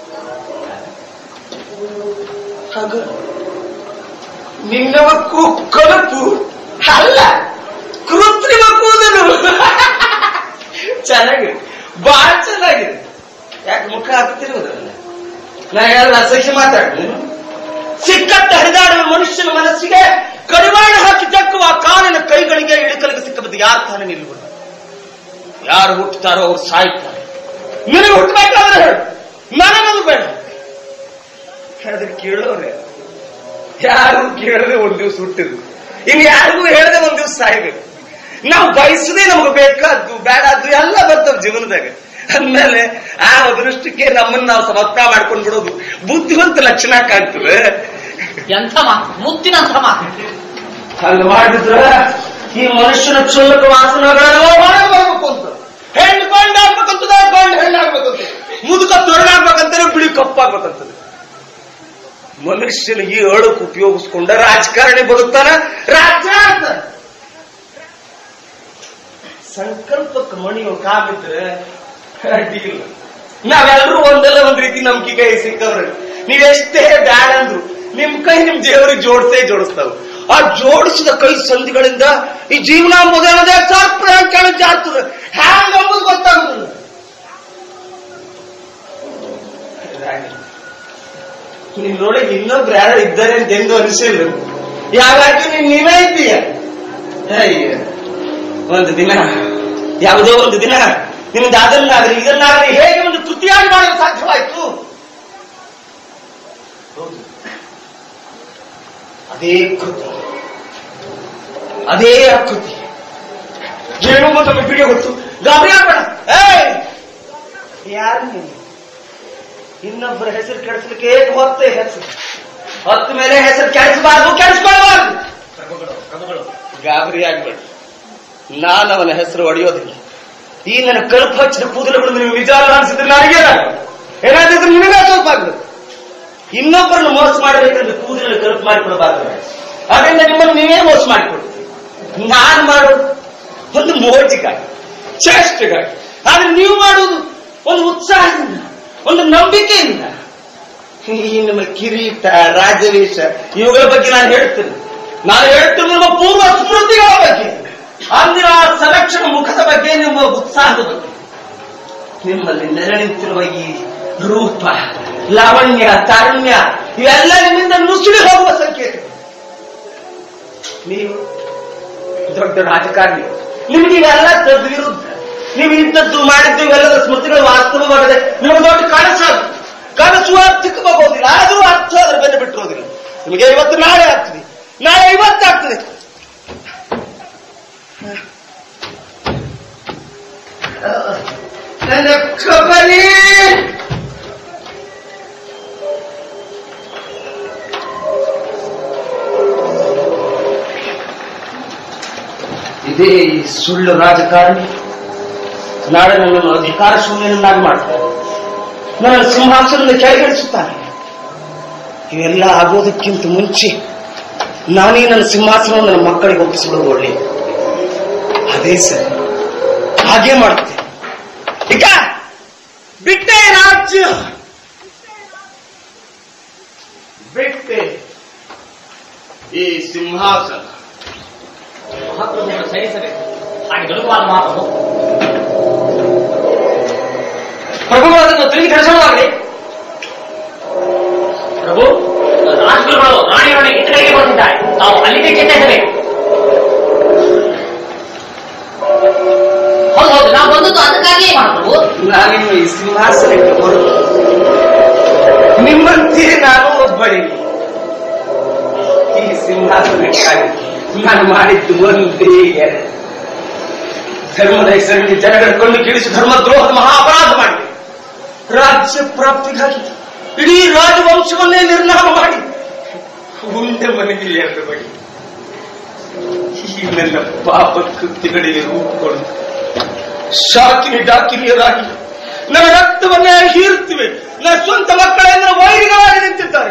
ಹಾಗ ನಿನ್ನವಕ್ಕೂ ಕಲಪು ಅಲ್ಲ ಕೃತ್ರಿಮ ಕೂದಲು ಚೆನ್ನಾಗಿದೆ ಬಹಳ ಚೆನ್ನಾಗಿದೆ ಯಾಕೆ ಮುಖ ಹಾಕ್ತಿರುವುದಲ್ಲ ನಾ ಎಲ್ಲ ಅಸಹ್ಯ ಮಾತಾಡ್ತೀನಿ ಸಿಕ್ಕಟ್ಟ ಹರಿದಾಡುವ ಮನುಷ್ಯನ ಮನಸ್ಸಿಗೆ ಕಡಿವಾಣ ಹಾಕಿ ದಕ್ಕುವ ಕಾಲಿನ ಕೈಗಳಿಗೆ ಇಳುಕಲಿಗೆ ಸಿಕ್ಕಬಹುದು ಯಾರು ತಾನೇ ನಿಲ್ಲುವುದು ಯಾರು ಹುಟ್ಟುತ್ತಾರೋ ಅವ್ರು ಸಾಯ್ತಾರೆ ನಿನಗೆ ಹುಟ್ಟಬೇಕಾದ್ರೆ ಹೇಳು ನನಗದು ಬೇಡ ಆದ್ರೆ ಕೇಳೋರೆ ಯಾರು ಕೇಳದೆ ಒಂದ್ ದಿವಸ ಹುಟ್ಟಿದ್ರು ಇನ್ ಯಾರಿಗೂ ಹೇಳದೆ ಒಂದ್ ದಿವಸ ಸಾಯ್ಬೇಕು ನಾವು ಬಯಸದೆ ನಮ್ಗೆ ಬೇಕಾದ್ದು ಬೇಡದ್ದು ಎಲ್ಲ ಬರ್ತಾವ ಜೀವನದಾಗ ಅಂದ್ಮೇಲೆ ಆ ಅದೃಷ್ಟಕ್ಕೆ ನಮ್ಮನ್ನ ನಾವು ಸಮರ್ಥ ಮಾಡ್ಕೊಂಡ್ ಬಿಡೋದು ಬುದ್ಧಿವಂತ ಲಕ್ಷಣ ಕಾಣ್ತದೆ ಎಂಥ ಮಾತು ಮುತ್ತಿನಂಥ ಮಾತು ಹಂಗ ಮಾಡಿದ್ರ ಈ ಮನುಷ್ಯನ ಚುಲ್ಲಕ ವಾಸನೆಗಳೆಲ್ಲ ಹೊರಗೆ ಬರ್ಬೇಕು ಅಂತ ಹೆಣ್ಣು ಗಂಡು ಆಗ್ಬೇಕಂತದ ಗಂಡು ಹೆಣ್ಣು ಆಗ್ಬೇಕಂತ ಮುದುಕ ತೊರಗಾಗ್ಬೇಕಂತಾರೆ ಬಿಳಿ ಕಪ್ಪಾಗ್ಬೇಕಂತದೆ ಮನುಷ್ಯನ ಈ ಅಳಕ್ ಉಪಯೋಗಿಸ್ಕೊಂಡ ರಾಜಕಾರಣಿ ಬದುಕ್ತಾನ ರಾಜ್ಯ ಆಡ್ತಾನೆ ಸಂಕಲ್ಪಕ್ಕೆ ಮಣಿಯು ಕಾಮಿದ್ರೆ ಅಡ್ಡಿಯಿಲ್ಲ ನಾವೆಲ್ಲರೂ ಒಂದಲ್ಲ ಒಂದ್ ರೀತಿ ನಂಬಿಕೆ ಕೈ ಸಿಕ್ಕವ್ರೆ ನೀವೆಷ್ಟೇ ಬ್ಯಾಡ ಅಂದ್ರು ನಿಮ್ ಕೈ ನಿಮ್ ದೇವರಿಗೆ ಜೋಡಿಸೇ ಜೋಡಿಸ್ತಾವ ಆ ಜೋಡಿಸಿದ ಕೈ ಸಂಧಿಗಳಿಂದ ಈ ಜೀವನ ಮೊದಲನೇ ಸರ್ಪ್ರ ಕೆಳಗೆ ಜಾರ್ತದೆ ಹ್ಯಾಂಗ ಅಂಬುದು ಗೊತ್ತಾಗುದಿಲ್ಲ ನಿನ್ನೊಳಗೆ ಇನ್ನೊಬ್ರು ಯಾರು ಇದ್ದಾರೆ ಅಂತ ಎಂದು ಅನಿಸಿಲ್ಲ ಯಾವಾಗ ನೀನ್ ನೀವೇ ಇದ್ದೀಯ ಅಯ್ಯ ಒಂದು ದಿನ ಯಾವುದೋ ಒಂದು ದಿನ ನಿಮ್ದು ಅದನ್ನಾಗಲಿ ಇದನ್ನಾಗಲಿ ಹೇಗೆ ಒಂದು ಕೃತಿಯಾಗಿ ಮಾಡಲು ಸಾಧ್ಯವಾಯ್ತು ಹೌದು. ಅದೇ ಕೃತಿ ಅದೇ ಆಕೃತಿ ಏನು ಅಂತ ನಮಗೆ ಗೊತ್ತು ಗಾಬರಿ ಆಗ್ಬೇಡ ಏಯ್ ಯಾರು ನೀನು ಇನ್ನೊಬ್ಬರ ಹೆಸರು ಕೆಡಿಸ್ಲಿಕ್ಕೆ ಮತ್ತೆ ಹೆಸರು ಹೊತ್ತ ಮೇಲೆ ಹೆಸರು ಕೆಡಿಸಬಾರ್ದು ಕೆಡಿಸ್ಕೊಳ್ಬಾರ್ದು ಗಾಬರಿ ಆಗ್ಬೇಡ ನಾನು ಅವನ ಹೆಸರು ಒಡೆಯೋದಿಲ್ಲ ಈ ನನ್ನ ಕಲ್ಪು ಹಚ್ಚಿದ ಕೂದಲುಗಳು ನಿಮಗೆ ನಿಜ ಅಲ್ಲ ಅನ್ಸಿದ್ರೆ ನನಗೇನಾಗ ಏನಾದ್ರು ನಿನಗೆ ಸ್ವಲ್ಪ ಆಗ್ಬೇಕು ಇನ್ನೊಬ್ಬರನ್ನು ಮೋಸ ಮಾಡಬೇಕಂದ್ರೆ ಕೂದಲನ್ನು ಕಲ್ಪು ಮಾಡಿಕೊಡಬಾರ್ದು ಅದರಿಂದ ನಿಮ್ಮನ್ನು ನೀವೇ ಮೋಸ ಮಾಡಿಕೊಡ್ತೀವಿ ನಾನು ಮಾಡೋದು ಒಂದು ಮೋಜಿಗಾಗಿ ಚೇಷ್ಟೆಗಾಗಿ ಆದ್ರೆ ನೀವು ಮಾಡುವುದು ಒಂದು ಉತ್ಸಾಹದಿಂದ ಒಂದು ನಂಬಿಕೆಯಿಂದ ಈ ನಮ್ಮ ಕಿರೀಟ ರಾಜವೇಶ ಇವುಗಳ ಬಗ್ಗೆ ನಾನು ಹೇಳ್ತೇನೆ ನಾನು ಹೇಳ್ತೇನೆ ನಿಮ್ಮ ಪೂರ್ವ ಸ್ಮೃತಿಗಳ ಬಗ್ಗೆ ಅಂದಿನ ಆ ಸಲಕ್ಷಣ ಮುಖದ ಬಗ್ಗೆ ನಿಮ್ಮ ಉತ್ಸಾಹದ ಬಗ್ಗೆ ನಿಮ್ಮಲ್ಲಿ ನೆರೆ ನಿಂತಿರುವ ಈ ರೂಪ ಲಾವಣ್ಯ ತಾರುಣ್ಯ ಇವೆಲ್ಲ ನಿಮ್ಮಿಂದ ನುಸುಳಿ ಹೋಗುವ ಸಂಕೇತ ನೀವು ದೊಡ್ಡ ರಾಜಕಾರಣಿ ನಿಮ್ಗೆ ಇವೆಲ್ಲ ತದ್ ವಿರುದ್ಧ ನೀವು ಇಂಥದ್ದು ಮಾಡಿದ್ದು ಇವೆಲ್ಲದ ಸ್ಮೃತಿಗಳು ವಾಸ್ತವವಾಗದೆ ನಿಮಗೆ ದೊಡ್ಡ ಕನಸಾಗ ಕನಸು ಅರ್ಥಕ್ಕೆ ಹೋಗೋದಿಲ್ಲ ಆದರೂ ಅರ್ಥ ಅದ್ರ ಬೆನ್ನು ಬಿಟ್ಟಿರೋದಿಲ್ಲ ನಿಮಗೆ ಇವತ್ತು ನಾಳೆ ಆಗ್ತದೆ ನಾಳೆ ಇವತ್ತಾಗ್ತದೆ ನನ್ನ ಕಬಲಿ ಇದೇ ಈ ಸುಳ್ಳು ರಾಜಕಾರಣಿ ನಾಳೆ ನನ್ನನ್ನು ಅಧಿಕಾರ ಶೂನ್ಯನನ್ನಾಗಿ ಮಾಡ್ತಾರೆ ನನ್ನ ಸಿಂಹಾಸನದ ಕೆಳಗಿಳಿಸುತ್ತಾನೆ ಇವೆಲ್ಲ ಆಗೋದಕ್ಕಿಂತ ಮುಂಚೆ ನಾನೇ ನನ್ನ ಸಿಂಹಾಸನವನ್ನು ನನ್ನ ಮಕ್ಕಳಿಗೆ ಒಪ್ಪಿಸಿಬಿಡೋದು ಒಳ್ಳೆ ಅದೇ ಸರಿ ಹಾಗೆ ಮಾಡ್ತೇನೆ ಈಗ ಬಿಟ್ಟೆ ರಾಜ್ಯ ಬಿಟ್ಟೆ ಈ ಸಿಂಹಾಸನ ಮಹಾಪ್ರಭುವನ್ನು ಸಹಿಸಬೇಕು ಹಾಗೆ ದೊಡ್ಡವಾದ ಮಹಾಪ್ರಭು ಪ್ರಭುಗಳು ಅದನ್ನು ತಿರುಗಿ ಧರಿಸೋದಾಗಲಿ ಪ್ರಭು ರಾಜಗುರುಗಳು ರಾಣಿಯವರನ್ನು ಇತರಿಗೆ ಬಂದಿದ್ದಾರೆ ತಾವು ಅಲ್ಲಿಗೆ ಚಿಂತಿಸಬೇಕು ಹೌದು ಹೌದು ನಾವು ಬಂದದ್ದು ಅದಕ್ಕಾಗಿಯೇ ಮಹಾಪ್ರಭು ನಾನಿನ್ನು ಈ ಸಿಂಹಾಸನಕ್ಕೆ ಹೊರಟು ನಿಮ್ಮಂತೆ ನಾನು ಒಬ್ಬಳಿಗೆ ಈ ಸಿಂಹಾಸನಕ್ಕಾಗಿ ನಾನು ಮಾಡಿದ್ದು ಒಂದೇ ಎರಡು ಧರ್ಮದ ಹೆಸರಲ್ಲಿ ಜನಗಳ ಕೊಂಡು ಕೀಳಿಸಿ ಧರ್ಮದ್ರೋಹದ ಮಹಾ ಅಪರಾಧ ಮಾಡಿದೆ ರಾಜ್ಯ ಪ್ರಾಪ್ತಿಗಾಗಿ ಇಡೀ ರಾಜವಂಶವನ್ನೇ ನಿರ್ನಾಮ ಮಾಡಿ ಉಂಡೆ ಮನೆಗೆ ಎರಡು ಬಡಿ ಈ ನನ್ನ ಪಾಪ ಕೃತ್ಯಗಳಿಗೆ ರೂಪುಕೊಂಡು ಶಾಕಿನಿ ಡಾಕಿನಿಯರಾಗಿ ನನ್ನ ರಕ್ತವನ್ನೇ ಹೀರುತ್ತಿವೆ ನನ್ನ ಸ್ವಂತ ಮಕ್ಕಳೆಂದರೆ ವೈರಿಗಳಾಗಿ ನಿಂತಿದ್ದಾರೆ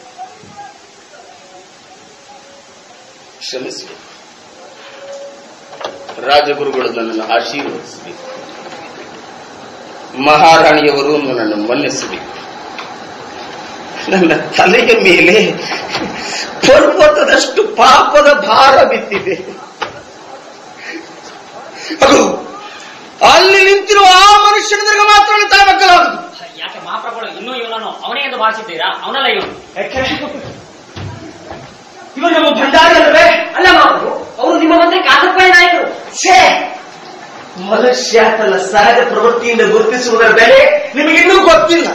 ಕ್ಷಮಿಸಿ ರಾಜಗುರುಗಳು ನನ್ನನ್ನು ಆಶೀರ್ವದಿಸಬೇಕು ಮಹಾರಾಣಿಯವರು ನನ್ನನ್ನು ಮನ್ನಿಸಬೇಕು ನನ್ನ ತಲೆಯ ಮೇಲೆ ಪರ್ವತದಷ್ಟು ಪಾಪದ ಭಾರ ಬಿದ್ದಿದೆ ಅದು ಅಲ್ಲಿ ನಿಂತಿರುವ ಆ ಮನುಷ್ಯನಿಗೆ ಮಾತ್ರ ನನ್ನ ತಲೆ ಮಕ್ಕಳಾಗುದು ಯಾಕೆ ಮಹಾಪ್ರಭುಗಳು ಇನ್ನೂ ಇವನನ್ನು ಅವನೇ ಎಂದು ಭಾವಿಸಿದ್ದೀರಾ ಅವನಲ್ಲ ಇವನು ಇವರು ನಮ್ಮ ಭಂಡಾರಿ ಅಲ್ಲವೇ ಅಲ್ಲ ಮಹಾಪ್ರಭು ಅವರು ನಿಮ್ಮ ಮಂತ್ರಿ ಕಾಕಪ್ಪಯ್ಯ ನಾಯಕರು ಛೇ ಮನುಷ್ಯ ತನ್ನ ಸಹಜ ಪ್ರವೃತ್ತಿಯಿಂದ ಗುರುತಿಸುವುದರ ಬೆಲೆ ನಿಮಗಿನ್ನೂ ಗೊತ್ತಿಲ್ಲ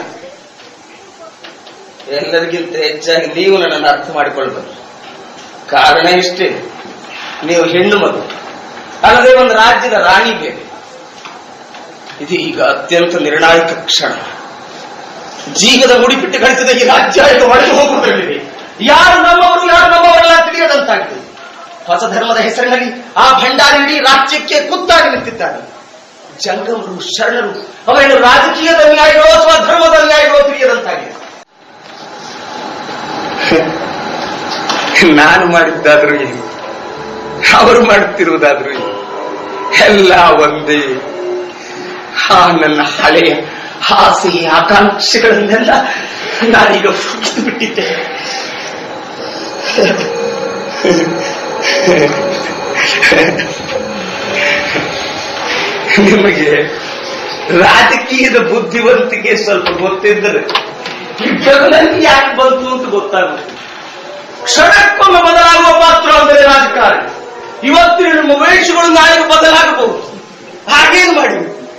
ಎಲ್ಲರಿಗಿಂತ ಹೆಚ್ಚಾಗಿ ನೀವು ನನ್ನನ್ನು ಅರ್ಥ ಮಾಡಿಕೊಳ್ಬೇಕು ಕಾರಣ ಇಷ್ಟೇ ನೀವು ಹೆಣ್ಣು ಮಗು ಅಲ್ಲದೆ ಒಂದು ರಾಜ್ಯದ ರಾಣಿ ಬೇರೆ ಇದು ಈಗ ಅತ್ಯಂತ ನಿರ್ಣಾಯಕ ಕ್ಷಣ ಜೀವದ ಮುಡಿಪಿಟ್ಟು ಗಳಿಸಿದ ಈ ರಾಜ್ಯ ಈಗ ಒಳಗೆ ಹೋಗುವುದರಲ್ಲಿ ಯಾರು ನಮ್ಮವರು ಯಾರು ನಮ್ಮವರೆಲ್ಲ ತಿಳಿಯದಂತಾಗಿದೆ ಹೊಸ ಧರ್ಮದ ಹೆಸರಿನಲ್ಲಿ ಆ ಭಂಡಾರಿ ಇಡೀ ರಾಜ್ಯಕ್ಕೆ ಕುತ್ತಾಗಿ ನಿಂತಿದ್ದಾನೆ ಜಂಗಮರು ಶರಣರು ಅವರೇನು ರಾಜಕೀಯದ ನ್ಯಾಯಗಳೋ ಅಥವಾ ಧರ್ಮದ ನ್ಯಾಯಗಳೋ ತಿಳಿಯದಂತಾಗಿದೆ ನಾನು ಮಾಡಿದ್ದಾದ್ರೂ ಏನು ಅವರು ಮಾಡುತ್ತಿರುವುದಾದ್ರೂ ಏನು ಎಲ್ಲ ಒಂದೇ ಆ ನನ್ನ ಹಳೆಯ ಆಸೆ ಆಕಾಂಕ್ಷೆಗಳನ್ನೆಲ್ಲ ನಾನೀಗ ಮುಗಿದು ಬಿಟ್ಟಿದ್ದೆ ನಿಮಗೆ ರಾಜಕೀಯದ ಬುದ್ಧಿವಂತಿಕೆ ಸ್ವಲ್ಪ ಗೊತ್ತಿದ್ದರೆ ನನಗೆ ಯಾಕೆ ಬಂತು ಅಂತ ಗೊತ್ತಾಗುತ್ತೆ ಕ್ಷಣಕ್ಕೊಮ್ಮೆ ಬದಲಾಗುವ ಪಾತ್ರ ಅಂದರೆ ರಾಜಕಾರಣ ಇವತ್ತಿನ ನಮ್ಮ ವೇಷಗಳು ನಾಳೆ ಬದಲಾಗಬಹುದು ಹಾಗೇನು ಮಾಡಿ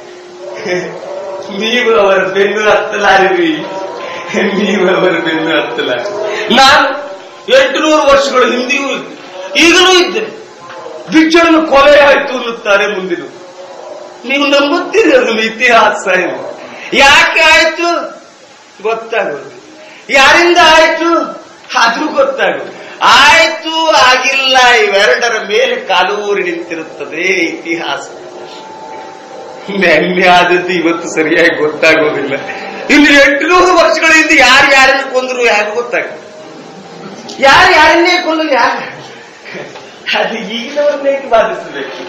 ನೀವು ಅವರ ಬೆನ್ನು ಹತ್ತಲಾರಿರಿ ನೀವು ಅವರ ಬೆನ್ನು ಹತ್ತಲಾರಿ ನಾನು ಎಂಟು ನೂರು ವರ್ಷಗಳ ಹಿಂದೆಯೂ ಇದ್ದೆ ಈಗಲೂ ಇದ್ದೆ ಬಿಚ್ಚಳನ್ನು ಕೊಲೆ ಆಯ್ತು ಅನ್ನುತ್ತಾರೆ ಮುಂದಿನ ನೀವು ನಂಬುತ್ತೀರಿ ಅದನ್ನು ಇತಿಹಾಸ ಇದು ಯಾಕೆ ಆಯ್ತು ಗೊತ್ತಾಗೋದು ಯಾರಿಂದ ಆಯ್ತು ಅದು ಗೊತ್ತಾಗೋದು ಆಯ್ತು ಆಗಿಲ್ಲ ಇವೆರಡರ ಮೇಲೆ ಕಾಲೂರಿ ನಿಂತಿರುತ್ತದೆ ಇತಿಹಾಸ ನೆನ್ನೆ ಆದದ್ದು ಇವತ್ತು ಸರಿಯಾಗಿ ಗೊತ್ತಾಗೋದಿಲ್ಲ ಇನ್ನು ಎಂಟುನೂರು ವರ್ಷಗಳ ಹಿಂದೆ ಯಾರು ಯಾರನ್ನು ಕೊಂದ್ರು ಯಾರು ಗೊತ್ತಾಗ ಯಾರು ಯಾರನ್ನೇ ಕೊಂದ್ರು ಯಾರು ಅದು ಈಗಿನವರನ್ನೇ ಬಾಧಿಸಬೇಕು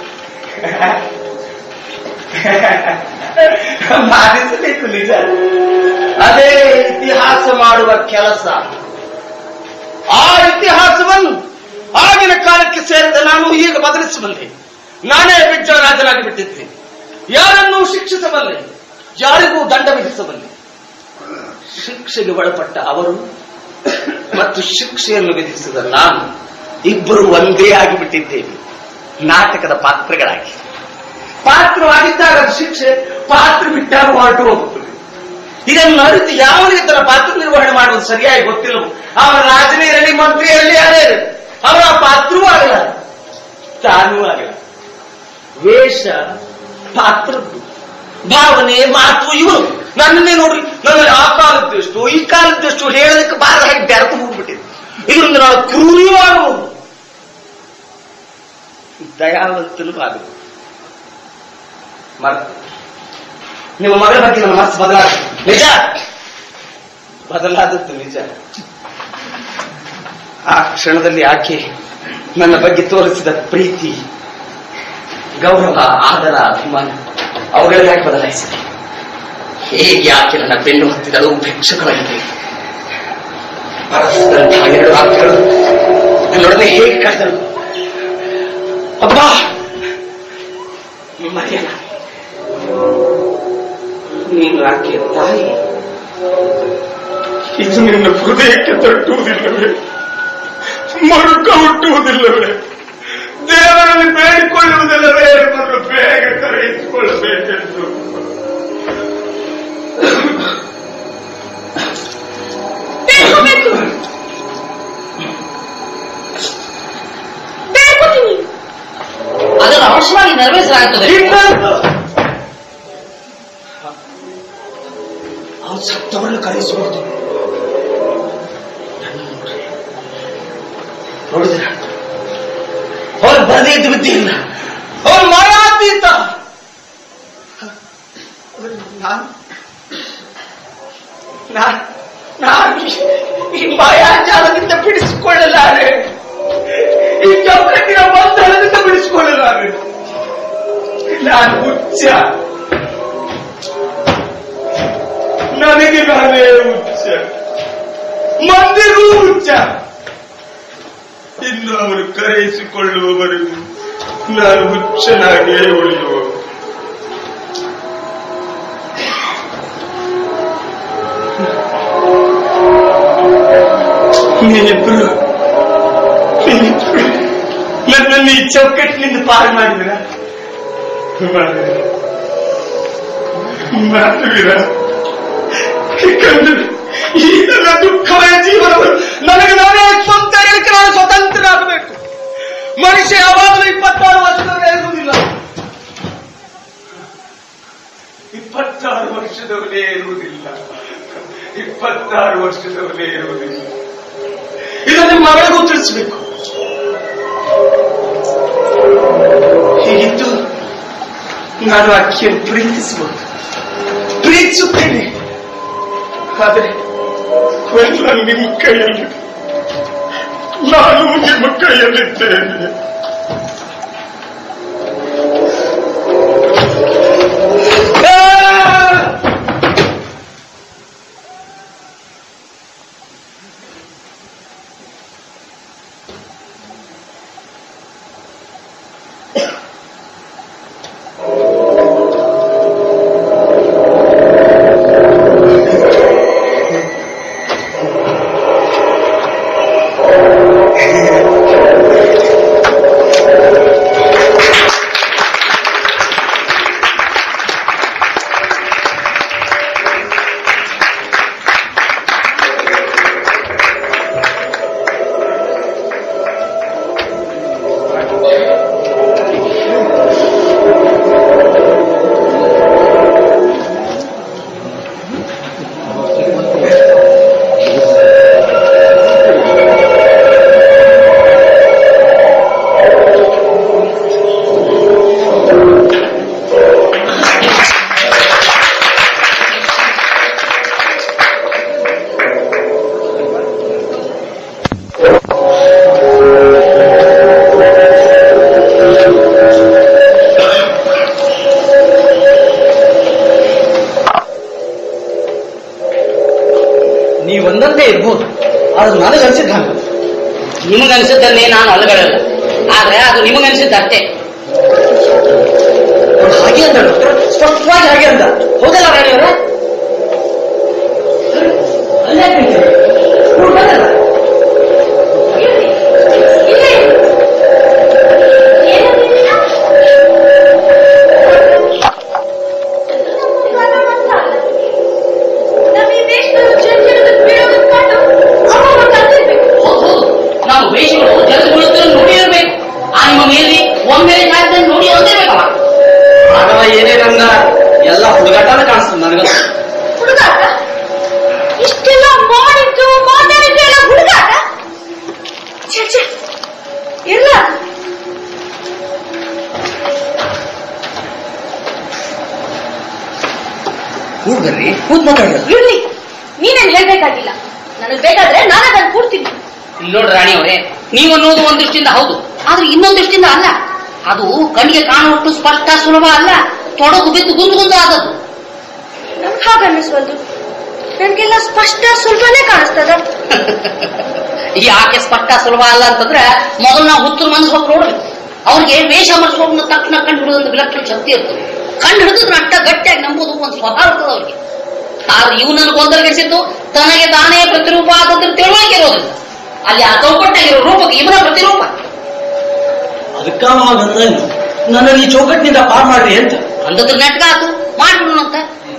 ಬಾಧಿಸಬೇಕು ನಿಜ ಅದೇ ಇತಿಹಾಸ ಮಾಡುವ ಕೆಲಸ ಆ ಇತಿಹಾಸವನ್ನು ಆಗಿನ ಕಾಲಕ್ಕೆ ಸೇರಿದ ನಾನು ಈಗ ಬದಲಿಸಬಲ್ಲೆ ನಾನೇ ಬಿಜ್ಜಳ ರಾಜನಾಗಿ ಬಿಟ್ಟಿದ್ದೇನೆ ಯಾರನ್ನೂ ಶಿಕ್ಷಿಸಬಲ್ಲೆ ಯಾರಿಗೂ ದಂಡ ವಿಧಿಸಬಲ್ಲೆ ಶಿಕ್ಷೆಗೆ ಒಳಪಟ್ಟ ಅವರು ಮತ್ತು ಶಿಕ್ಷೆಯನ್ನು ವಿಧಿಸಿದ ನಾನು ಇಬ್ಬರು ಒಂದೇ ಆಗಿಬಿಟ್ಟಿದ್ದೇವೆ ನಾಟಕದ ಪಾತ್ರಗಳಾಗಿ ಪಾತ್ರವಾಗಿದ್ದಾಗ ಅದು ಶಿಕ್ಷೆ ಪಾತ್ರ ಬಿಟ್ಟಾಗ ಹೊರಟು ಹೋಗುತ್ತದೆ ಇದನ್ನು ಅರಿತು ಯಾವನಿಗೆ ತನ್ನ ಪಾತ್ರ ನಿರ್ವಹಣೆ ಮಾಡುವುದು ಸರಿಯಾಗಿ ಗೊತ್ತಿಲ್ಲವೋ ಅವನ ರಾಜನೇ ಇರಲಿ ಮಂತ್ರಿ ಇರಲಿ ಯಾರೇ ಇರಲಿ ಅವರ ಪಾತ್ರವೂ ಆಗಲ್ಲ ತಾನೂ ಆಗಲ್ಲ ವೇಷ ಪಾತ್ರದ್ದು ಭಾವನೆ ಮಾತು ಇವರು ನನ್ನನ್ನೇ ನೋಡ್ರಿ ನನ್ನಲ್ಲಿ ಆ ಕಾಲದ್ದೆಷ್ಟು ಈ ಕಾಲದ್ದೆಷ್ಟು ಹೇಳೋದಕ್ಕೆ ಬಾರದ ಹಾಗೆ ಬೆರೆತು ಹೋಗ್ಬಿಟ್ಟಿದೆ ಇದರಿಂದ ನಾವು ಕ್ರೂರಿಯೂ ಆಗಬಹುದು ದಯಾವಂತನೂ ಆಗಬಹುದು ಮರ್ತ ನಿಮ್ಮ ಮಗಳ ಬಗ್ಗೆ ನನ್ನ ಮನಸ್ಸು ಬದಲಾದ ನಿಜ ಬದಲಾದದ್ದು ನಿಜ ಆ ಕ್ಷಣದಲ್ಲಿ ಆಕೆ ನನ್ನ ಬಗ್ಗೆ ತೋರಿಸಿದ ಪ್ರೀತಿ ಗೌರವ ಆದರ ಅಭಿಮಾನ ಅವುಗಳನ್ನ ಯಾಕೆ ಬದಲಾಯಿಸಿದೆ ಹೇಗೆ ಆಕೆ ನನ್ನ ಬೆನ್ನು ಹತ್ತಿದಳು ಭಿಕ್ಷುಕಳಾಗಿದೆ ಪರಸ್ಪರಂತಹ ಎರಡು ರಾತ್ರಿಗಳು ನನ್ನೊಡನೆ ಹೇಗೆ ಕಳೆದಳು ಅಬ್ಬ ಮರೆಯಲ್ಲ ನೀನು ಆಕೆ ತಾಯಿ ಇದು ನಿನ್ನ ಹೃದಯಕ್ಕೆ ತಟ್ಟುವುದಿಲ್ಲವೇ ಮರುಕ ಹುಟ್ಟುವುದಿಲ್ಲವೇ ದೇವರಲ್ಲಿ ಬೇಡಿಕೊಳ್ಳುವುದಿಲ್ಲವೇ ಎಂಬುದನ್ನು ಬೇಗ ಕರೆಯಿಸಿಕೊಳ್ಳಬೇಕೆಂದು ಬೇಡ್ಕೋಬೇಕು ಬೇಡ್ಕೋತೀನಿ ಅದನ್ನು ಅವಶ್ಯವಾಗಿ ನೆರವೇರಿಸಲಾಗುತ್ತದೆ ಅವನು ಸತ್ತವರನ್ನು ಕರೆಯಿಸಬಹುದು ನೋಡಿದ್ರ ಅವನು ಬರದೇ ಇದ್ದು ಬಿದ್ದಿಲ್ಲ ಅವನು ಮಾಯಾತೀತ ನಾನು ನಾನು ನಾನು ಈ ಮಾಯಾಜಾಲದಿಂದ ಬಿಡಿಸಿಕೊಳ್ಳಲಾರೆ ಈ ಚೌಕಟ್ಟಿನ ಬಂಧನದಿಂದ ಬಿಡಿಸಿಕೊಳ್ಳಲಾರೆ ನಾನು ಹುಚ್ಚ ನನಗೆ ನಾನೇ ಹುಚ್ಚ ಮಂದಿಗೂ ಹುಚ್ಚ ಇನ್ನು ಅವರು ಕರೆಯಿಸಿಕೊಳ್ಳುವವರೆಗೂ ನಾನು ಹುಚ್ಚನಾಗಿಯೇ ಉಳಿಯುವ ನೀನಿಬ್ರು ನೀನಿಬ್ರು ನನ್ನನ್ನು ಈ ಚೌಕಟ್ಟಿನಿಂದ ಪಾರು ಮಾಡಿದಿರ ಮಾಡಿದಿರ ಮಾಡುವಿರ ಯಾಕಂದ್ರೆ ಈ ನನ್ನ ದುಃಖಮಯ ಜೀವನವನ್ನು ನನಗೆ ನಾನೇ ಸ್ವಂತ ಹೇಳಿಕೆ ನಾನು ಸ್ವತಂತ್ರ ಆಗಬೇಕು ಮನುಷ್ಯ ಯಾವಾಗಲೂ ಇಪ್ಪತ್ತಾರು ವರ್ಷದವರೇ ಇರುವುದಿಲ್ಲ ಇಪ್ಪತ್ತಾರು ವರ್ಷದವರೇ ಇರುವುದಿಲ್ಲ ಇಪ್ಪತ್ತಾರು ವರ್ಷದವರೇ ಇರುವುದಿಲ್ಲ ಇದು ನಿಮ್ಮ ಮಗಳಿಗೂ ತಿಳಿಸಬೇಕು ಹೀಗಿದ್ದು ನಾನು ಅಕ್ಕಿಯನ್ನು ಪ್ರೀತಿಸಬಹುದು ಪ್ರೀತಿಸುತ್ತೇನೆ ಆದರೆ ಎಲ್ಲ ನಿಮ್ಮ ಕೈಯಲ್ಲಿ ನಾನು ನಿಮ್ಮ ಕೈಯಲ್ಲಿದ್ದೇನೆ ಆ! ನೀವು ಒಂದಂತೆ ಇರ್ಬೋದು ಆದ್ರೆ ನನಗೆ ಅನ್ಸಿದ್ದ ಹಂಗ ನಿಮಗನ್ಸಿದ್ದನ್ನೇ ನಾನು ಅಲ್ಲಗಳಲ್ಲ ಆದ್ರೆ ಅದು ನಿಮಗನ್ಸಿದ್ದಷ್ಟೇ ಅವ್ಳು ಹಾಗೆ ಅಂದಳು ಸ್ಪಷ್ಟವಾಗಿ ಹಾಗೆ ಅಂದ ಹೌದಲ್ಲ ರಾಣಿಯವರ ಅಲ್ಲೇ ನಿಂತಿರು. ಅವ್ಳು ಬಂದಲ್ಲ. ಇಲ್ಲೇ ಏನಂದಿದ್ದೀರ? ಇವಾಗ ಮಾತ್ರ ಅಲ್ಲ. ನಮ್ಮ ಈ ದೇಶದಲ್ಲಿ ಜಂಜಡದ ಬೀಳೋದನ್ನ ಕಂಡು ಅಮ್ಮಮ್ಮ ಕಲ್ತಿರ್ಬೇಕು. ಹೌದು ಹೌದು ನಾವು ವೇಷಗಳು ಜಗತ್ತು ಬೀಳುತ್ತಿರೋ ನೋಡಿ ಇರಬೇಕು ಆ ನಿಮ್ಮ ಮೇಲೆ ಒಮ್ಮೆ ಕಾರ್ಯದಲ್ಲಿ ನೋಡಿ ಹೊಂದಿರ್ಬೇಕಲ್ಲ ಆಗವ ಏನೇನಂದ ಎಲ್ಲ ಹುಡುಗಾಟನ ಕಾಣಿಸ್ತದೆ ನನಗ ಹುಡುಗಾಟ ಇಷ್ಟೆಲ್ಲ ಮಾಡಿದ್ದು ಮಾತಾಡಿದ್ದು ಎಲ್ಲ ಹುಡುಗಾಟ ಛೆ, ಛೆ. ಇಲ್ಲ ಕೂಡ್ಬರ್ರಿ ಕೂತ್ ಮಾತಾಡ್ರಿ ಇರ್ಲಿ ನೀನೇನ್ ಹೇಳ್ಬೇಕಾಗಿಲ್ಲ ನನಗ್ ಬೇಕಾದ್ರೆ ನಾನು ಅದನ್ನ ಕೂಡ್ತೀನಿ ಇಲ್ಲಿ ನೋಡ್ರಿ ರಾಣಿ ಅವರೇ ನೀವು ಅನ್ನೋದು ಒಂದ್ ದೃಷ್ಟಿಯಿಂದ ಹೌದು ಆದ್ರೆ ಇನ್ನೊಂದ್ ದೃಷ್ಟಿಯಿಂದ ಅಲ್ಲ ಅದು ಕಣ್ಣಿಗೆ ಕಾಣುವಷ್ಟು ಸ್ಪಷ್ಟ ಸುಲಭ ಅಲ್ಲ ತೊಡಗು ಬಿದ್ದು ಗುಂದು ಗುಂದು ಆದದ್ದು ನಮ್ಗೆ ಹಾಗನ್ನಿಸ್ವಲ್ದು ನನ್ಗೆಲ್ಲ ಸ್ಪಷ್ಟ ಸುಲಭನೇ ಕಾಣಿಸ್ತದ ಯಾಕೆ ಸ್ಪಷ್ಟ ಸುಲಭ ಅಲ್ಲ ಅಂತಂದ್ರೆ ಮೊದಲು ನಾವು ಹುತ್ತರು ಮನಸ್ಸು ಹೋಗಿ ನೋಡ್ಬೇಕು ಅವ್ರಿಗೆ ವೇಷ ಮನಸ್ಸು ತಕ್ಷಣ ಕಂಡು ಹಿಡಿದೊಂದು ವಿಲಕ್ಷಣ ಶಕ್ತಿ ಇರ್ತದೆ ಕಂಡು ಹಿಡಿದ್ರೆ ಅಟ್ಟ ಗಟ್ಟಿಯಾಗಿ ನಂಬೋದು ಒಂದು ಸ್ವಭಾವ ಇರ್ತದೆ ಅವ್ರಿಗೆ ಆದ್ರೆ ಇವನನ್ನು ಗೊಂದಲಗಿಸಿದ್ದು ತನಗೆ ತಾನೇ ಪ್ರತಿರೂಪ ಆದದ್ರ ತಿಳುವಳಿಕೆ ಇರೋದಿಲ್ಲ ಅಲ್ಲಿ ಆ ಚೌಕಟ್ಟಾಗಿರೋ ರೂಪಕ್ಕೆ ಇವನ ಪ್ರತಿರೂಪ ಅದಕ್ಕ ನನ್ನ ಈ ಚೌಕಟ್ಟಿನಿಂದ ಪಾರ್ ಮಾಡ್ರಿ ಅಂತ ಅಂದದ್ರ ನೆಟ್ಗ ಆತು ಮಾಡ್ಬಿಡೋಣ ಅಂತ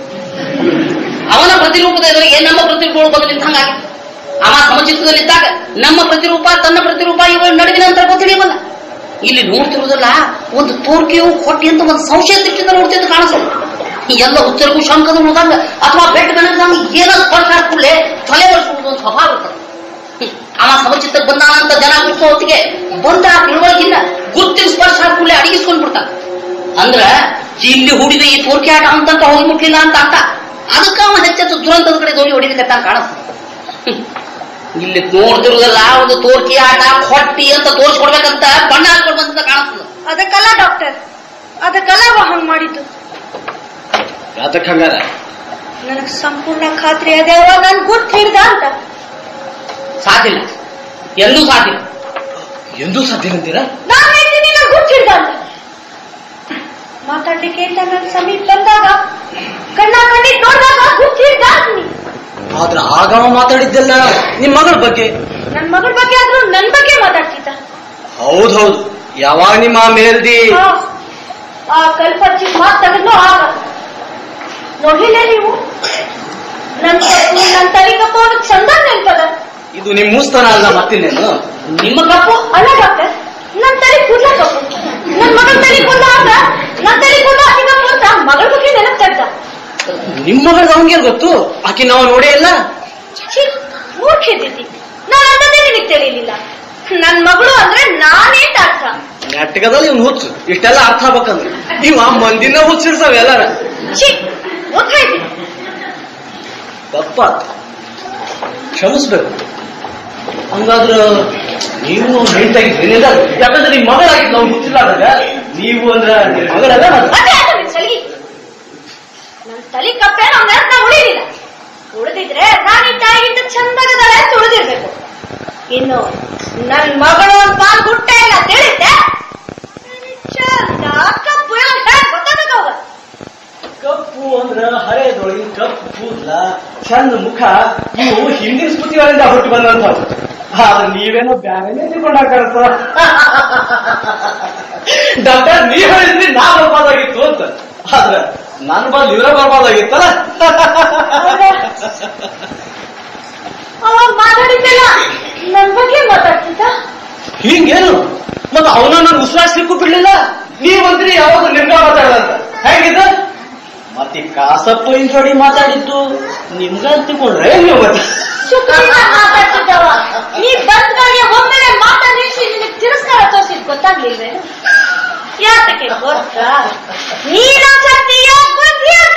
ಅವನ ಪ್ರತಿರೂಪದ ಎದುರಿಗೆ ನಮ್ಮ ಪ್ರತಿರೂಪಗಳು ಬಂದು ನಿಂತಂಗಾಗಿತ್ತು ಅವ ಸಮಚಿತ್ತದಲ್ಲಿದ್ದಾಗ ನಮ್ಮ ಪ್ರತಿರೂಪ ತನ್ನ ಪ್ರತಿರೂಪ ಇವ ನಡುವಿನ ಅಂತರ ಗೊತ್ತಿಳಿಯಬಲ್ಲ ಇಲ್ಲಿ ನೋಡ್ತಿರುವುದಲ್ಲ ಒಂದು ತೋರ್ಕೆಯು ಹೊಟ್ಟಿ ಅಂತ ಒಂದು ಸಂಶಯ ದೃಷ್ಟಿಯಿಂದ ನೋಡ್ತಿದ್ದು ಕಾಣಿಸ್ತದೆ ಈ ಎಲ್ಲ ಹುಚ್ಚರಿಗೂ ಶಂಕದ ಉಳಿದಂಗ ಅಥವಾ ಬೆಟ್ಟ ಬೆನದಂಗ ಏನೋ ಸ್ಪರ್ಶ ಕೂಡಲೇ ತಲೆ ಒರೆಸುವುದು ಒಂದು ಸ್ವಭಾವ ಇರ್ತದೆ ಹ್ಮ್. ಅವ ಸಮಚಿತ್ತಕ್ಕೆ ಬಂದಾನಂತ ಜನ ಬಿಡಿಸೋ ಹೊತ್ತಿಗೆ ಬಂದ ಆ ತಿಳುವಳಿಕಿಲ್ಲ ಗುರುತಿನ ಸ್ಪರ್ಶ ಕೂಡಲೇ ಅಡಗಿಸ್ಕೊಂಡ್ ಬಿಡ್ತಾನೆ ಅಂದ್ರ ಇಲ್ಲಿ ಹೂಡಿದ ಈ ತೋರ್ಕೆ ಆಟ ಅಂತಂತ ಹೋಗಿ ಮುಟ್ಲಿಲ್ಲ ಅಂತ ಅರ್ಥ ಅದಕ್ಕ ಅವ ಹೆಚ್ಚೆಚ್ಚು ದುರಂತದ ಕಡೆ ದೋಣಿ ಹೊಡಿಲಿಕ್ಕೆ ಕಾಣಿಸ್ತದೆ ಹ್ಮ್. ಇಲ್ಲಿ ನೋಡ್ತಿರುವುದಲ್ಲ ಒಂದು ತೋರ್ಕೆ ಆಟ ಹೊಟ್ಟಿ ಅಂತ ತೋರಿಸ್ಕೊಡ್ಬೇಕಂತ ಬಣ್ಣ ಹಾಕ್ಕೊಂಡು ಬಂದ ಕಾಣಿಸ್ತದೆ ಅದಕ್ಕಲ್ಲ ಡಾಕ್ಟರ್ ಅದಕ್ಕಲ್ಲ ಅವ ಹಂಗ್ ಮಾಡಿದ್ದು ಯಾತಕ್ ಹಂಗಾರ ನನಗ್ ಸಂಪೂರ್ಣ ಖಾತ್ರಿ ಅದೇ ಅವ ನನ್ ಗುರ್ತ್ ಹಿಡ್ದ ಅಂತ ಸಾಧಿಲ್ಲ ಎಲ್ಲೂ ಸಾಧಿಲ್ಲ ಎಂದೂ ಸಾಧ್ಯ ಅಂತೀರಾ ನಾನ್ ಹೇಳ್ತೀನಿ ನನ್ ಗುರ್ತ್ ಹಿಡ್ದ ಅಂತ ಮಾತಾಡ್ಲಿಕ್ಕೆ ಅಂತ ನನ್ ಸಮೀಪ ಬಂದಾಗ ಕಣ್ಣ ಕಣ್ಣಿಗೆ ನೋಡಿದಾಗ ಗುರ್ತ್ ಹಿಡ್ದ ಅಂತೀನಿ ಆದ್ರ ಆಗ ಅವ ಮಾತಾಡಿದ್ದೆಲ್ಲ ನಿಮ್ ಮಗಳ ಬಗ್ಗೆ ನನ್ ಮಗಳ ಬಗ್ಗೆ ಆದ್ರೂ ನನ್ ಬಗ್ಗೆ ಮಾತಾಡ್ತಿದ್ದ ಹೌದೌದು ಯಾವಾಗ ನಿಮ್ಮ ಮೇಲ್ದಿ ಆ, ಆ ಕಲ್ಪಚ್ಚಿ ಮಾತ್ ತೆಗೆದ್ನು ಆಗ ನೋಡಿಲ್ಲ ನೀವು ನನ್ ಕಪ್ಪು ನನ್ ತಲೆ ಕಪ್ಪು ಅನ್ನೋದು ಚಂದ ನೆನ್ಪದ ಇದು ನಿಮ್ ಮೂಸ್ತನ ಅಲ್ಲ ಮತ್ತಿನ್ನೇನು ನಿಮ್ಮ ಕಪ್ಪು ಅಲ್ಲ ಡಾಕ್ಟರ್ ನನ್ ತಲೆ ಕೂದ್ಲ ಕಪ್ಪು ನನ್ ಮಗಳ ತಲೆ ಕೂದ್ಲ ಆಗ ನನ್ ತಲೆ ಕೂದ್ಲ ಆಕಿ ಕಪ್ಪು ಅಂತ ಮಗಳ ಬಗ್ಗೆ ನೆನಪ್ ತೆಗ್ದ ನಿಮ್ ಮಗಳ ಅವಂಗೆ ಗೊತ್ತು ಆಕಿ ನಾವು ನೋಡೇ ಇಲ್ಲ ಛೀ, ಮೂರ್ಖ ಇದ್ದಿದ್ದಿ ನಾನು ಅದನ್ನೇ ನಿನಗೆ ತಿಳಿಲಿಲ್ಲ ನನ್ ಮಗಳು ಅಂದ್ರೆ ನಾನೇ ಅರ್ಥ ನೆಟ್ಗದಲ್ಲಿ ಇವ್ನು ಹುಚ್ಚು ಇಷ್ಟೆಲ್ಲ ಅರ್ಥ ಆಗ್ಬೇಕಂದ್ರೆ ನೀವು ಆ ಮಂದಿನ ಹುಚ್ಚಿಡ್ಸವ್ ಎಲ್ಲಾರ ಛೀ ಮೂರ್ಖ ಇದ್ದೀನಿ ತಪ್ಪ ಕ್ಷಮಿಸ್ಬೇಕು ಹಂಗಾದ್ರ ನೀವು ಹೇಳ್ತಾಗಿದ್ರಿ ಯಾಕಂದ್ರೆ ನಿಮ್ ಮಗಳಾಗಿತ್ತು ನಾವು ಹುಚ್ಚಿಲ್ಲಾದಾಗ ನೀವು ಅಂದ್ರ ನಿಮ್ ಮಗಳಲ್ಲ ಅದೇ ಅದು ನಿನ್ ಸಲಿಗೆ ನನ್ ತಲೆ ಕಪ್ಪೆ ನಮ್ ನೆನಪನ್ನ ಉಳಿಲಿಲ್ಲ ಉಳಿದಿದ್ರೆ ನಾನು ಈ ತಾಯಿಗಿಂತ ಚಂದಗದಳೆ ಅಂತ ಉಳಿದಿರ್ಬೇಕು ಇನ್ನು ನನ್ ಮಗಳು ಒಂದ್ ಕಾಲ್ ಗುಟ್ಟ ಇಲ್ಲ ತಿಳಿದ್ದೆ ಚಂದ ಕಪ್ಪು ಎಲ್ಲ ಹೇಗ್ ಗೊತ್ತಾಗಬೇಕು ಅವಾಗ ಕಪ್ಪು ಅಂದ್ರ ಹರೆಯದೊಳಗಿನ ಕಪ್ಪು ಕೂದ್ಲ ಚಂದ ಮುಖ ಇವು ಹಿಂದಿನ ಸ್ಮೃತಿಗಳಿಂದ ಹುಟ್ಟು ಬಂದಂತವು ಆದ್ರೆ ನೀವೇನೋ ಬ್ಯಾರೇನೆ ತಿಳ್ಕೊಂಡ ಕಾಣತ್ತ ಡಾಕ್ಟರ್ ನೀವ್ ಹೇಳಿದ್ರಿ ನಾ ಬರ್ಬಾದಾಗಿತ್ತು ಅಂತ ಆದ್ರ ನನ್ ಬಂದ್ ಇವ್ರ ಬರ್ಬಾದಾಗಿತ್ತಲ್ಲ ಅವ ಮಾತಾಡಿದ್ದೆಲ್ಲ ನನ್ ಬಗ್ಗೆ ಮಾತಾಡ್ತಿದ್ದ ಹಿಂಗೇನು ಮತ್ತ ಅವನ ನನ್ ಉಸಿರಾಡ್ಸ್ಲಿಕ್ಕೂ ಬಿಡ್ಲಿಲ್ಲ ನೀವಂದ್ರಿ ಯಾವಾಗ ನಿಮ್ಗ ಮಾತಾಡದಂತ ಹೇಗಿದ ಮತ್ತೆ ಕಾಸಪ್ಪ ಇನ್ ಜೋಡಿ ಮಾತಾಡಿದ್ದು ನಿಮ್ಗ ತಿಳ್ಕೊಂಡ್ರೆ ನೀವು ಮತ್ತೆ ಶುಕ್ರವಾರ ಮಾತಾಡ್ತಿದ್ದವ ನೀ ಬಂದ್ಗಳಿಗೆ ಒಮ್ಮೆಲೆ ಮಾತಾಡಿ ನಿನಗೆ ತಿರಸ್ಕಾರ ತೋರಿಸಿದ್ ಗೊತ್ತಾಗ್ಲಿಲ್ವೇ ಯಾತಕ್ಕೆ ಗೊತ್ತಾ ನೀನು ಸತ್ಯ ಬುದ್ಧಿ ಅಂತ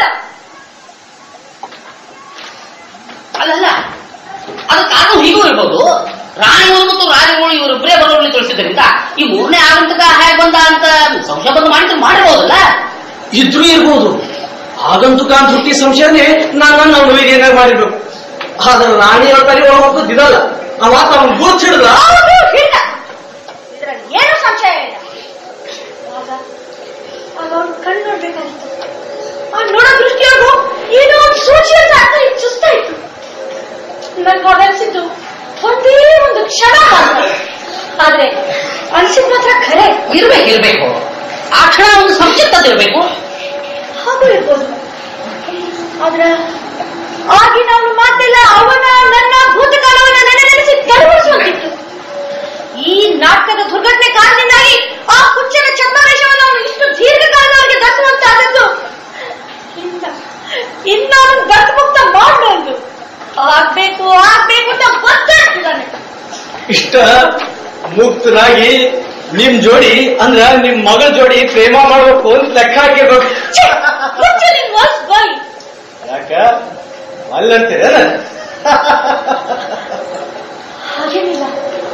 ಅಲ್ಲಲ್ಲ ಅದು ಕಾರಣ ಹೀಗೂ ಇರ್ಬೋದು ರಾಣಿಗಳು ಮತ್ತು ರಾಜಗಳು ಇವರಿಬ್ಬರೇ ಬರೋರಲ್ಲಿ ತಿಳಿಸಿದ್ರಿಂದ ಈ ಮೂರನೇ ಆಗಂತಕ ಹೇಗೆ ಬಂದ ಅಂತ ಸಂಶಯ ಬಂದು ಮಾಡಿದ್ರೆ ಮಾಡಿರ್ಬೋದಲ್ಲ ಇದ್ರೂ ಇರ್ಬೋದು ಆಗಂತುಕ ಅಂತ ಹುಟ್ಟಿ ಸಂಶಯನೇ ನಾನು ನನ್ನ ನೋವಿಗೆ ಏನಾಗ ಮಾಡಿರ್ಬೇಕು ಆದ್ರೆ ರಾಣಿ ಅವ್ರ ತಲೆ ಒಳಗೆ ಹೋಗೋದಿದಲ್ಲ ಅವ ಅವ್ನು ಗೂರ್ಚಿಡ್ದ ಹೌದು ಹಿಡ್ದ ಇದ್ರಲ್ಲಿ ಏನು ಸಂಶಯ ಇಲ್ಲ ಆಗ ಆಗ ಅವ್ನು ಕಣ್ಣು ನೋಡ್ಬೇಕಾಗಿತ್ತು ಆ ನೋಡೋ ದೃಷ್ಟಿಯೊಳಗು ಏನೋ ಒಂದು ಸೂಚಿ ಅಂತ ಅರ್ಥ ಚುಸ್ತಾ ಇತ್ತು ನನ್ಗೆ ಅನ್ಸಿದ್ದು ಒಂದೇ ಒಂದು ಕ್ಷಣ ಮಾತ್ರ ಆದ್ರೆ ಅನ್ಸಿದ್ ಮಾತ್ರ ಖರೆ ಇರ್ಬೇಕು ಇರ್ಬೇಕು ಆ ಕ್ಷಣ ಒಂದು ಸಂಚಿತ್ತದಿರ್ಬೇಕು ಹಾಗೂ ಇರ್ಬೋದು ಆದ್ರ ಆಗಿನ ಅವನು ಮಾತೆಲ್ಲ ಅವನ ನನ್ನ ಭೂತಕಾಲವನ್ನ ನೆನೆ ನೆನೆಸಿ ಗರ್ವಿಸುವಂತಿತ್ತು ಈ ನಾಟಕದ ದುರ್ಘಟನೆ ಕಾರಣದಿಂದಾಗಿ ಆ ಹುಚ್ಚನ ಛದ್ಮವೇಷವನ್ನು ಅವನು ಇಷ್ಟು ದೀರ್ಘಕಾಲದವರೆಗೆ ಧರಿಸುವಂತಾದದ್ದು ಇನ್ನ ಇನ್ನ ಅವನು ಮುಕ್ತ ಮಾಡಬಹುದು ಆಗ್ಬೇಕು ಆಗ್ಬೇಕು ಅಂತ ಒತ್ತಾಡ್ತಿದ್ದಾನೆ ಇಷ್ಟ ಮುಕ್ತರಾಗಿ ನಿಮ್ ಜೋಡಿ ಅಂದ್ರ ನಿಮ್ ಮಗಳ ಜೋಡಿ ಪ್ರೇಮ ಮಾಡ್ಬೇಕು ಅಂತ ಲೆಕ್ಕ ಹಾಕಿರ್ಬೇಕು ಛೆ, ಹುಚ್ಚ ನಿನ್ ವಾಸ್ ಬಾಯಿ ಯಾಕ ಅಲ್ಲಂತೀರ ಹಾಗೇನಿಲ್ಲ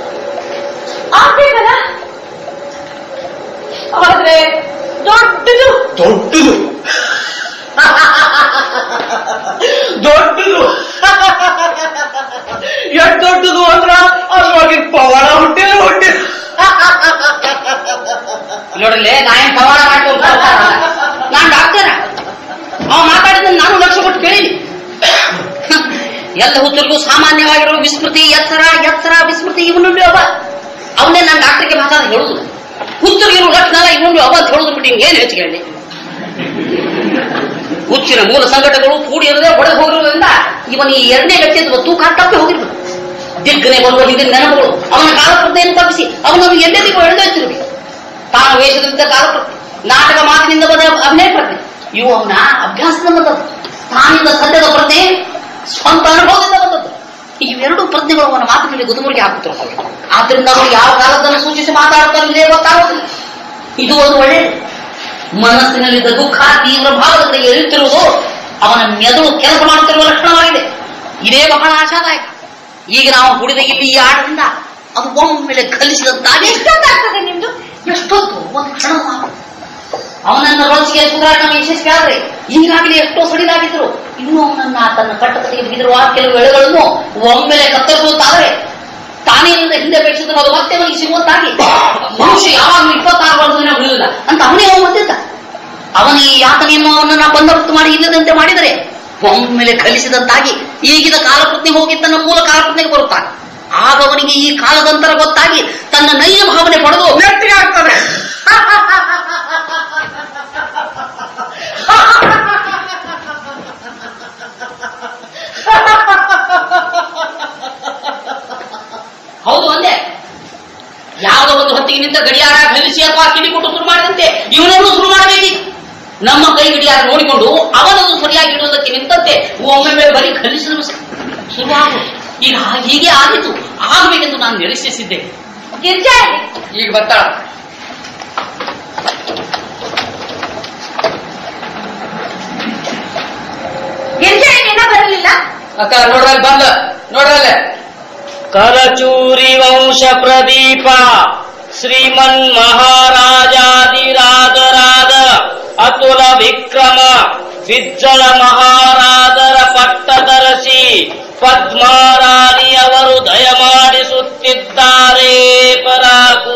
ಆಗ್ಬೇಕಲ್ಲ ಆದ್ರೆ ದೊಡ್ಡದು ದೊಡ್ಡದು ದೊಡ್ಡದು ಎಷ್ಟು ದೊಡ್ಡದು ಅಂದ್ರ ಅದ್ರೊಳಗಿನ ಪವಾಡ ಹುಟ್ಟಿಲ್ಲ ಹುಟ್ಟಿ ನೋಡ್ರಲ್ಲೇ ನಾ ಏನ್ ಪವಾಡ ಮಾಡ್ಕೊಂಡು ನಾನ್ ಡಾಕ್ಟರ ಅವ ಮಾತಾಡಿದ ನಾನು ಲಕ್ಷ ಕೊಟ್ಟು ಕೇಳಿನಿ ಎಲ್ಲ ಹುತ್ತರಿಗೂ ಸಾಮಾನ್ಯವಾಗಿರುವ ವಿಸ್ಮೃತಿ ಎತ್ತರ ಎತ್ತರ ವಿಸ್ಮೃತಿ ಇವನುಂಡಿ ಒಬ್ಬ ಅವನ್ನೇ ನಾನು ಡಾಕ್ಟರ್ಗೆ ಮಾತಾಡ ಹೇಳುದು ಹುತ್ತರಿಗಿರೋ ಲಕ್ಷಣ ಇವನುಂಡಿ ಒಬ್ಬ ಅಂತ ಹೇಳುದು ಬಿಟ್ಟು ಹಿಂಗೇನು ಹೆಚ್ಚು ಹೇಳಿ ಹುಚ್ಚಿನ ಮೂಲ ಸಂಘಟನೆಗಳು ಕೂಡಿ ಇರದೆ ಹೊಡೆದು ಹೋಗಿರುವುದರಿಂದ ಇವನ ಈ ಎರಡನೇ ವ್ಯಕ್ತಿತ್ವ ತೂಕ ತಪ್ಪಿ ಹೋಗಿರ್ಬೇಕು ದಿಗ್ಗನೆ ಬರುವ ಹಿಂದಿನ ನೆನಪುಗಳು ಅವನ ಕಾಲಪ್ರಜ್ಞೆಯನ್ನು ತಪ್ಪಿಸಿ ಅವನನ್ನು ಎಲ್ಲೆಲ್ಲಿಗೂ ಎಳೆದೊಯ್ತಿರ್ಬೇಕು ತಾನು ವೇಷದಿಂದ ಕಾಲಪ್ರಜ್ಞೆ ನಾಟಕ ಮಾತಿನಿಂದ ಬಂದ ಅಭಿನಯ ಪ್ರಜ್ಞೆ ಇವು ಅವನ ಅಭ್ಯಾಸದಿಂದ ಬಂದದ್ದು ತಾನಿಂದ ಸದ್ಯದ ಪ್ರಜ್ಞೆ ಸ್ವಂತ ಅನುಭವದಿಂದ ಬಂದದ್ದು ಇವೆರಡು ಪ್ರಜ್ಞೆಗಳು ಅವನ ಮಾತುಗಳಿಗೆ ಗುದುಮುರಿಗೆ ಹಾಕುತ್ತಿರುತ್ತವೆ ಆದ್ರಿಂದ ಅವರು ಯಾವ ಕಾಲದನ್ನು ಸೂಚಿಸಿ ಮಾತಾಡ್ತಾರೆ ಇದೇ ಗೊತ್ತಾಗೋದಿಲ್ಲ ಇದು ಒಂದು ಒಳ್ಳೆಯದು ಮನಸ್ಸಿನಲ್ಲಿದ್ದ ದುಃಖ ತೀವ್ರ ಭಾವದ ಕಡೆಗೆ ಇಳಿತಿರುವುದು ಅವನ ಮೆದುಳು ಕೆಲಸ ಮಾಡುತ್ತಿರುವ ಲಕ್ಷಣವಾಗಿದೆ ಇದೇ ಬಹಳ ಆಶಾದಾಯಕ ಈಗ ನಾವು ಕುಡಿದ ಇಲ್ಲಿ ಈ ಆಟದಿಂದ ಅದು ಒಮ್ಮೆಲೆ ಕಲಿಸಿದಂತಾಗಿ ಎಷ್ಟೊತ್ತಾಗ್ತದೆ ನಿಮ್ದು ಎಷ್ಟೊತ್ತು ಒಂದು ಕ್ಷಣ ಮಾತ್ರ. ಅವನನ್ನ ರೋಜಿಗೆ ಸುಧಾರಣೆ ಯಶಸ್ವಿ ಆದ್ರೆ ಈಗಾಗಲೇ ಎಷ್ಟೋ ಸಡಿಲಾಗಿದ್ರು ಇನ್ನು ಅವನನ್ನ ತನ್ನ ಕಟ್ಟಕತೆಗೆ ಬಿಗಿದಿರುವ ಕೆಲವು ಎಳೆಗಳನ್ನು ಒಮ್ಮೆಲೆ ಕತ್ತರಿಸುತ್ತಾದ್ರೆ ತಾನೇನಿಂದ ಹಿಂದೆ ಅಪೇಕ್ಷಿಸಿದ್ರು ಅದು ಮತ್ತೆ ಅವನಿಗೆ ಸಿಗುವಂತಾಗಿ ಮನುಷ್ಯ ಯಾವಾಗಲೂ ಇಪ್ಪತ್ತಾರು ವರ್ಷದಿಂದ ಉಳಿಯುವುದಿಲ್ಲ ಅಂತ ಅವನೇ ಅವನು ಬಂದಿದ್ದ ಅವನ ಈ ಯಾತನೆಯನ್ನು ಅವನನ್ನ ಬಂದವರ್ತು ಮಾಡಿ ಇಲ್ಲದಂತೆ ಮಾಡಿದರೆ ಒಮ್ಮೆಲೆ ಕಲಿಸಿದಂತಾಗಿ ಈಗಿನ ಕಾಲಪ್ರಜ್ಞೆ ಹೋಗಿ ತನ್ನ ಮೂಲ ಕಾಲಪ್ರಜ್ಞೆಗೆ ಬರುತ್ತಾನೆ ಆಗ ಅವನಿಗೆ ಈ ಕಾಲದಂತರ ಗೊತ್ತಾಗಿ ತನ್ನ ನೈಜ ಭಾವನೆ ಪಡೆದು ನೆಟ್ಟಿಗೆ ಆಗ್ತದೆ ಹೌದು ಅಂದೆ ಯಾವುದೋ ಒಂದು ಹೊತ್ತಿಗೆ ನಿಂತ ಗಡಿಯಾರ ಕಲಿಸಿ ಅಥವಾ ಕಿಡಿ ಕೊಟ್ಟು ಶುರು ಮಾಡಿದಂತೆ ಇವನನ್ನು ಶುರು ಮಾಡಬೇಕೀಗ ನಮ್ಮ ಕೈ ಗಡಿಯಾರ ನೋಡಿಕೊಂಡು ಅವನನ್ನು ಸರಿಯಾಗಿ ಇಡುವುದಕ್ಕೆ ನಿಂತಂತೆ ಒಮ್ಮೆ ಬರೀ ಕಲಿಸಲು ಶುರುವಾಗು ಈಗ ಹಾ- ಹೀಗೆ ಆಗಿತ್ತು ಆಗಬೇಕೆಂದು ನಾನು ನಿರೀಕ್ಷಿಸಿದ್ದೆ ಗಿರ್ಜಾ ಎಲ್ಲಿ? ಈಗ ಬರ್ತಾಳ ಗಿರ್ಜಾ ಏನೇನ ಬರಲಿಲ್ಲ ಅಕ್ಕ ನೋಡ್ರಲ್ಲಿ ಬಂದ ನೋಡ್ರಲ್ಲೇ ಕರಚೂರಿ ವಂಶ ಪ್ರದೀಪ ಶ್ರೀಮನ್ ಮಹಾರಾಜಾದಿರಾಜರಾದ ಅತುಲ ವಿಕ್ರಮ ಬಿಜ್ಜಳ ಮಹಾರಾಜರ ಪಟ್ಟದರಸಿ ಪದ್ಮಾರಾಣಿ ಅವರು ದಯಮಾಡಿಸುತ್ತಿದ್ದಾರೆ ಪರಾಕು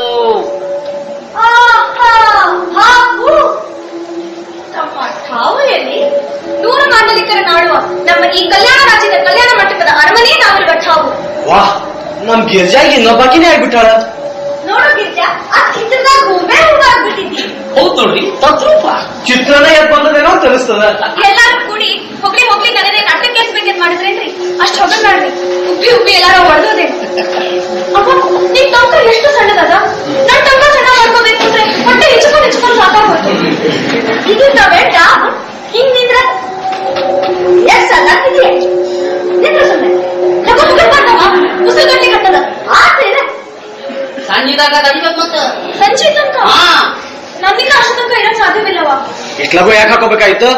ಆಹಾ, ಹಾಗೂ ತಮ್ಮ ಠಾವು ಎಲ್ಲಿ ನೂರು ಮಾಂಡಲಿಕರ ನಾಡುವ ನಮ್ಮ ಈ ಕಲ್ಯಾಣ ರಾಜ್ಯದ ಕಲ್ಯಾಣ ಮಂಟಪದ ಅರಮನೆ ನಾವಿರುವ ಠಾವು ವಾಹ್ ನಮ್ ಗಿರ್ಜಾಗಿ ಇನ್ನೊಬ್ಬಾಕಿನೇ ಆಗ್ಬಿಟ್ಟಾಳ ನೋಡು ಗಿರ್ಜಾ ಆ ಚಿತ್ರದಾಗ ಹೂವೇ ಹೂವಾಗ್ಬಿಟ್ಟಿದ್ದಿ ಹೌದು ನೋಡ್ರಿ ತದ್ರೂಪ ಚಿತ್ರನೇ ಎದ್ ಬಂದದೇನೋ ಅಂತ ಅನಿಸ್ತದ ಎಲ್ಲಾರು ಕೂಡಿ ಹೋಗ್ಲಿ ಹೋಗ್ಲಿ ನನಗೆ ನಾಟಕ ಕೇಳಿಸ್ಬೇಕಂತ ಮಾಡಿದ್ರೇನ್ರಿ ಅಷ್ಟು ಹೋಗಲ್ ಮಾಡ್ರಿ ಉಬ್ಬಿ ಉಬ್ಬಿ ಎಲ್ಲಾರು ಹೊಡೆದೋದೆ ಅಪ್ಪ ನಿಮ್ ಟೊಂಕ ಎಷ್ಟು ಸಣ್ಣದದ ನನ್ ಟೊಂಕ ಸಣ್ಣ ಮಾಡ್ಕೋಬೇಕು ಅಂದ್ರೆ ಹೊಟ್ಟೆ ಹೆಚ್ಚಿಕೊಂಡು ಹೆಚ್ಚಿಕೊಂಡು ಸಾಕಾಗೋಯ್ತು ಇದನ್ನ ಬೇಡ ಹಿಂಗ್ ನಿಂದ್ರ ಎಷ್ಟ್ ಸಣ್ಣ ಇದೆಯೇ ನಿಂದ್ರ ಸುಮ್ಮನೆ ಲಗು ಲಗು ಮಾಡ್ದವ ಉಸಿರು ಗಟ್ಟಿ ಕಟ್ಟದ ಆದ್ರೆ ಸಂಜಿದಾಗ ಕಡಿಬೇಕು ಮತ್ತ ಸಂಜೆ ತನಕ ಹಾ ನನ್ನಿಂದ ಅಷ್ಟು ತನಕ ಇರೋಕ್ ಸಾಧ್ಯವಿಲ್ಲವಾ ಇಷ್ಟ್ ಲಗು ಯಾಕೆ ಹಾಕೋಬೇಕಾಯ್ತು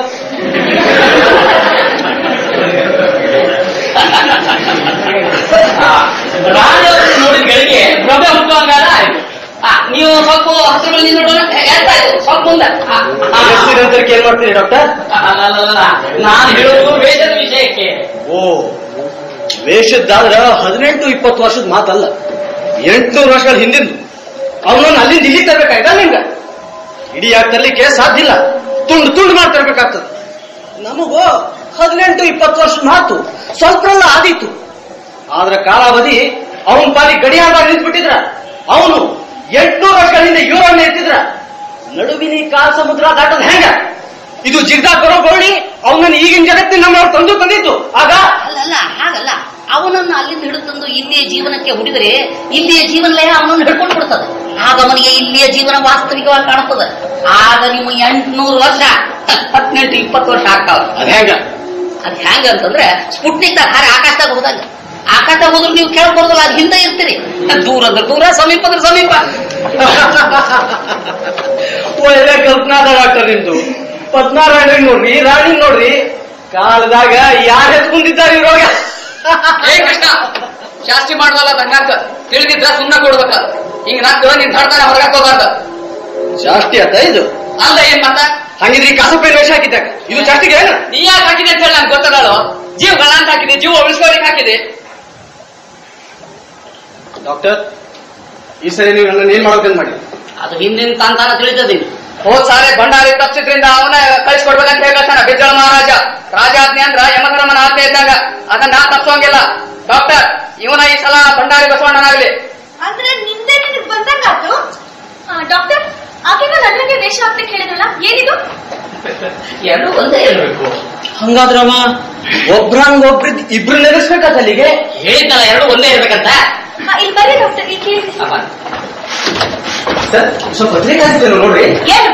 ರಾಜವರು ನೋಡಿದ ಗಳಿಗೆ ಪ್ರಭೆ ಹುಟ್ಟುವಂಗಾದ ಆಯ್ತು ಆ, ನೀವು ಸ್ವಲ್ಪ ಹಸಿರು ಬನ್ನಿ ನೋಡೋಣ ಎತ್ತ ಇದು ಸ್ವಲ್ಪ ಮುಂದೆ ಆ, ಆ, ನಂತರಕ್ಕೆ ಏನ್ ಮಾಡ್ತೀರಿ ಡಾಕ್ಟರ್ ಅಲ್ಲ, ಅಲ್ಲ, ಅಲ್ಲ. ನಾನು ಹೇಳುವುದು ವೇಷದ ವಿಷಯಕ್ಕೆ ಓ ವೇಷದ್ದಾದ್ರ ಹದಿನೆಂಟು ಇಪ್ಪತ್ತು ವರ್ಷದ ಮಾತಲ್ಲ ಎಂಟ್ನೂರು ವರ್ಷಗಳ ಹಿಂದಿಂದು ಅವನನ್ನ ಅಲ್ಲಿಂದ ಇಲ್ಲಿ ತರ್ಬೇಕಾಯ್ತಾ ನಿಂಗ ಇಡೀ ಆಗಿ ತರ್ಲಿಕ್ಕೆ ಸಾಧ್ಯ ಇಲ್ಲ ತುಂಡು ತುಂಡು ಮಾಡಿ ತರ್ಬೇಕಾಗ್ತದೆ ನಮಗೋ ಹದಿನೆಂಟು ಇಪ್ಪತ್ತು ವರ್ಷದ ಮಾತು ಸ್ವಲ್ಪ ಎಲ್ಲ ಆದೀತು ಆದ್ರ ಕಾಲಾವಧಿ ಅವನ ಪಾಲಿ ಗಡಿಯಾರದಾಗ ನಿಂತ್ಬಿಟ್ಟಿದ್ರ ಅವನು ಎಂಟ್ನೂರು ವರ್ಷಗಳಿಂದ ಯುವರನ್ನ ಎತ್ತಿದ್ರ ನಡುವಿನ ಈ ಕಾಲ ಸಮುದ್ರ ದಾಟದ ಹೆಂಗ ಇದು ಜಿಗ್ದಾಗ ಬರೋ ಗೋಳಿ ಅವನನ್ನು ಈಗಿನ ಜಗತ್ತಿನ ನಮ್ಮವ್ರು ತಂದು ತಂದಿತ್ತು ಆಗ ಅಲ್ಲಲ್ಲ ಹಾಗಲ್ಲ ಅವನನ್ನು ಅಲ್ಲಿಂದ ಹಿಡಿದು ಇಲ್ಲಿಯ ಜೀವನಕ್ಕೆ ಹುಡಿದರೆ ಇಲ್ಲಿಯ ಜೀವನ ಲಯ ಅವನನ್ನು ಹಿಡ್ಕೊಂಡು ಬಿಡ್ತದೆ ಆಗ ಅವನಿಗೆ ಇಲ್ಲಿಯ ಜೀವನ ವಾಸ್ತವಿಕವಾಗಿ ಕಾಣುತ್ತದೆ ಆಗ ನಿಮ್ಮ ಎಂಟ್ನೂರು ವರ್ಷ ಹದಿನೆಂಟು ಇಪ್ಪತ್ತು ವರ್ಷ ಆಗ್ತಾವ ಅದ್ ಹೆಂಗ ಅದ್ ಹೆಂಗ ಅಂತಂದ್ರೆ ಸ್ಪುಟ್ನಿಕ್ ದಾಗ ಹಾರಿ ಆಕಾಶದಾಗ ಹೋದಾಗ ಆಕಾಶದಾಗ ಹೋದ್ರೆ ನೀವು ಕೆಳಗೆ ಬರೋದಲ್ಲ ಅದ್ ಹಿಂದೆ ಇರ್ತೀರಿ ದೂರ ಅಂದ್ರೆ ದೂರ ಸಮೀಪ ಅಂದ್ರೆ ಸಮೀಪ ಒಳ್ಳೆ ಕಲ್ಪನಾದ ಡಾಕ್ಟರ್ ನಿಂದು ಪದ್ಮಾರಾಯಣ ನೋಡ್ರಿ ರಾಣಿ ನೋಡ್ರಿ ಕಾಲದಾಗ ಯಾರು ಎತ್ಕೊಂಡಿದ್ದಾರೆ ಇವ್ರೊಳಗ ಏ ಕೃಷ್ಣ ಜಾಸ್ತಿ ಮಾಡುವಲ್ಲ ತಂಗಾಕ ತಿಳಿದಿದ್ರ ಸುಮ್ಮನೆ ಕೊಡ್ಬೇಕ ಹಿಂಗ ನಾಕ್ ನಿನ್ ಧಡ್ತಾನೆ ಹೊರಗಾಕೋಬಾರ್ದ ಜಾಸ್ತಿ ಆತ ಇದು ಅಲ್ಲ ಏನ್ ಮತ್ತ ಹಂಗಿದ್ರೆ ಈ ಕಾಸಪ್ಪೆ ವೇಷ ಹಾಕಿದ್ದಾಗ ಇದು ಜಾಸ್ತಿಗೆ ಏನು ನೀ ಯಾಕೆ ಹಾಕಿದೆ ಅಂತ ಹೇಳಿ ನಂಗೆ ಗೊತ್ತದಾಳು ಜೀವಗಳ ಅಂತ ಹಾಕಿದೆ ಜೀವ ಉಳಿಸ್ಕೊಳ್ಳಿಕ್ ಹಾಕಿದೆ ಡಾಕ್ಟರ್ ಈ ಸರಿ ನೀವು ನನ್ನ ಏನ್ ಮಾಡ್ಬೇಕಂತ ಮಾಡಿ ಅದು ಹಿಂದಿನ ತಾಂತಾನ ತಿಳಿದದೀನಿ ಹೋದ್ ಸಾರಿ ಭಂಡಾರಿ ತಪ್ಸಿದ್ರಿಂದ ಅವನ ಕಳಿಸ್ಕೊಡ್ಬೇಕಂತ ಹೇಳ್ತಾನ ಬಿಜ್ಜಳ ಮಹಾರಾಜ ರಾಜ ಆಜ್ಞೆ ಅಂದ್ರ ಯಮಧರ್ಮನ ಆಜ್ಞೆ ಇದ್ದಾಗ ಅದನ್ನ ನಾ ತಪ್ಸೋಂಗಿಲ್ಲ ಡಾಕ್ಟರ್ ಇವನ ಈ ಸಲ ಭಂಡಾರಿ ಬಸವಣ್ಣನಾಗ್ಲಿ ಅಂದ್ರೆ ನಿಂದೆ ನಿನಗ್ ಬಂದಂಗಾತು ಡಾಕ್ಟರ್ ಆಕೆಗ ನಡುವಿಗೆ ವೇಷ ಹಾಕ್ಲಿಕ್ಕೆ ಹೇಳಿದ್ರಲ್ಲ ಏನಿದು ಎರಡು ಒಂದೇ ಇರಬೇಕು ಹಂಗಾದ್ರಮ್ಮ ಒಬ್ರಂಗ್ ಒಬ್ರು ಇಬ್ರು ನೆಲೆಸ್ಬೇಕಾತ ಅಲ್ಲಿಗೆ ಹೇಳಿದ್ನಲ್ಲ ಎರಡು ಒಂದೇ ಇರ್ಬೇಕಂತ ಹಾ, ಇಲ್ಲಿ ಬರ್ರಿ ಡಾಕ್ಟರ್ ಇಲ್ಲಿ ಕೇಳಿ ಅಪ್ಪ, ಸರ್ ಸ್ವಲ್ಪ ಪತ್ರಿಕೆ ಹಾಕ್ತೇನೆ ನೋಡ್ರಿ ಏನು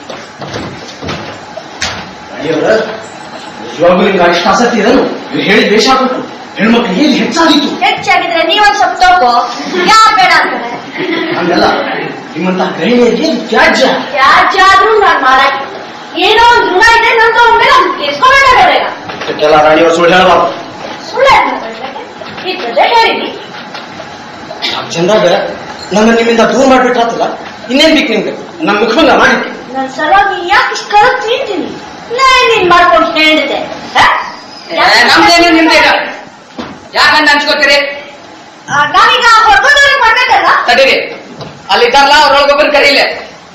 ಅಯ್ಯವರ ನಿಜವಾಗ್ಲೂ ನಿಮ್ಗೆ ಅಷ್ಟು ಆಸಕ್ತಿ ಇದನ್ನು ಇವ್ರು ಹೇಳಿದ ವೇಷ ಹಾಕ್ಬೇಕು ಹೆಣ್ಮಕ್ಳು ಏನ್ ಹೆಚ್ಚಾಗಿತ್ತು ಹೆಚ್ಚಾಗಿದ್ರೆ ನೀವೊಂದ್ ಸ್ವಲ್ಪ ತಗೋ ಯಾರ್ ಬೇಡ ಅಂತಾರೆ ಹಂಗಲ್ಲ ನಿಮ್ಮಂತ ಗೃಹಿಣಿಯರಿಗೆ ಇದು ತ್ಯಾಜ್ಯ ಯಾಜ್ಯ ಆದ್ರೂ ನಾನ್ ಮಾರಾಟ ಏನೋ ಒಂದ್ ಋಣ ಇದೆ ನನ್ ತಗೊಂಡ್ಮೇಲೆ ಅವ್ನು ಕೇಸ್ಕೊಂಡ್ರೆ ಬೇಗ ಇದಕ್ಕೆಲ್ಲ ರಾಣಿಯವರು ಸುಳ್ಳು ಹೇಳಬಾರ್ದು ಸುಳ್ಳು ಯಾಕ್ ಮಾತಾಡ್ಬೇಕು? ಇದ್ದದ್ದೇ ಹೇಳಿದಿ ಚಂದಾಗ ನನ್ನ ನಿಮ್ಮಿಂದ ದೂರ ಮಾಡ್ಬಿಟ್ರಾತಲ್ಲ ಇನ್ನೇನ್ ಬೇಕು ನಿಮ್ಗೆ ನನ್ನ ಮುಖವನ್ನ ಮಾಡಿ ನನ್ ಸಲುವಾಗಿ ಯಾಕೆ ಇಷ್ಟ ಕರಕ್ ತಿಂತೀನಿ ನಾ ನೀನ್ ಮಾಡ್ಕೊಂಡು ಹೇಳಿದೆ ನಮ್ದೇನು ನಿಮ್ದೇನು ಯಾಕಂತ ಅನ್ಸ್ಕೋತೀರಿ ನಾವೀಗ ಹೊರಗೋದವ್ರಿಗೆ ಮಾಡ್ಬೇಕಲ್ಲ ತಡೀರಿ ಅಲ್ಲಿದ್ದಾರಲ್ಲ ಅವ್ರೊಳಗೊಬ್ಬರು ಕರೀಲೆ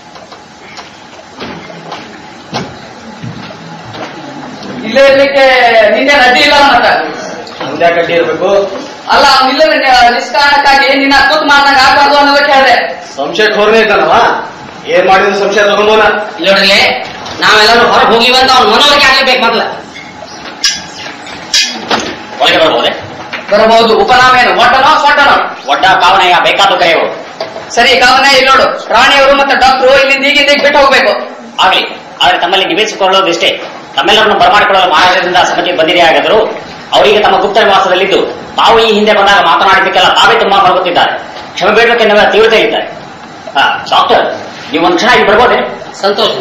ಇಲ್ಲೇ ಇರ್ಲಿಕ್ಕೆ ನಿನ್ನೆ ರಜೆ ಇಲ್ಲ ಮತ್ತ ಹಂಗ್ಯಾ ಕಡ್ಡಿ ಇರ್ಬೇಕು ಅಲ್ಲ ಅವ್ನಿಲ್ಲ ನಿಷ್ಕಾರಣಕ್ಕಾಗಿ ನಿನ್ನ ಕೂತ್ ಮಾಡ್ದಂಗ ಆಗ್ಬಾರ್ದು ಅನ್ನೋದಕ್ಕೆ ಹೇಳಿದೆ ಸಂಶಯಕ್ಕೆ ಹೊರನೇ ಇದ್ದಾನವ ಏನ್ ಮಾಡಿದ್ರು ಸಂಶಯ ತಗೊಂಡೋನ ಇಲ್ಲಿ ನೋಡ್ರಿ ನಾವೆಲ್ಲರೂ ಹೊರಗೆ ಹೋಗಿವಂತ ಅವ್ನ ಮನವರಿಕೆ ಆಗ್ಲೇಬೇಕು ಮೊದ್ಲ ಒಳಗೆ ಬರ್ಬೋದೆ ಬರಬಹುದು ಉಪನಾಮ ಏನು ಒಡ್ಡನೋ ಸೊಡ್ಡನೋ ಒಡ್ಡ ಕಾವನಯ್ಯ ಬೇಕಾದ ಕರೆಯವು ಸರಿ ಕಾವನ ಇಲ್ಲಿ ನೋಡು ರಾಣಿಯವರು ಮತ್ತೆ ಡಾಕ್ಟ್ರು ಇಲ್ಲಿಂದ ಈಗಿಂದ ಈಗ ಬಿಟ್ಟು ಹೋಗ್ಬೇಕು ಆಗ್ಲಿ ಆದ್ರೆ ತಮ್ಮಲ್ಲಿ ನಿವೇಶಿಸಿಕೊಳ್ಳೋದಿಷ್ಟೇ ತಮ್ಮೆಲ್ಲರನ್ನು ಬರಮಾಡಿಕೊಳ್ಳಲು ಮಹಾರಾಜರಿಂದ ಸಮಿತಿ ಬಂದಿದೆ ಆಗಿದ್ರು ಅವರಿಗೆ ತಮ್ಮ ಗುಪ್ತ ನಿವಾಸದಲ್ಲಿದ್ದು ತಾವು ಈ ಹಿಂದೆ ಬಂದಾಗ ಮಾತನಾಡಿದ್ದಕ್ಕೆಲ್ಲ ತಾವೇ ತುಂಬಾ ಹೊರಗುತ್ತಿದ್ದಾರೆ ಕ್ಷಮೆ ಬೇಡಬೇಕೆನ್ನುವ ತೀವ್ರತೆ ಇದ್ದಾರೆ ಹಾ, ಡಾಕ್ಟರ್ ನೀವು ಒಂದು ಕ್ಷಣ ಇಲ್ಲಿ ಬರ್ಬೋದೆ ಸಂತೋಷ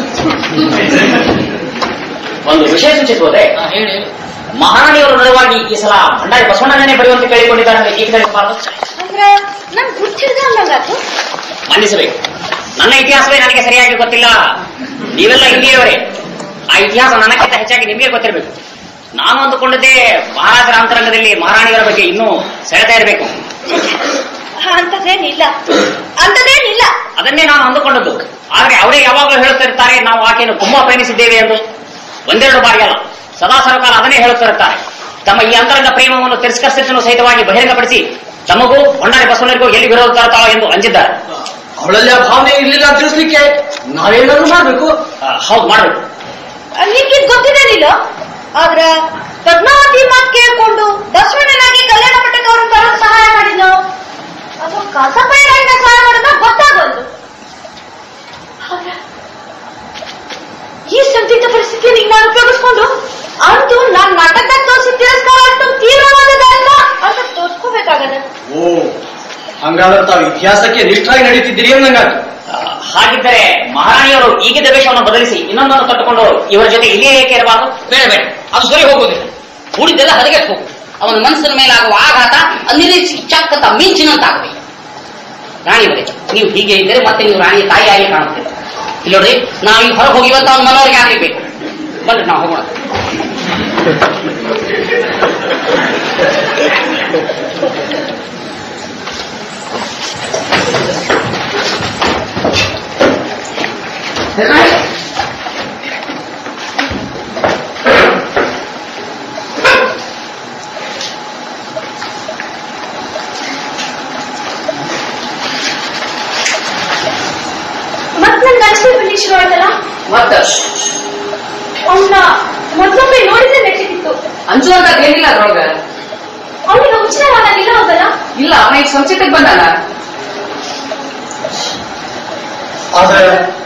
ಒಂದು ವಿಷಯ ಸೂಚಿಸಬಹುದೇ ಹಾ, ಹೇಳಿ ಹೇಳಿ. ಮಹಾರಾಣಿಯವರು ನಡುವಾಗಿ ಈ ಸಲ ಭಂಡಾರಿ ಬಸವಣ್ಣನೇ ಬರೆಯುವಂತೆ ಕೇಳಿಕೊಂಡಿದ್ದಾರೆ ಅಂತ ಈಗ ತಿಳಿಸಬಾರದು ಅಂದ್ರ ನನ್ ಗುರ್ತಿಡ್ದ ಅನ್ನಂಗಾತು ಮನ್ನಿಸಬೇಕು ನನ್ನ ಇತಿಹಾಸವೇ ನನಗೆ ಸರಿಯಾಗಿ ಗೊತ್ತಿಲ್ಲ ನೀವೆಲ್ಲ ಹಿಂದಿಯವರೇ ಆ ಇತಿಹಾಸ ನನಗಿಂತ ಹೆಚ್ಚಾಗಿ ನಿಮಗೆ ಗೊತ್ತಿರಬೇಕು ನಾನು ಅಂದುಕೊಂಡಿದ್ದೆ ಮಹಾರಾಜರ ಅಂತರಂಗದಲ್ಲಿ ಮಹಾರಾಣಿಯರ ಬಗ್ಗೆ ಇನ್ನೂ ಸೆಳೆತಾ ಇರಬೇಕು ಅಂತದೇನಿಲ್ಲ ಅಂತದೇನಿಲ್ಲ ಅದನ್ನೇ ನಾನು ಅಂದುಕೊಂಡದ್ದು ಆದ್ರೆ ಅವರೇ ಯಾವಾಗಲೂ ಹೇಳುತ್ತಿರ್ತಾರೆ ನಾವು ಆಕೆಯನ್ನು ತುಂಬಾ ಪ್ರೇಮಿಸಿದ್ದೇವೆ ಎಂದು ಒಂದೆರಡು ಬಾರಿ ಅಲ್ಲ ಸದಾ ಸರ್ಕಾರ ಅದನ್ನೇ ಹೇಳುತ್ತಿರುತ್ತಾರೆ ತಮ್ಮ ಈ ಅಂತರಂಗ ಪ್ರೇಮವನ್ನು ತಿರಸ್ಕರಿಸಿದ್ದನ್ನು ಸಹಿತವಾಗಿ ಬಹಿರಂಗಪಡಿಸಿ ತಮಗೂ ಭಂಡಾರಿ ಬಸವಣ್ಣರಿಗೂ ಎಲ್ಲಿ ವಿರೋಧ ತರುತ್ತಾಳೋ ಎಂದು ಅಂಜಿದ್ದಾರೆ ಅವಳಲ್ಲಿ ಆ ಭಾವನೆ ಇರ್ಲಿಲ್ಲ ಅಂತ ತಿಳಿಸ್ಲಿಕ್ಕೆ ನಾವೇನಾದ್ರೂ ಮಾಡ್ಬೇಕು ಆ, ಹೌದು ಮಾಡಬೇಕು ನಿಮ್ಗೆ ಗೊತ್ತಿದೇನಿಲ್ಲ ಆದ್ರ ಪದ್ಮಾವತಿ ಮಾತ್ ಕೇಳ್ಕೊಂಡು ಬಸವಣ್ಣನಾಗಿ ಕಲ್ಯಾಣ ಮಟ್ಟಕ್ಕೆ ಅವ್ರನ್ನ ತರೋಕ್ ಸಹಾಯ ಮಾಡಿದ್ನೋ ಅದು ಕಸಪೈರಾಗಿನ ಸಹಾಯ ಮಾಡೋದ ಗೊತ್ತಾಗೋದು ಆದ್ರ ಈ ಸಂದಿಗ್ಧ ಪರಿಸ್ಥಿತಿಯಲ್ಲಿ ನಾನು ಉಪಯೋಗಿಸ್ಕೊಂಡು ಅಂತೂ ನಾನ್ ನಾಟಕದಾಗ ತೋರಿಸಿ ತಿರಸ್ಕಾರ ಅಂತ ತೀವ್ರವಾದದಲ್ಲ ಅಂತ ತೋರ್ಸ್ಕೋಬೇಕಾಗದ ಓ ಹಂಗಾದ್ರೆ ತಾವು ಇತಿಹಾಸಕ್ಕೆ ನಿಷ್ಠಾಗಿ ನಡೀತಿದ್ದೀರಿ ಅನ್ನಂಗಾಯ್ತು ಆ, ಹಾಗಿದ್ದರೆ ಮಹಾರಾಣಿಯವರು ಈಗಿದ್ದ ವೇಷವನ್ನು ಬದಲಿಸಿ ಇನ್ನೊಂದನ್ನು ಕಟ್ಟಿಕೊಂಡು ಇವರ ಜೊತೆ ಇಲ್ಲಿಯೇ ಏಕೆ ಇರಬಾರದು ಬೇಡ ಬೇಡ ಅದು ಸರಿ ಹೋಗೋದಿಲ್ಲ ಉಳಿದೆಲ್ಲ ಹದಗೆಟ್ಟು ಹೋಗು ಅವನ ಮನಸ್ಸಿನ ಮೇಲೆ ಆಗುವ ಆಘಾತ ಅನಿರೀಕ್ಷಿ ಚಕ್ಕಂತ ಮಿಂಚಿನಂತ ಆಗಬೇಕು ರಾಣಿಯವರೇ ನೀವು ಹೀಗೆ ಇದ್ದರೆ ಮತ್ತೆ ನೀವು ರಾಣಿಯ ತಾಯಿಯಾಗಿ ಕಾಣುತ್ತೀರ ಇಲ್ಲಿ ನೋಡ್ರಿ ನಾವು ಈಗ ಹೊರಗೆ ಹೋಗಿವಂತ ಅವನ ಮನವರಿಗೆ ಆಗಲೇಬೇಕು ಬನ್ರಿ ನಾವು ಹೋಗೋಣ ಮತ್ ನನ್ ಗಂಡಸರು ಬನ್ನಿ ಶುರು ಆಯ್ತಲ್ಲ ಮತ್ತ ಅವನ್ನ ಮೊದಲೊಮ್ಮೆ ನೋಡಿದ್ರೆ ನೆಟ್ಟಿತ್ತು ಅಂಚುವಂತ ಏನಿಲ್ಲ ಅದ್ರೊಳಗ ಅವನಿಗೆ ಹುಚ್ಚಿನ ಇಲ್ಲ ಹೋಗಲ್ಲ ಇಲ್ಲ ಅವನ ಈಗ ಸಂಚಿತಕ್ಕೆ ಬಂದಾನ ಆದ್ರೆ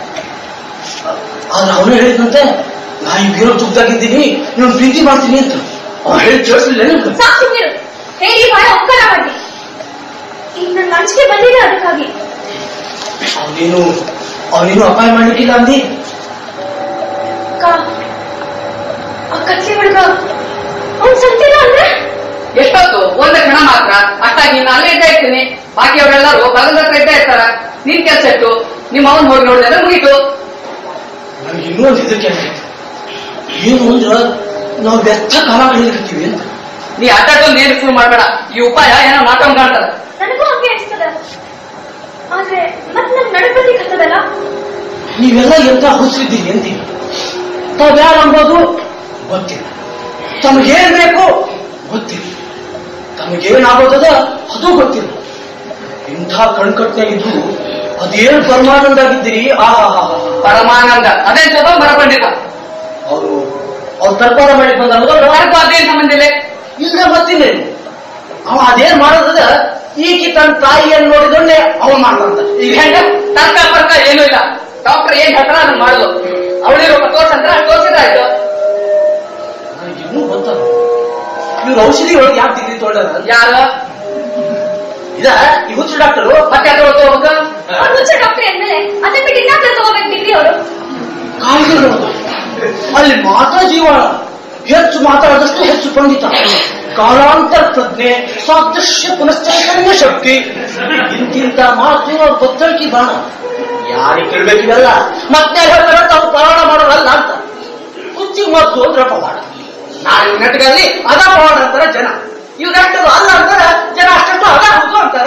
ಆದ್ರೆ ಅವನು ಹೇಳಿದಂತೆ ನಾ ಈ ಬೀರೋ ತುಗ್ದಾಗಿದ್ದೀನಿ ನೀವು ಪ್ರೀತಿ ಮಾಡ್ತೀನಿ ಅಂತ ಅವ್ನು ಹೇಳಿ ಕೇಳಿಸ್ಲಿಲ್ಲ ನಿಮ್ಗೆ ಸಾಕು ಸುಮ್ಮನಿರು ಹೇಳಿ ಬಾಳ ಒಕ್ಕಲ ಮಾಡಿ ಈಗ ನನ್ನ ಅಂಚಿಕೆ ಬಂದಿದೆ ಅದಕ್ಕಾಗಿ ಅವನೇನು ಅವನೇನು ಅಪಾಯ ಮಾಡ್ಲಿಕ್ಕಿಲ್ಲ ಅಂದಿ ಅಕ್ಕ ಆ ಕತ್ಲಿ ಹುಡುಗ ಅವ್ನ್ ಸತ್ತಿಲ್ಲ ಅಂದ್ರೆ ಎಷ್ಟೊತ್ತು ಒಂದ್ ಒಂದು ಕ್ಷಣ ಮಾತ್ರ ಅಷ್ಟಾಗಿ ನೀನು ಅಲ್ಲೇ ಇದ್ದೇ ಇರ್ತೀನಿ ಬಾಕಿಯವರೆಲ್ಲರೂ ಬಗಲ್ ಹತ್ರ ಇದ್ದೇ ಇರ್ತಾರ ನಿನ್ ಕೆಲ್ಸ ಇಟ್ಟು ನಿಮ್ಮ ಅವನ್ ಹೋಗಿ ನೋಡಿದ್ರೆ ಮುಗೀತು ನನಗೆ ಇನ್ನೊಂದು ಇದಕ್ಕೆ ಏನು ಅಂದ್ರ ನಾವು ವ್ಯರ್ಥ ಕಾಲ ಕಳೆದಿರ್ತೀವಿ ಅಂತ ನೀ ಅಡ್ಡಾಟೊಂದು ಏನು ಶುರು ಮಾಡ್ಬೇಡ ಈ ಉಪಾಯ ಏನೋ ನಾಟಕ ಕಾಣ್ತದ ನನಗೂ ಹಂಗೆ ಅನಿಸ್ತದ ಆದ್ರೆ ಮತ್ ನನ್ ನಡಬದಿ ಕತ್ತದಲ್ಲ ನೀವೆಲ್ಲ ಎಂತ ಹುಸಿದ್ದೀರಿ ಅಂತೀವಿ ತಾವ್ ಯಾರು ಅಂಬೋದು ಗೊತ್ತಿಲ್ಲ ತಮಗೇನ್ ಬೇಕು ಗೊತ್ತಿಲ್ಲ ತಮಗೇನಾಗೋದದ ಅದು ಗೊತ್ತಿಲ್ಲ ಇಂಥ ಕಣ್ಕಟ್ನಾಗಿದ್ದು ಅದೇನು ಪರಮಾನಂದ ಆಗಿದ್ದೀರಿ ಆಹಾ ಪರಮಾನಂದ ಅದೇ ಚಲೋ ಮರಕೊಂಡಿದ್ದ ಅವರು ಅವ್ರು ತರ್ಪಾರ ಮಾಡಿ ಬಂದ ಯಾರಿಗೂ ಅದೇನ್ ಸಂಬಂಧ ಇಲ್ಲ ಇಲ್ಲ ಮತ್ತಿಲ್ಲೇನು ಅವ ಅದೇನ್ ಮಾಡೋದದ ಈಕಿ ತನ್ನ ತಾಯಿಯನ್ನು ನೋಡಿದೊಂಡೆ ಅವ ಮಾಡ್ದಂತ ಈಗ ಹೆಂಗ ತರ್ಕ ಪರ್ಕ ಏನೂ ಇಲ್ಲ ಡಾಕ್ಟರ್ ಏನ್ ಹೇಳ್ತಾರ ಅದನ್ನ ಮಾಡುದು ಅವಳಿರೋ ತೋರ್ಸಂದ್ರ ತೋರ್ಸಿದ್ರಾಯ್ತು ನನಗೆ ಇನ್ನೂ ಗೊತ್ತಲ್ಲ ಇವ್ರ ಔಷಧಿ ಒಳಗೆ ಯಾಕೆ ಡಿಗ್ರಿ ತೊಗೊಂಡಾರ ಯಾರು ಇದ ಈ ಹುಚ್ಚು ಡಾಕ್ಟರು ಮತ್ತೆ ಅದ್ರ ಹೋಗ್ಬೇಕು ಅವ್ರು ಹುಚ್ಚ ಡಾಕ್ಟರ್ ಅಂದ್ಮೇಲೆ ಅದನ್ನ ಬಿಟ್ಟು ಇನ್ನಾದ್ರೂ ತಗೋಬೇಕು ಡಿಗ್ರಿ ಅವರು ಕಾಯಿಲೆಗಳು ಅಲ್ಲಿ ಮಾತ್ರ ಜೀವಾಳ ಹೆಚ್ಚು ಮಾತಾಡದಷ್ಟು ಹೆಚ್ಚು ಪಂಡಿತ ಕಾಲಾಂತರ ಪ್ರಜ್ಞೆ ಸಾದೃಶ್ಯ ಪುನಶ್ಚೈತನ್ಯ ಶಕ್ತಿ ಇಂತಿಂತ ಮಾತು ಅವ್ರ ಗೊತ್ತಳ್ಕಿ ಬಾಣ ಯಾರಿಗೆ ಕೇಳ್ಬೇಕಿವೆಲ್ಲ ಮತ್ತೆ ಹೇಳ್ತಾರೆ ತಾವು ಪವಾಡ ಮಾಡೋರಲ್ಲ ಅಂತ ಹುಚ್ಚಿಗೆ ಮದ್ದು ಅಂದ್ರೆ ಪವಾಡ ನಾನು ನೆಟ್ಗಲ್ಲಿ ಅದ ಪವಾಡ ಅಂತಾರ ಜನ ಇವ್ ನೆಟ್ಟದು ಅಲ್ಲ ಅಂತಾರ ಜನ ಅಷ್ಟಷ್ಟು ಅದ ಹೌದು ಅಂತಾರ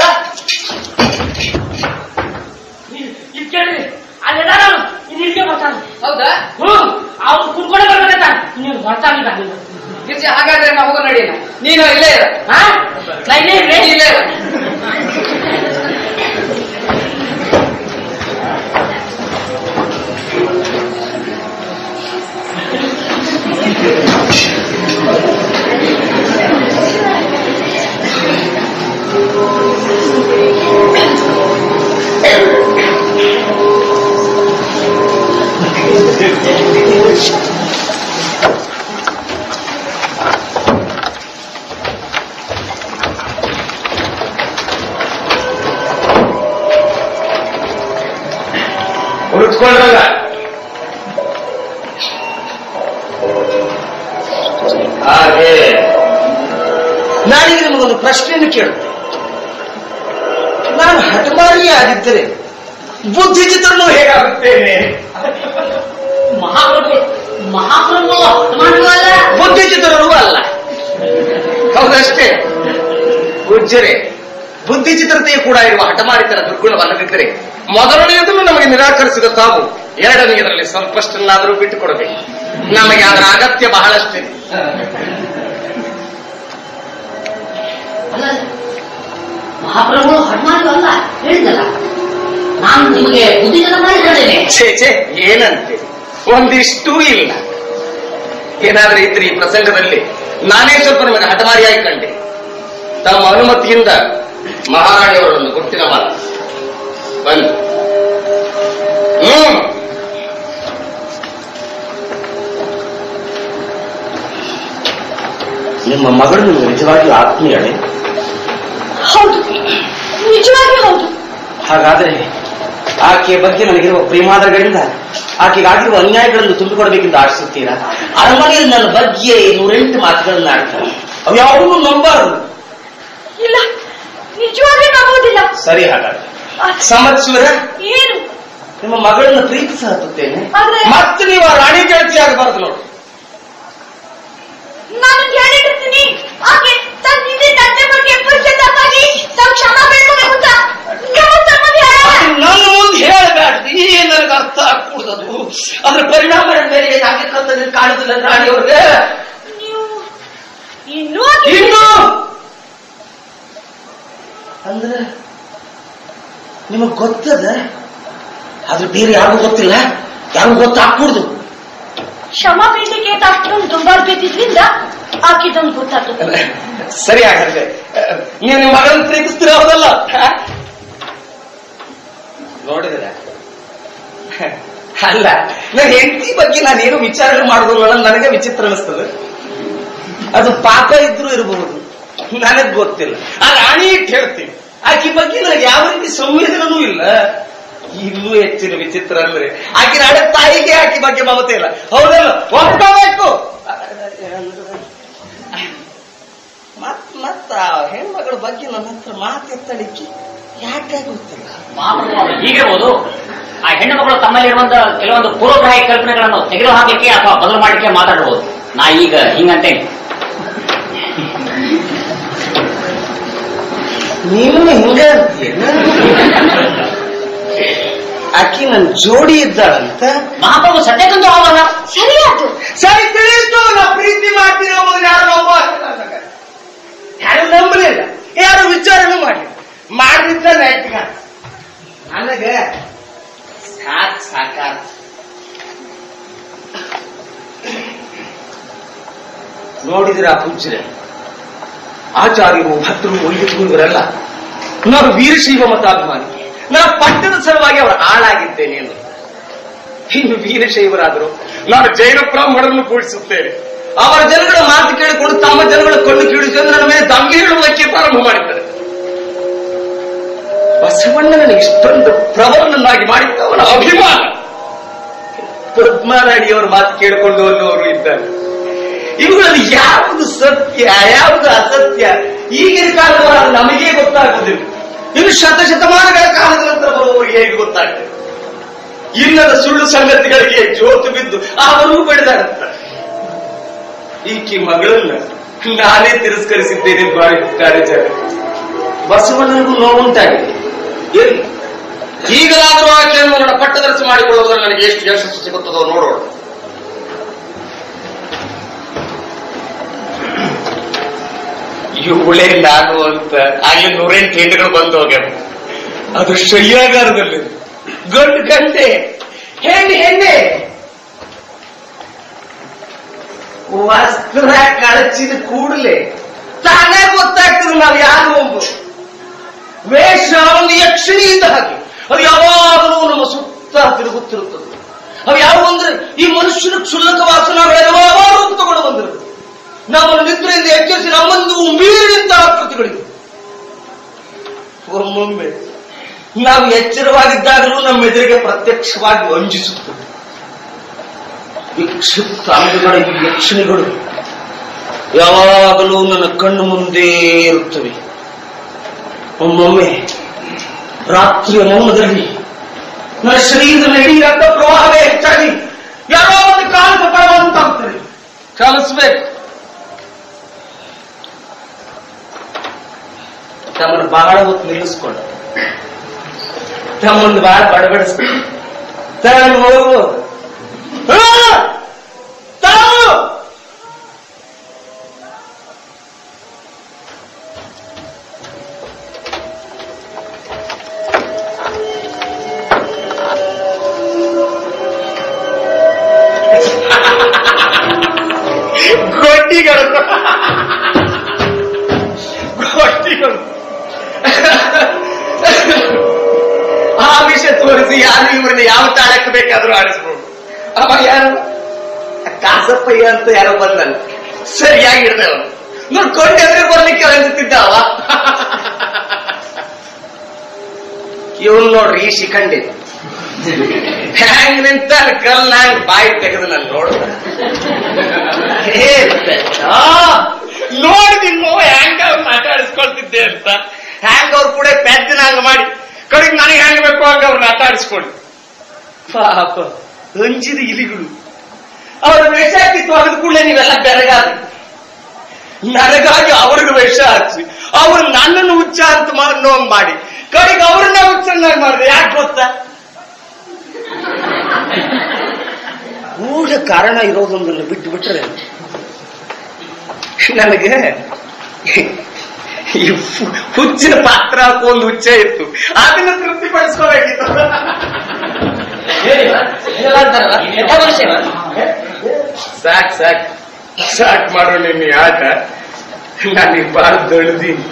ಇಲ್ಲಿ ಕೇಳ್ರಿ ಅಲ್ಲೆಲ್ಲ ಇನ್ನು ಇಲ್ಲಿಗೆ ಬರ್ತಾನೆ ಹೌದಾ ಹ್ಮ್ ಅವ್ನು ಕುಡ್ಕೊಂಡೆ ಬರ್ಬೇಕಂತ ನೀನು ಬರ್ತಾನಿಲ್ಲ ನೀನು ಗಿರ್ಜಿ ಹಾಗಾದ್ರೆ ನಾವು ಹೋಗೋ ನಡಿ ನೀನು ಇಲ್ಲೇ ಇರ ಹಾ ನಾ ಇಲ್ಲೇ ಇರ್ಲಿ? ನೀ ಇಲ್ಲೇ ಇರ ಉಳಿಸ್ಕೊಂಡ್ರಲ್ಲ ಹಾಗೆ ನಾನೀಗ ನಿಮಗೊಂದು ಪ್ರಶ್ನೆಯನ್ನು ಕೇಳುತ್ತೆ ನಾನು ಹಠಮಾರಿ ಆಗಿದ್ದರೆ ಬುದ್ಧಿಚಿತ್ರನು ಹೇಗಾಗುತ್ತೇನೆ ಮಹಾಪ್ರಭು ಮಹಾಪ್ರಭು ಮಾಡುವಲ್ಲ ಬುದ್ಧಿಚಿತ್ರರು ಅಲ್ಲ ಹೌದಷ್ಟೇ ಪೂಜ್ಯರೇ ಬುದ್ಧಿಚಿತ್ರತೆಯು ಕೂಡ ಇರುವ ಹಠಮಾರಿತನ ದುರ್ಗುಣವಲ್ಲದಿದ್ದರೆ ಮೊದಲನೆಯದನ್ನು ನಮಗೆ ನಿರಾಕರಿಸಿದ ತಾವು ಎರಡನೆಯದರಲ್ಲಿ ಸ್ವಲ್ಪಷ್ಟನ್ನಾದರೂ ಬಿಟ್ಟುಕೊಡಬೇಕು ನಮಗೆ ಅದರ ಅಗತ್ಯ ಬಹಳಷ್ಟಿದೆ ಅಲ್ಲ ಮಹಾಪ್ರಭುಗಳು ಹನುಮಾನಿಗೂ ಅಲ್ಲ ಹೇಳಿದಲ್ಲ ನಾನು ನಿಮಗೆ ಬುದ್ಧಿಜನ ಮಾಡಿ ಹೇಳಿದ್ದೇನೆ ಛೇ ಛೇ ಏನಂತೆ ಒಂದಿಷ್ಟೂ ಇಲ್ಲ ಏನಾದ್ರೂ ಇದ್ರೆ ಈ ಪ್ರಸಂಗದಲ್ಲಿ ನಾನೇ ಸ್ವಲ್ಪ ನಿಮಗೆ ಹಠಮಾರಿಯಾಗಿ ಕಂಡೆ ತಮ್ಮ ಅನುಮತಿಯಿಂದ ಮಹಾರಾಣಿಯವರನ್ನು ಗುಟ್ಟಿನ ಮಾತು ಬನ್ನಿ ಹ್ಮ್ ನಿಮ್ಮ ಮಗಳು ನಿಮಗೆ ನಿಜವಾಗಿಯೂ ಆತ್ಮೀಯಳೆ ಹೌದು ನಿಜವಾಗಿ ಹೌದು ಹಾಗಾದರೆ ಆಕೆಯ ಬಗ್ಗೆ ನನಗಿರುವ ಪ್ರೇಮಾದರಗಳಿಂದ ಆಕೆಗಾಗಿರುವ ಅನ್ಯಾಯಗಳನ್ನು ತುಂಬಿಕೊಡಬೇಕೆಂದು ಆಶಿಸುತ್ತೀರಾ ಅರಮನೆಯಲ್ಲಿ ನನ್ನ ಬಗ್ಗೆ ನೂರೆಂಟು ಮಾತುಗಳನ್ನು ಆಡ್ತಾರೆ ಅವು ಯಾವುದೂ ನಂಬಾರದು ಇಲ್ಲ ನಿಜವಾಗಿ ನಂಬೋದಿಲ್ಲ ಸರಿ ಹಾಗಾದ್ರೆ ಆದ್ರೆ ಸಂವತ್ಸರ ಏನು ನಿಮ್ಮ ಮಗಳನ್ನು ಪ್ರೀತಿಸ ಹತ್ತುತ್ತೇನೆ ಆದ್ರೆ ಮತ್ತೆ ನೀವು ಆ ರಾಣಿ ಗೆಳತಿ ಆಗಬಾರದು ನೋಡಿ ನಾನು ಹೇಳಿರ್ತೀನಿ ಆಕೆ ತನ್ನ ಹಿಂದೆ ತಂದೆ ಬಗ್ಗೆ ಪಶ್ಚಾತ್ತಾಪಾಗಿ ತಾವು ಕ್ಷಮ ಬೇಡ್ಕೋಬೇಕು ಅಂತ ನಮ್ಮ ಸಂಬಂಧ ಹೇಳಲ್ಲ. ನನ್ನ ಮುಂದೆ ಹೇಳಬೇಡ್ರಿ ಈ ನನಗೆ ಅರ್ಥ ಆಗ್ಕೂಡದು ಅದ್ರ ಪರಿಣಾಮ ನನ್ನ ಮೇಲೆ ಏನಾಗಬೇಕಂತ ಕಾಣುದಿಲ್ಲ ರಾಣಿಯವ್ರಿಗೆ ನೀವು ಇನ್ನೂ ಆಕೆ ಇನ್ನು ಅಂದ್ರೆ ನಿಮಗ್ ಗೊತ್ತದ ಆದ್ರೆ ಬೇರೆ ಯಾರಿಗೂ ಗೊತ್ತಿಲ್ಲ ಯಾರಿಗೂ ಗೊತ್ತಾಗ್ಕೂಡ್ದು ಕ್ಷಮ ಬೇಡಿಕೆ ಅಂತ ಅಷ್ಟೊಂದು ದುಂಬಾರ್ಬಿದ್ದಿದ್ರಿಂದ ಆಕಿದೊಂದು ಗೊತ್ತಾಗ್ತದೆ ಸರಿ ಹಾಗಾದ್ರೆ ಅಹ್, ನೀವು ನಿಮ್ಮ ಮಗಳನ್ನು ಪ್ರೀತಿಸ್ತೀರ ಹೌದಲ್ಲ ಹ? ನೋಡಿದ್ರೆ ಅಲ್ಲ ನನ್ನ ಹೆಂಡತಿ ಬಗ್ಗೆ ನಾನೇನು ವಿಚಾರಣೆ ಮಾಡುದು ನನಗೆ ವಿಚಿತ್ರ ಅನಿಸ್ತದೆ ಅದು ಪಾಪ ಇದ್ರೂ ಇರಬಹುದು ನನಗ್ ಗೊತ್ತಿಲ್ಲ ಆ ರಾಣಿ ಇಟ್ಟು ಹೇಳ್ತೀನಿ ಆಕಿ ಬಗ್ಗೆ ನನಗೆ ಯಾವ ರೀತಿ ಸಂವೇದನೂ ಇಲ್ಲ ಇಲ್ಲೂ ಹೆಚ್ಚಿನ ವಿಚಿತ್ರ ಅಂದ್ರೆ ಆಕಿನ ಹಳೆ ತಾಯಿಗೆ ಆಕಿ ಬಗ್ಗೆ ಮಮತೆ ಇಲ್ಲ ಹೌದಲ್ಲ ಒಪ್ಕೋಬೇಕು ಮತ್ ಮತ್ತ ಆ ಹೆಣ್ಮಗಳ ಬಗ್ಗೆ ನನ್ನ ಹತ್ರ ಮಾತೆತ್ತಳಿಕ್ಕೆ ಯಾಕೆ ಗೊತ್ತಿಲ್ಲ ಮಾತನಾಡುವಾಗ ಹೀಗಿರ್ಬೋದು ಆ ಹೆಣ್ಣು ಮಕ್ಕಳು ತಮ್ಮಲ್ಲಿರುವಂತ ಕೆಲವೊಂದು ಪೂರ್ವಗ್ರಹ ಕಲ್ಪನೆಗಳನ್ನು ತೆಗೆದು ಹಾಕಲಿಕ್ಕೆ ಅಥವಾ ಬದಲು ಮಾಡಲಿಕ್ಕೆ ಮಾತಾಡಬಹುದು ನಾ ಈಗ ಹಿಂಗಂತೇನೆ ನೀನು ಹಿಂಗ ಅಂತೀಯೇನ? ಆಕಿ ನನ್ ಜೋಡಿ ಇದ್ದಾಳಂತ ಮಹಾಪ್ರಭು ಸದ್ಯಕ್ಕಂತೂ ಅವಲ್ಲ ಸರಿಯಾತು ಸರಿ ತಿಳಿಯಿತು ನಾ ಪ್ರೀತಿ ಮಾಡ್ತೀರೋ ಮೊದಲು ಯಾರು ಒಬ್ಬ ಯಾರು ನಂಬಲಿಲ್ಲ ಯಾರು ವಿಚಾರಣೆ ಮಾಡಲಿಲ್ಲ ಮಾಡಿದ್ದ ನೈತಿಕ ನನಗೆ ಸಾಕ್ ಸಾಕಾತ ನೋಡಿದಿರ ಪೂಜ್ಯರೆ ಆಚಾರ್ಯರು ಭಕ್ತರು ಒಳ್ಳೆದು ಇವರೆಲ್ಲ ನಾನು ವೀರಶೈವ ಮತಾಭಿಮಾನಿ ನಾನು ಪಟ್ಟದ ಸಲುವಾಗಿ ಅವರ ಆಳಾಗಿದ್ದೇನೆ ಎಂದು ಇನ್ನು ವೀರಶೈವರಾದರು ನಾನು ಜೈನ ಬ್ರಾಹ್ಮಣರನ್ನು ಕೂಡಿಸುತ್ತೇನೆ ಅವರ ಜನಗಳ ಮಾತು ಕೇಳಿಕೊಂಡು ತಮ್ಮ ಜನಗಳ ಕಣ್ಣು ಕೀಳಿಸಿ ನನ್ನ ಮೇಲೆ ದಂಗೆ ಹೇಳುವುದಕ್ಕೆ ಪ್ರಾರಂಭ ಮಾಡಿದ್ದಾರೆ ಬಸವಣ್ಣನನ್ನು ಇಷ್ಟೊಂದು ಪ್ರಬಲನನ್ನಾಗಿ ಮಾಡಿದ್ದ ಅವನ ಅಭಿಮಾನ ಪದ್ಮಾರಾಣಿಯವರ ಮಾತು ಕೇಳಿಕೊಂಡು ಅನ್ನೋರು ಇದ್ದಾರೆ ಇವುಗಳಲ್ಲಿ ಯಾವುದು ಸತ್ಯ ಯಾವುದು ಅಸತ್ಯ ಈಗಿನ ಕಾಲದವರ ನಮಗೇ ಗೊತ್ತಾಗುವುದಿಲ್ಲ ಇನ್ನು ಶತಶತಮಾನಗಳ ಕಾಲದ ನಂತರ ಬರುವವರಿಗೆ ಹೇಗೆ ಗೊತ್ತಾಗ್ತದೆ ಇಲ್ಲದ ಸುಳ್ಳು ಸಂಗತಿಗಳಿಗೆ ಜೋತು ಬಿದ್ದು ಅವರು ಬೆಳೆದಾಡುತ್ತಾರೆ ಈಕೆ ಮಗಳನ್ನ ನಾನೇ ತಿರಸ್ಕರಿಸಿದ್ದೇನೆ ಬಾರಿ ಕಾರ್ಯಾಚರಣೆ ಬಸವಣ್ಣನಿಗೂ ನೋವುಂಟಾಗಿದೆ ಎಲ್ಲಿ ಈಗಲಾದರೂ ಆಕೆಯನ್ನು ನನ್ನ ಪಟ್ಟದರಸು ಮಾಡಿಕೊಳ್ಳುವುದರಲ್ಲಿ ನನಗೆ ಎಷ್ಟು ಯಶಸ್ಸು ಸಿಗುತ್ತದೋ ನೋಡೋಣ ಇವಳೇ ನಾನು ಅಂತ ಅಲ್ಲಿ ನೂರೆಂಟು ಹೆಣ್ಣುಗಳು ಬಂದು ಹೋಗ್ಯಾವ ಅದು ಶಯ್ಯಾಗಾರದಲ್ಲಿ ಗಂಡು ಗಂಟೆ ಹೆಣ್ಣು ಹೆಣ್ಣೆ ವಸ್ತ್ರ ಕಳಚಿದ ಕೂಡಲೇ ತಾನೇ ಗೊತ್ತಾಗ್ತದೆ ನಾವು ಯಾರು ಎಂಬುದು ವೇಷ ಒಂದು ಯಕ್ಷಿಣಿ ಇದ್ದ ಹಾಗೆ ಅದು ಯಾವಾಗಲೂ ನಮ್ಮ ಸುತ್ತ ತಿರುಗುತ್ತಿರುತ್ತದೆ ಅವು ಯಾವುವು ಅಂದ್ರೆ ಈ ಮನುಷ್ಯನ ಕ್ಷುಲ್ಲಕ ವಾಸನಗಳೆಲ್ಲ ರೂಪ ತಗೊಂಡು ಬಂದಿರುತ್ತದೆ ನಮ್ಮನ್ನು ನಿದ್ರೆಯಿಂದ ಎಚ್ಚರಿಸಿ ನಮ್ಮಂದು ಮೀರಿದಂತ ಆಕೃತಿಗಳಿವೆ ಒಮ್ಮೊಮ್ಮೆ ನಾವು ಎಚ್ಚರವಾಗಿದ್ದಾಗಲೂ ನಮ್ಮ ಎದುರಿಗೆ ಪ್ರತ್ಯಕ್ಷವಾಗಿ ವಂಜಿಸುತ್ತದೆ ವಿಕ್ಷಿಪ್ತ ಅಂಗಗಳ ಈ ಯಕ್ಷಿಣಿಗಳು ಯಾವಾಗಲೂ ನನ್ನ ಕಣ್ಣು ಮುಂದೆ ಇರುತ್ತವೆ ಒಮ್ಮೊಮ್ಮೆ ರಾತ್ರಿಯ ಮೌನದಲ್ಲಿ ನನ್ನ ಶರೀರದ ಇಡೀ ರಕ್ತ ಪ್ರವಾಹವೇ ಹೆಚ್ಚಾಗಿ ಯಾರೋ ಒಂದು ಕಾಲು ಪರವಾದಂತಾಗ್ತದೆ ಕ್ಷಮಿಸ್ಬೇಕು ತಮ್ಮನ್ನು ಬಹಳ ಹೊತ್ತು ನಿಲ್ಲಿಸ್ಕೊಂಡ ತಮ್ಮನ್ನು ಬಹಳ ಬಡಬಡಿಸ್ಕೊಂಡು ತಾನು ಹೋಗುವ ತಾವು ಗೊಡ್ಡಿಗಳು ಗೊಡ್ಡಿಗಳು ಆ ವಿಷಯ ತೋರಿಸಿ ಯಾರು ಇವರನ್ನ ಯಾವ ತಾಳಕ್ಕೆ ಬೇಕಾದ್ರೂ ಆಡಿಸ್ಬೋದು ಅವ ಯಾರು ಕಾಸಪ್ಪಯ್ಯ ಅಂತ ಯಾರೋ ಬಂದಲ್ಲ ಸರಿಯಾಗಿ ಹಿಡ್ದೆ ಅವನು ನೋಡ್ಕೊಂಡು ಎದುರು ಬರ್ಲಿಕ್ಕೆ ಅನಿಸುತ್ತಿದ್ದ ಅವ ಇವನು ನೋಡ್ರಿ ಈ ಶಿಖಂಡಿ ಹ್ಯಾಂಗ್ ನಿಂತ ಕಲ್ ಹ್ಯಾಂಗ್ ಬಾಯಿ ತೆಗೆದು ನಾನು ನೋಡ್ದ ನೋಡಿದಿನ್ನು ಹ್ಯಾಂಗ ಅವ್ರು ಮಾತಾಡಿಸ್ಕೊಳ್ತಿದ್ದೆ ಅಂತ ಹ್ಯಾಂಗ್ ಅವ್ರು ಕೂಡ ಪೆದ್ದನ ಹಂಗ ಮಾಡಿ ಕಡೆಗೆ ನನಗೆ ಹ್ಯಾಂಗ್ ಬೇಕು ಹಂಗ ಅವ್ರನ್ನ ಆಟ ಆಡಿಸ್ಕೊಂಡು ಪಾಪ ಹಂಚಿದ ಇಲಿಗಳು ಅವರ ವೇಷ ಹಾಕಿತ್ತು ಅದ್ರ ಕೂಡಲೇ ನೀವೆಲ್ಲ ಬೆರಗಾದ ನನಗಾಗಿ ಅವ್ರಿಗೆ ವೇಷ ಹಾಕಿ ಅವ್ರು ನನ್ನನ್ನು ಹುಚ್ಚ ಅಂತ ಮಾಡಿ ನೋವು ಮಾಡಿ ಕಡೆಗೆ ಅವ್ರನ್ನ ಹುಚ್ಚನ್ನಾಗಿ ಮಾಡಿದೆ ಯಾಕೆ ಗೊತ್ತಾ ಮೂಲ ಕಾರಣ ಇರೋದೊಂದನ್ನು ಬಿಟ್ಟು ಬಿಟ್ರೆ ನನಗೆ ಈ ಹು- ಹುಚ್ಚಿನ ಪಾತ್ರ ಹಾಕೊಂಡು ಹುಚ್ಚ ಇತ್ತು ಅದನ್ನ ತೃಪ್ತಿಪಡಿಸ್ಕೋಬೇಕಿತ್ತು ಸಾಕ್ ಸಾಕ್ ಸಾಕ್ ಮಾಡೋ ನಿನ್ನ ಆಟ ನನಗೆ ಬಾಳ ದೊಡ್ಡದೀನಿ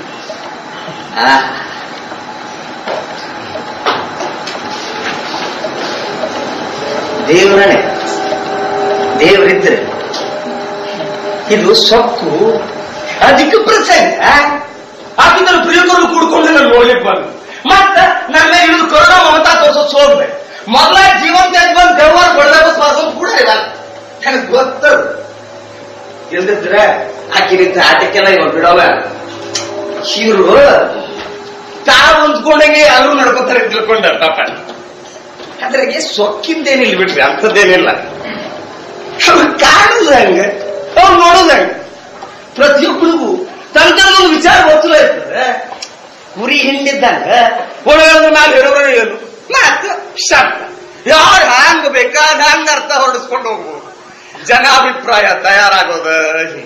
ದೇವರನೇ ದೇವರಿದ್ರೆ ಇದು ಸೊಕ್ಕು ಅದಕ್ಕೆ ಪ್ರಸಂಗ ಹಾಕಿದ್ರೆ ಪ್ರಿಯಕರು ಕೂಡ್ಕೊಂಡು ನಾನು ನೋಡ್ಲಿಕ್ಕೆ ಬಂದು ಮತ್ತ ನನ್ನ ಇಳಿದು ಕರುಣ ಮಮತಾ ತೋರ್ಸೋ ಸೋಗ್ದೆ ಮೊದಲ ಜೀವಂತ ಎದ್ದು ಬಂದು ದೇವರ ಬಡದಾಗ ಸ್ಪರ್ಧನ್ ಕೂಡ ಇಲ್ಲ ನನಗೆ ಗೊತ್ತದು ಇಲ್ದಿದ್ರೆ ಆಕಿ ನಿಂತ ಆಟಕ್ಕೆಲ್ಲ ಇವ ಬಿಡೋವ ಇವರು ತಾವು ಹೊಂದ್ಕೊಂಡಂಗೆ ಎಲ್ಲರೂ ನಡ್ಕೋತಾರೆ ಅಂತ ತಿಳ್ಕೊಂಡ ಪಾಪ ಅದ್ರಾಗೆ ಸೊಕ್ಕಿಂದೇನಿಲ್ಲ ಬಿಡ್ರಿ ಅಂಥದ್ದೇನಿಲ್ಲ ಅವ್ರು ಕಾಣುದು ಹಂಗ ಅವ್ರು ನೋಡುದು ಹಂಗ ಪ್ರತಿಯೊಬ್ಬರಿಗೂ ತನ್ನ ತನ್ನ ವಿಚಾರ ಗೊತ್ತಿಲ್ಲ ಇರ್ತದೆ ಕುರಿ ಹಿಂಡಿದ್ದಂಗ ಒಳಗಡೆ ಮ್ಯಾಲೆ ಇರೋರು ಏನು ಮಾತು ಶಬ್ದ ಯಾರು ಹ್ಯಾಂಗ ಬೇಕಾದ ಹಂಗ ಅರ್ಥ ಹೊರಡಿಸ್ಕೊಂಡು ಹೋಗ್ಬೋದು ಜನಾಭಿಪ್ರಾಯ ತಯಾರಾಗೋದ ಹೀಗೆ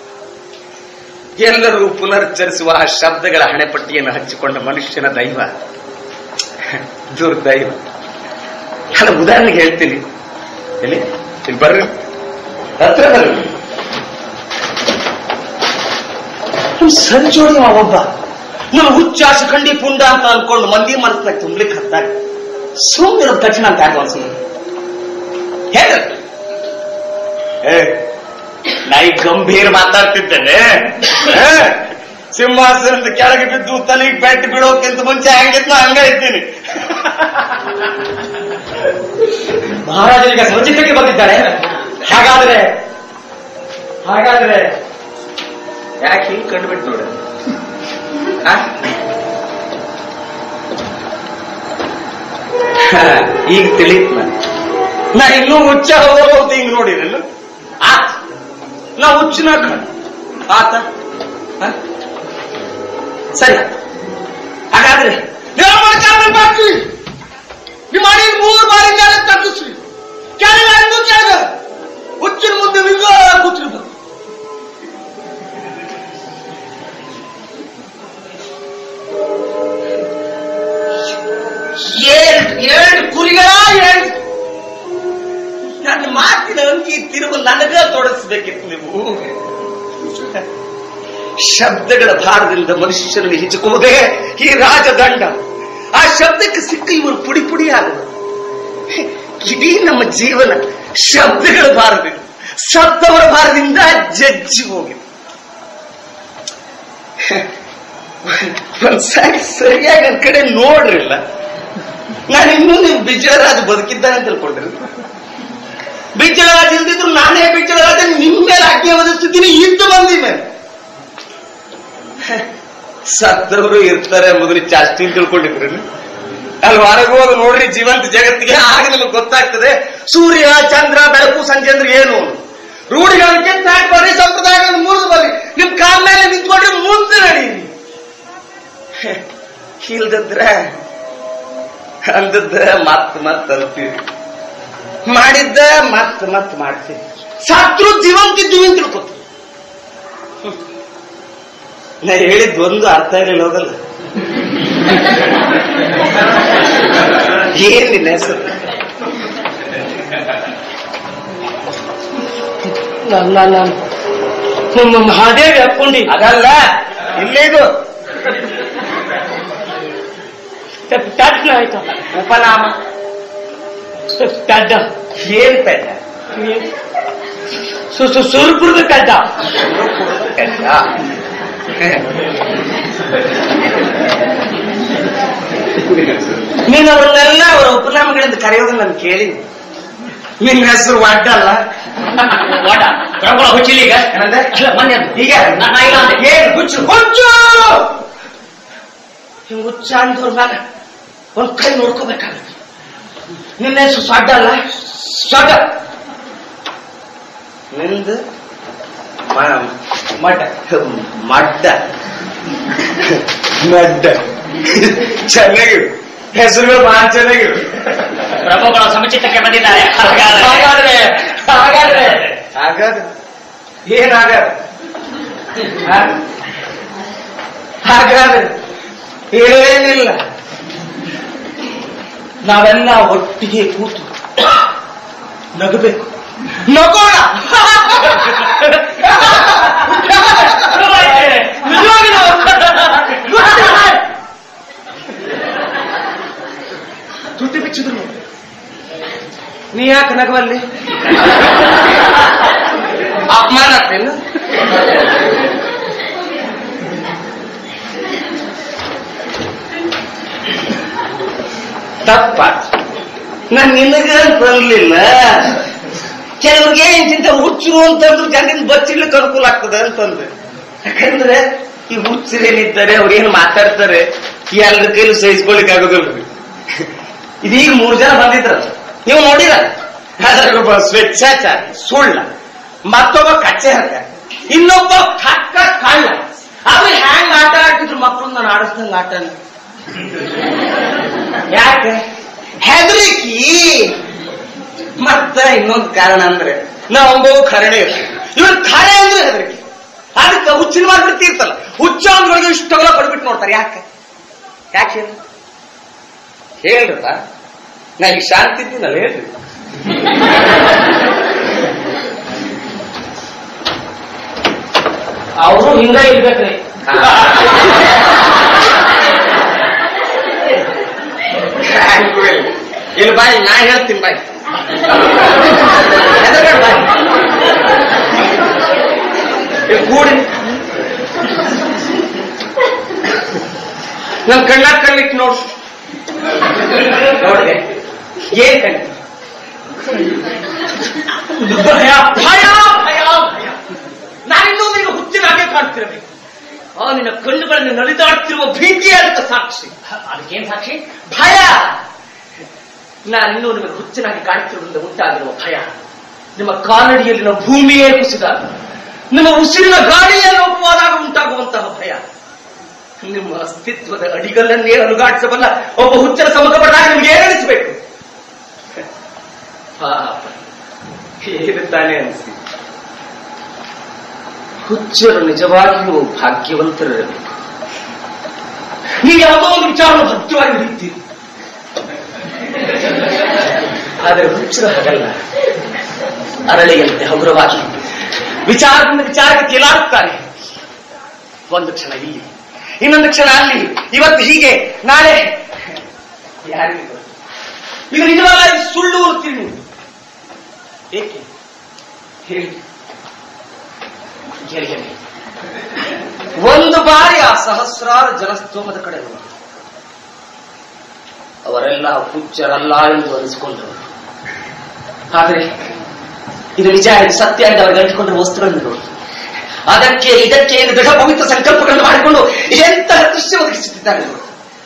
ಎಲ್ಲರೂ ಪುನರ್ಚರಿಸುವ ಆ ಶಬ್ದಗಳ ಹಣೆಪಟ್ಟಿಯನ್ನು ಹಚ್ಚಿಕೊಂಡ ಮನುಷ್ಯನ ದೈವ ದುರ್ದೈವ ಅಲ್ಲ ಉದಾಹರಣೆಗೆ ಹೇಳ್ತೀನಿ ಎಲ್ಲಿ ಇಲ್ಲಿ ಬರ್ರಿ ಹತ್ರ ಬರ್ರಿ ನಮ್ ಸಂಜೋಡಿ ಒಬ್ಬ ನಮ್ಮ ಹುಚ್ಚಾಸ ಖಂಡಿ ಪುಂಡ ಅಂತ ಅನ್ಕೊಂಡು ಮಂದಿ ಮನಸ್ನಾಗ ತುಂಬ್ಲಿಕ್ಕೆ ಹತ್ತಾಗ ಸುಮ್ಮನೆ ತಕ್ಷಣ ಅಂತ ಯಾಕೆ ಅನ್ಸಲ್ಲ ಹೇಳ ಏ ನಾ ಈಗ ಗಂಭೀರ ಮಾತಾಡ್ತಿದ್ದೇನೆ ಏ, ಸಿಂಹಾಸನದ ಕೆಳಗೆ ಬಿದ್ದು ತಲೆಗೆ ಬೆಟ್ಟು ಬೀಳೋಕ್ಕಿಂತ ಮುಂಚೆ ಹಂಗಿತ್ತು ಹಂಗ ಇದ್ದೀನಿ ಮಹಾರಾಜರಿಗೆ ಸಮಚಿತ್ತಕ್ಕೆ ಬಂದಿದ್ದಾರೆ ಹಾಗಾದ್ರೆ ಹಾಗಾದ್ರೆ ಯಾಕೆ ಹಿಂಗ್ ಕಂಡುಬಿಟ್ಟು ನೋಡ ಈಗ ತಿಳಿತ್ ನಾ ನಾ ಇನ್ನೂ ಹುಚ್ಚ ಹೋಗೋದು ಅಂತ ಹಿಂಗ್ ನೋಡಿರಲ್ಲ ಆತ ನಾ ಹುಚ್ಚಿನ ಕಣ್ ಆತ ಹ? ಸರಿ ಹಾಗಾದ್ರೆ ದೇವ್ರ ಮಾಡ್ಕೊಂಡು ಬಾಕಿ ನೀವು ಮಾಡಿ ಮೂರು ಬಾರಿ ಕೆಳಗೆ ತಪ್ಪಿಸ್ರಿ ಕೆಳಗೆ ಹಂಗೂ ಕೆಳಗೆ ಹುಚ್ಚಿನ ಮುಂದೆ ನಿಂಗ ಕೂತಿರ್ಬೇಕು ಏಳು ಏಳು ಕುರಿಗಳ ಏಳು ನನ್ನ ಮಾತಿನ ಅಂಕಿ ತಿರುವು ನನಗ ತೊಡಸ್ಬೇಕಿತ್ತು ನೀವು ಶಬ್ದಗಳ ಭಾರದಿಂದ ಮನುಷ್ಯರನ್ನು ಹಿಚುಕುವುದೇ ಈ ರಾಜದಂಡ ಆ ಶಬ್ದಕ್ಕೆ ಸಿಕ್ಕ ಇವರು ಪುಡಿ ಪುಡಿ ಆಗುವುದು ಇಡೀ ನಮ್ಮ ಜೀವನ ಶಬ್ದಗಳ ಭಾರದಿಂದ ಸತ್ತವರ ಭಾರದಿಂದ ಜಜ್ಜಿ ಹೋಗಿದೆ ಒಂದ್ಸಾರಿ ಸರಿಯಾಗಿ ನನ್ನ ಕಡೆ ನೋಡ್ರಿಲ್ಲ ನಾನು ಇನ್ನೂ ನೀವು ಬಿಜ್ಜಳರಾಜ ಬದುಕಿದ್ದಾನೆ ಅಂತ ತಿಳ್ಕೊಂಡ್ರಿ ಬಿಜ್ಜಳರಾಜ ಇಲ್ದಿದ್ರು ನಾನೇ ಬಿಜ್ಜಳರಾಜ ನಿಮ್ಮ ಮೇಲೆ ಆಜ್ಞೆ ಒದಗಿಸ್ತಿದ್ದೀನಿ ಇದ್ದು ಬಂದಿ ಮೇಲೆ ಸತ್ತವರು ಇರ್ತಾರೆ ಎಂಬುದನ್ನ ಜಾಸ್ತಿ ತಿಳ್ಕೊಂಡಿದ್ರಿ ಅಲ್ಲಿ ಹೊರಗೆ ಹೋಗಿ ನೋಡ್ರಿ ಜೀವಂತ ಜಗತ್ತಿಗೆ ಆಗ ನಿಮಗೆ ಗೊತ್ತಾಗ್ತದೆ ಸೂರ್ಯ ಚಂದ್ರ ಬೆಳಕು ಸಂಜೆ ಅಂದ್ರೆ ಏನು ರೂಢಿಗಳನ್ನು ಕೆತ್ತ ಹಾಕ್ಬಾರ್ರಿ ಸಂಪ್ರದಾಯಗಳನ್ನು ಮುರಿದು ಬರ್ರಿ ನಿಮ್ ಕಾಲ ಮೇಲೆ ನಿಂತ್ಕೊಂಡ್ರೆ ಮುಂದೆ ನಡೀರಿ ಇಲ್ದಿದ್ರೆ ಅಂದದ್ದ ಮತ್ ಮತ್ ಅಂತೀವಿ ಮಾಡಿದ್ದ ಮತ್ ಮತ್ ಮಾಡ್ತೀವಿ ಸತ್ರು ಜೀವಂತಿದ್ದೀವಿ ಅಂತ ತಿಳ್ಕೊತೀವಿ ಹ್ಮ್. ನಾ ಹೇಳಿದ್ ಒಂದು ಅರ್ಥ ಇರಲಿಲ್ಲ ಹೋಗಲ್ಲ ಏನಿಲ್ಲ ಹೆಸರು ನನ್ನ ನಮ್ಮ ಮಹಾದೇವಿ ಹಾಕೊಂಡಿ ಅದಲ್ಲ ಇಲ್ಲೇ ಇದು ತಟ್ನ ಆಯ್ತು ಉಪನಾಮ ಕಡ್ಡ ಏನ್ ಪೆಟ್ಟ ಸು ಸು ಸುರ್ಪುರದ ಕಡ್ಡ ಪೆಟ್ಟ ನೀನು ಅವ್ರನ್ನೆಲ್ಲ ಅವರ ಉಪನಾಮಗಳಿಂದ ಕರೆಯೋದನ್ನ ನಾನು ಕೇಳಿ ನಿನ್ನ ಹೆಸರು ಅಡ್ಡಲ್ಲ ವಾಟ ಕರ್ಕೊಳ್ಳೋ ಹುಚ್ಚಿಲ್ಲ ಈಗ ಏನಂದೆ? ಅಲ್ಲ, ಮೊನ್ನೆ ಅದು. ಈಗ ನಾ- ನಾ ಇಲ್ಲ ಅಂದೆ. ಏನ್ ಹುಚ್ಚು ಹುಚ್ಚು ಹಿಂಗ್ ಹುಚ್ಚ ಅಂದವ್ರ ಮ್ಯಾಲ ಒಂದ್ ಕೈ ನೋಡ್ಕೋಬೇಕಾಗುತ್ತೆ ನಿನ್ನ ಹೆಸರು ಸೊಡ್ಡ ಅಲ್ಲ ಸೊಡ್ಡ ನಿಂದು ಮ- ಮಡ್ಡ ಮಡ್ಡ ಮಡ್ಡ ಚೆನ್ನಾಗಿರು ಹೆಸರುಗಳು ಬಹಳ ಚೆನ್ನಾಗಿರು ಪ್ರಭುಗಳು ಸಮಚಿತ್ತಕ್ಕೆ ಬಂದಿದ್ದಾರೆ ಹಾಗಾದ್ರೆ ಹಾಗಾದ್ರೆ ಹಾಗಾದ್ರೆ ಹಾಗಾದ್ರೆ ಏನಾಗಾದ್ರೆ ಹಾ? ಹಾಗಾದ್ರೆ ಏನಿಲ್ಲ ನಾವೆಲ್ಲ ಒಟ್ಟಿಗೆ ಕೂತು ನಗಬೇಕು ನಗೋಣ ನಿಜವಾಗಿಯೂ. ತುಟಿ ಬಿಚ್ಚಿದ್ರು ನೋಡಿ. ನೀ ಯಾಕೆ ನಗವಲ್ಲಿ ಅಪಮಾನ ಆಗ್ತೇನು ತಪ್ಪ ನಾನ್ ನಿನಗ ಬಂದ್ಲಿಲ್ಲ ಕೆಲವ್ರಿಗೆ ಇಂತಿಂತ ಹುಚ್ಚರು ಅಂತಂದ್ರು ಜನರಿಂದ ಬಚ್ಚಿಡ್ಲಿಕ್ಕೆ ಅನುಕೂಲ ಆಗ್ತದೆ ಅಂತಂದ್ರೆ ಯಾಕಂದ್ರೆ ಈ ಹುಚ್ಚರೇನಿದ್ದಾರೆ ಅವ್ರೇನು ಮಾತಾಡ್ತಾರೆ ಎಲ್ಲರ ಕೈಲೂ ಸಹಿಸ್ಕೊಳಿಕ್ ಆಗೋದಿಲ್ರಿ ಇದೀಗ ಮೂರು ಜನ ಬಂದಿದ್ರ ನೀವು ನೋಡಿರ ಅದ್ರಾಗ ಒಬ್ಬ ಸ್ವೇಚ್ಛಾಚಾರಿ ಸುಳ್ಳ ಮತ್ತೊಬ್ಬ ಕಚ್ಚೆ ಹರ್ಕ ಇನ್ನೊಬ್ಬ ಕಕ್ಕ ಕಳ್ಳ ಅದು ಹ್ಯಾಂಗ್ ಆಟ ಆಡ್ತಿದ್ರು ಮಕ್ಕಳು ನಾನು ಆಡಿಸ್ದಂಗ ಆಟನ ಯಾಕೆ ಹೆದರಿಕಿ ಮತ್ತ ಇನ್ನೊಂದು ಕಾರಣ ಅಂದ್ರೆ ನಾವು ಅಂಬವು ಖರಣೆ ಇವನ್ ಖರೆ ಅಂದ್ರೆ ಹೆದರಿಕೆ ಅದಕ್ಕೆ ಹುಚ್ಚಿನ ಮಾಡ್ಬಿಡ್ತಿರ್ತಲ್ಲ ಹುಚ್ಚ ಅಂದ್ರೊಳಗೆ ಇಷ್ಟೆಲ್ಲ ಕೊಡ್ಬಿಟ್ಟು ನೋಡ್ತಾರೆ ಯಾಕೆ ಯಾಕೆ ಹೇಳಿ ಹೇಳ್ರಪ್ಪ ನಾ ಈಗ ಶಾಂತಿ ಇದ್ದೀನಲ್ಲ ಹೇಳ್ರಿ ಅವರು ಹಿಂಗ ಇರ್ಬೇಕ್ರಿ ಇಲ್ಲಿ ಬಾಯಿ ನಾ ಹೇಳ್ತೀನಿ ಬಾಯಿ ಹೆದರ್ಬೇಡ ಬಾಯಿ ಇಲ್ಲಿ ಕೂಡಿ ನನ್ ಕಣ್ಣಾಗ ಕಣ್ಣಿಟ್ಟು ನೋಡು ನೋಡಿದೆ ಏನ್ ಕಣ್ಣು ಭಯ ಭಯ ಭಯ ಭಯ ನಾನಿನ್ನೂ ನಿನಗೆ ಹುಚ್ಚಿನ ಹಾಗೆ ಕಾಣ್ತಿರಬೇಕು ಆ ನಿನ್ನ ಕಣ್ಣುಗಳನ್ನು ನಲಿದಾಡ್ತಿರುವ ಭೀತಿಯೇ ಅದಕ್ಕೆ ಸಾಕ್ಷಿ ಅದಕ್ಕೇನ್ ಸಾಕ್ಷಿ ಭಯ ನಾನಿನ್ನೂ ನಿಮಗೆ ಹುಚ್ಚನಾಗಿ ಕಾಣ್ತಿರುವುದರಿಂದ ಉಂಟಾಗಿರುವ ಭಯ ನಿಮ್ಮ ಕಾಲಡಿಯಲ್ಲಿನ ಭೂಮಿಯೇ ಕುಸಿದಾಗ ನಿಮ್ಮ ಉಸಿರಿನ ಗಾಳಿಯೇ ಲೋಪವಾದಾಗ ಉಂಟಾಗುವಂತಹ ಭಯ ನಿಮ್ಮ ಅಸ್ತಿತ್ವದ ಅಡಿಗಲ್ಲನ್ನೇ ಅಲುಗಾಡಿಸಬಲ್ಲ ಒಬ್ಬ ಹುಚ್ಚನ ಸಮುಖಪಟ್ಟಾಗ ನಿಮ್ಗೆ ಏನಿಸಬೇಕು ಪಾಪ ಹೇಳುತ್ತಾನೆ ಅನಿಸಿ ಹುಚ್ಚರು ನಿಜವಾಗಿಯೂ ಭಾಗ್ಯವಂತರಿರಬೇಕು ನೀವು ಯಾವುದೋ ಒಂದು ವಿಚಾರವನ್ನು ಭದ್ರವಾಗಿ ಹಿಡಿತೀರಿ ಆದರೆ ಹುಚ್ಚರು ಹಾಗಲ್ಲ ಅರಳಿಯಂತೆ ಹಗುರವಾಗಿ ವಿಚಾರದಿಂದ ವಿಚಾರಕ್ಕೆ ತೇಲಾಡುತ್ತಾನೆ ಒಂದು ಕ್ಷಣ ಇಲ್ಲಿ ಇನ್ನೊಂದು ಕ್ಷಣ ಅಲ್ಲಿ ಇವತ್ತು ಹೀಗೆ ನಾಳೆ ಯಾರಿಗೂ ಗೊತ್ತು? ಇದು ನಿಜವಲ್ಲ ಇದು ಸುಳ್ಳು ಅಂತೀರಿ ನೀವು ಏಕೆ ಹೇಳಿ ಹೇಳಿ ಹೇಳಿ ಒಂದು ಬಾರಿ ಆ ಸಹಸ್ರಾರು ಜನಸ್ತೋಮದ ಕಡೆ ಹೋಗಿ ಅವರೆಲ್ಲ ಹುಚ್ಚರಲ್ಲ ಎಂದು ಅನಿಸಿಕೊಂಡವರು ಆದರೆ ಇದು ನಿಜ ಇದು ಸತ್ಯ ಎಂದು ಅವರಿಗೆ ಅಂಟಿಕೊಂಡ ವಸ್ತುಗಳನ್ನು ನೋಡಿ ಅದಕ್ಕೆ ಇದಕ್ಕೆ ಎಂದು ದೃಢ ಪವಿತ್ರ ಸಂಕಲ್ಪಗಳನ್ನು ಮಾಡಿಕೊಂಡು ಎಂತಹ ದೃಶ್ಯ ಒದಗಿಸುತ್ತಿದ್ದಾರೆ ನೋಡಿ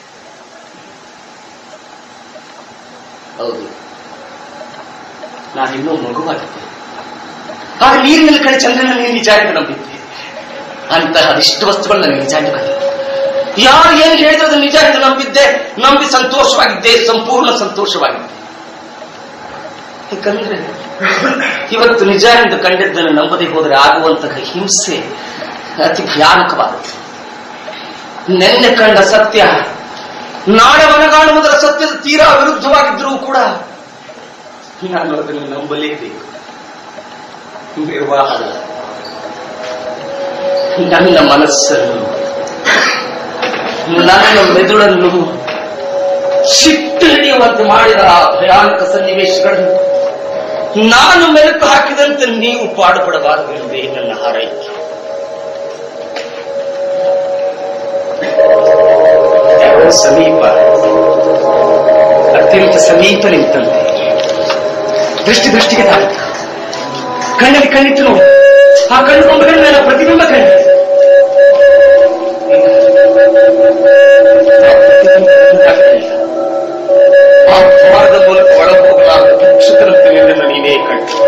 ಹೌದು ನಾನಿನ್ನೂ ಮಗುವಾಗಿದ್ದೆ ಆಗ ನೀರಿನಲ್ಲಿ ಕಡೆ ಚಂದ್ರನಲ್ಲಿ ನಿಜ ಎಂದು ನಂಬಿದ್ದೆ ಅಂತಹ ಅದೆಷ್ಟು ವಸ್ತುಗಳು ನನಗೆ ನಿಜ ಎಂದು ಕಂಡಿದ್ದೆ ಯಾರು ಏನು ಹೇಳಿದ್ರು ಅದು ನಿಜ ಎಂದು ನಂಬಿದ್ದೆ ನಂಬಿ ಸಂತೋಷವಾಗಿದ್ದೆ ಸಂಪೂರ್ಣ ಸಂತೋಷವಾಗಿದ್ದೆ ಯಾಕಂದ್ರೆ ಇವತ್ತು ನಿಜ ಎಂದು ಕಂಡಿದ್ದನ್ನು ನಂಬದೆ ಹೋದರೆ ಆಗುವಂತಹ ಹಿಂಸೆ ಅತಿ ಭಯಾನಕವಾದದ್ದು ನೆನ್ನೆ ಕಂಡ ಸತ್ಯ ನಾಳೆ ಮನಗಾಣುವುದರ ಸತ್ಯದ ತೀರಾ ವಿರುದ್ಧವಾಗಿದ್ದರೂ ಕೂಡ ನಾನು ಅದನ್ನು ನಂಬಲೇಬೇಕು ನಿರ್ವಾಹ ಅಲ್ಲ. ನನ್ನ ಮನಸ್ಸನ್ನು ನನ್ನ ಮೆದುಳನ್ನು ಸಿಟ್ಟು ಹಿಡಿಯುವಂತೆ ಮಾಡಿದ ಆ ಭಯಾನಕ ಸನ್ನಿವೇಶಗಳನ್ನು ನಾನು ಮೆಲುಕು ಹಾಕಿದಂತೆ ನೀವು ಪಾಡುಪಡಬಾರದೆಂದೇ ನನ್ನ ಹಾರೈಕೆ ಯಾರೋ ಸಮೀಪ ಅತ್ಯಂತ ಸಮೀಪ ನಿಂತಂತೆ ದೃಷ್ಟಿ ದೃಷ್ಟಿಗೆ ತಾಗಿತು ಕಣ್ಣಲ್ಲಿ ಕಣ್ಣಿಟ್ಟು ನೋಡಿ ಆ ಕಣ್ಣು ಕೊಂಬೆಗಳ ಮೇಲೆ ಪ್ರತಿಬಿಂಬ ಕಂಡು ಆ ದ್ವಾರದ ಮೂಲಕ ಒಳ ಹೋಗಲಾರದ ಭಿಕ್ಷುಕರಂತೆ ನಿನ್ನನ್ನು ನೀನೇ ಕಂಡು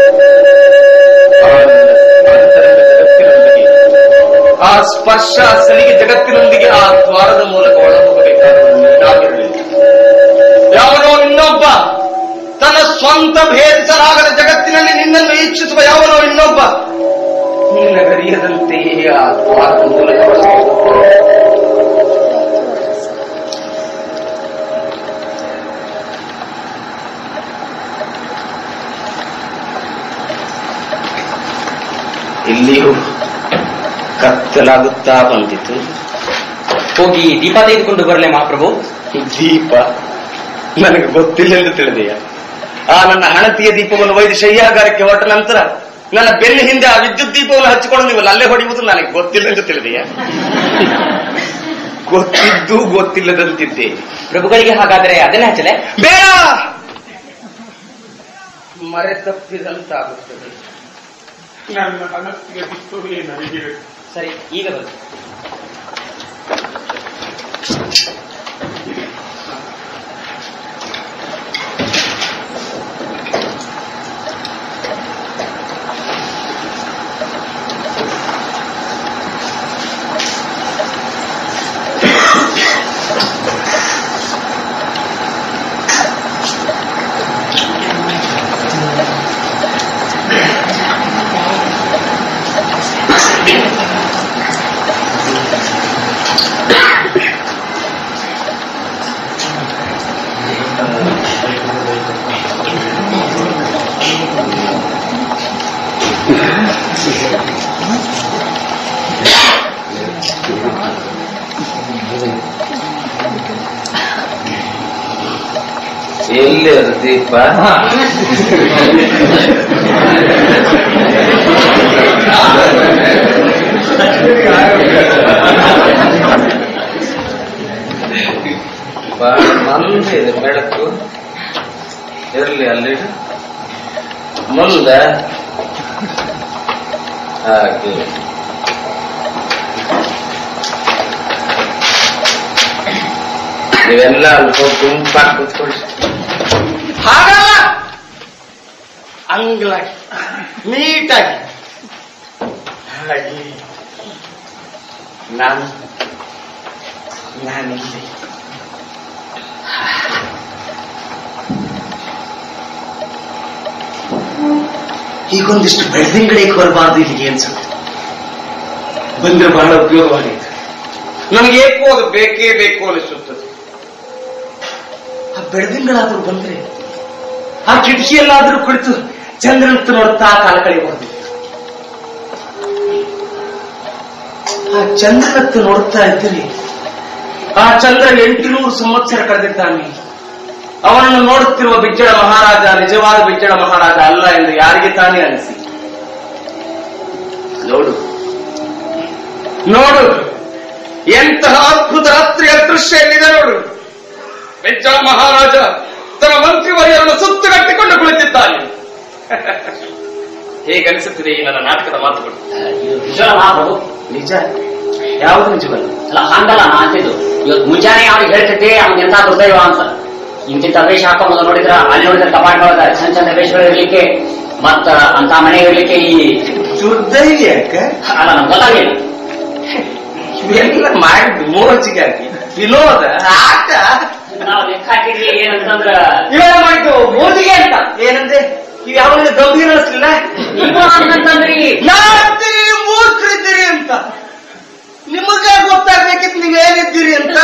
ಆ ಅಂತರಂಗ ಜಗತ್ತಿನೊಂದಿಗೆ ಆ ಸ್ಪರ್ಶ ಸಲಿಗೆ ಜಗತ್ತಿನೊಂದಿಗೆ ಆ ದ್ವಾರದ ಮೂಲಕ ಒಳ ಹೋಗಬೇಕಾದವನು ನೀನಾಗಿರಲಿಲ್ಲ ಯಾವನೋ ಇನ್ನೊಬ್ಬ ತನ್ನ ಸ್ವಂತ ಭೇದಿಸಲಾಗದ ಜಗತ್ತಿನಲ್ಲಿ ನಿನ್ನನ್ನು ಇಚ್ಛಿಸುವ ಯಾವನೋ ಇನ್ನೊಬ್ಬ ನಿನ್ನಗರಿಯದಂತೆಯೇ ಆ ದ್ವಾರದ ಮೂಲಕ ಒಳ ಹೋಗುತ್ತಾನೆ. ಇಲ್ಲಿಯೂ ಕತ್ತಲಾಗುತ್ತಾ ಬಂದಿತು ಹೋಗಿ ದೀಪ ತೆಗೆದುಕೊಂಡು ಬರಲೇ ಮಹಾಪ್ರಭು ದೀಪ ನನಗೆ ಗೊತ್ತಿಲ್ಲ ಎಂದು ತಿಳಿದೆಯ ಆ ನನ್ನ ಹಣತಿಯ ದೀಪವನ್ನು ಒಯ್ದು ಶಯ್ಯಾಗಾರಕ್ಕೆ ಹೊರಟ ನಂತರ ನನ್ನ ಬೆನ್ನ ಹಿಂದೆ ಆ ವಿದ್ಯುತ್ ದೀಪವನ್ನು ಹಚ್ಚಿಕೊಂಡು ನೀವು ಅಲ್ಲೇ ಹೊಡೆಯುವುದು ನನಗೆ ಗೊತ್ತಿಲ್ಲ ಎಂದು ತಿಳಿದೆಯ ಗೊತ್ತಿದ್ದು ಗೊತ್ತಿಲ್ಲದಂತಿದ್ದೆ ಪ್ರಭುಗಳಿಗೆ ಹಾಗಾದರೆ ಅದನ್ನೇ ಹಚ್ಚಲೆ ಬೇಡ ಮರೆ ತಪ್ಪಿದಂತಾಗುತ್ತದೆ ನನ್ನ ಹಣತಿಯ ದೀಪವೇ ನನಗೆ ಸರಿ ಈಗ ಬನ್ನಿ ಎಲ್ಲಿ ಅದು ದೀಪ ಬಹಳ ಮಂದಿ ಇದೆ ಬೆಳಕು ಇರ್ಲಿ ಅಲ್ಲಿ ಮುಂದೆ ಹಾಗೆ ನೀವೆಲ್ಲ ಅಲ್ಲಿ ಹೋಗಿ ಗುಂಪಾಗಿ ಕೂತ್ಕೊಳ್ಳಿ ಹಾಗಲ್ಲ ಅಂಗ್ಲಾಗಿ ನೀಟಾಗಿ ಹಾಗೆ ನಾನು ನಾನಿಲ್ಲಿ ಈಗೊಂದಿಷ್ಟು ಬೆಳೆದಿಂಗಳೇಕೆ ಬರಬಾರ್ದು ಇಲ್ಲಿಗೆ ಅನ್ಸುತ್ತೆ ಬಂದ್ರೆ ಬಹಳ ಉಪಯೋಗವಾಗಿದೆ ನನಗೆ ಏಕೋ ಅದು ಬೇಕೇ ಬೇಕು ಅನಿಸುತ್ತದೆ ಆ ಬೆಳದಿಂಗಳಾದ್ರೂ ಬಂದ್ರೆ ಆ ಕಿಟಕಿಯಲ್ಲಾದ್ರೂ ಕುಳಿತು ಚಂದ್ರನತ್ತ ನೋಡುತ್ತಾ ಕಾಲ ಕಳೆಯಬಹುದು ಆ ಚಂದ್ರನತ್ತ ನೋಡುತ್ತಾ ಇದ್ದರೆ ಆ ಚಂದ್ರ ಎಂಟುನೂರು ಸಂವತ್ಸರ ಕಳೆದಿದ್ದಾನೆ ಅವನನ್ನು ನೋಡುತ್ತಿರುವ ಬಿಜ್ಜಳ ಮಹಾರಾಜ ನಿಜವಾದ ಬಿಜ್ಜಳ ಮಹಾರಾಜ ಅಲ್ಲ ಎಂದು ಯಾರಿಗೆ ತಾನೇ ಅನಿಸಿ ನೋಡು ನೋಡು ಎಂತಹ ಅದ್ಭುತ ರಾತ್ರಿಯ ದೃಶ್ಯ ಎಲ್ಲಿದೆ ನೋಡು ಬಿಜ್ಜಳ ಮಹಾರಾಜ ತನ್ನ ಮಂತ್ರಿವರಿಯರನ್ನು ಸುತ್ತುಗಟ್ಟಿಕೊಂಡು ಕುಳಿತಿದ್ದಾನೆ ಹೇಗನಿಸುತ್ತಿದೆ ಈ ನನ್ನ ನಾಟಕದ ಮಾತುಗಳು ಇದು ನಿಜವಲ್ಲ ಮಹಾಪ್ರಭು ನಿಜ ಯಾವುದು ನಿಜವಲ್ಲ ಅಲ್ಲ ಹಂಗಲ್ಲ ನಾ ಅಂತಿದ್ದು ಇವತ್ತು ಮುಂಜಾನೆ ಅವ್ನಿಗೆ ಹೇಳ್ತಿದ್ದೆ ಅವ್ನ ಎಂತ ದುರ್ದೈವ ಅಂತ ಇಂತಿಂತ ವೇಷ ಹಾಕೊಂಡು ನೋಡಿದ್ರ ಅಲ್ಲಿ ನೋಡಿದ್ರೆ ಕಪಾಟೊಳಗ ಚಂದ ಚಂದ ವೇಷಗಳು ಇರ್ಲಿಕ್ಕೆ ಮತ್ತ ಅಂತ ಮನೆ ಇರ್ಲಿಕ್ಕೆ ಈ ದುರ್ದೈವಿ ಯಾಕೆ ಅಲ್ಲ ನಮ್ಗೆ ಗೊತ್ತಾಗಿಲ್ಲ ಇವೆಲ್ಲ ಮಾಡಿದ್ದು ಮೋಜಿಗಾಗಿ ವಿನೋದ ಆಟ ನಾವು ಲೆಕ್ಕ ಹಾಕಿದ್ವಿ ಏನಂತಂದ್ರ ಇವೆಲ್ಲ ಮಾಡಿದ್ದು ಮೋಜಿಗೆ ಅಂತ ಏನಂದ್ರೆ ಇವ್ ಯಾವಾಗ ಗಂಭೀರ ಅನಿಸ್ಲಿಲ್ಲ ನೀವು ಹಂಗಂತಂದ್ರಿ ನಾಡ್ತೀರಿ ಮೂರ್ಖರಿದ್ದೀರಿ ಅಂತ ನಿಮಗೆ ಗೊತ್ತಾಗ್ಬೇಕಿತ್ತು ನೀವೇನಿದ್ದೀರಿ ಅಂತ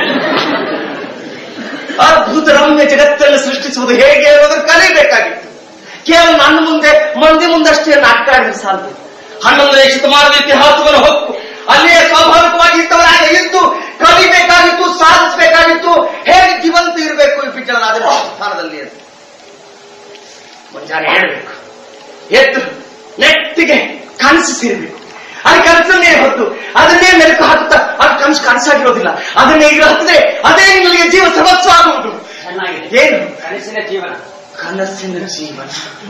ಅದ್ಭುತ ರಮ್ಯ ಜಗತ್ತನ್ನು ಸೃಷ್ಟಿಸುವುದು ಹೇಗೆ ಅನ್ನೋದನ್ನು ಕಲಿಬೇಕಾಗಿತ್ತು ಕೇವಲ ನನ್ನ ಮುಂದೆ ಮಂದಿ ಮುಂದಷ್ಟೇ ನಾಟಕ ಆಡಿದ್ರೆ ಸಾಲದು ಹನ್ನೊಂದನೇ ಶತಮಾನದ ಇತಿಹಾಸವನ್ನು ಹೊಕ್ಕು ಅಲ್ಲಿಯೇ ಸ್ವಾಭಾವಿಕವಾಗಿ ಇದ್ದವರಾಗ ಇದ್ದು ಕಲಿಬೇಕಾಗಿತ್ತು ಸಾಧಿಸಬೇಕಾಗಿತ್ತು ಹೇಗೆ ಜೀವಂತ ಇರಬೇಕು ಈ ಬಿಜ್ಜಳನಾದ ಸ್ಥಾನದಲ್ಲಿ ಅಂತ ಮುಂಜಾನೆ ಹೇಳ್ಬೇಕು ಎದ್ದು ನೆಟ್ಟಿಗೆ ಕನಸು ಸೇರಬೇಕು ಅದು ಕನಸನ್ನೇ ಹೊತ್ತು ಅದನ್ನೇ ಮೆಲುಕು ಹಾಕುತ್ತಾ ಅದು ಕನಸು ಕನಸಾಗಿರೋದಿಲ್ಲ ಅದನ್ನೇ ಈಗ ಹತ್ತಿದ್ರೆ ಅದೇ ನಿಮಗೆ ಜೀವ ಸರ್ವಸ್ವ ಆಗುವುದು ಚೆನ್ನಾಗಿದೆ ಏನು ಕನಸಿನ ಜೀವನ ಕನಸಿನ ಜೀವನ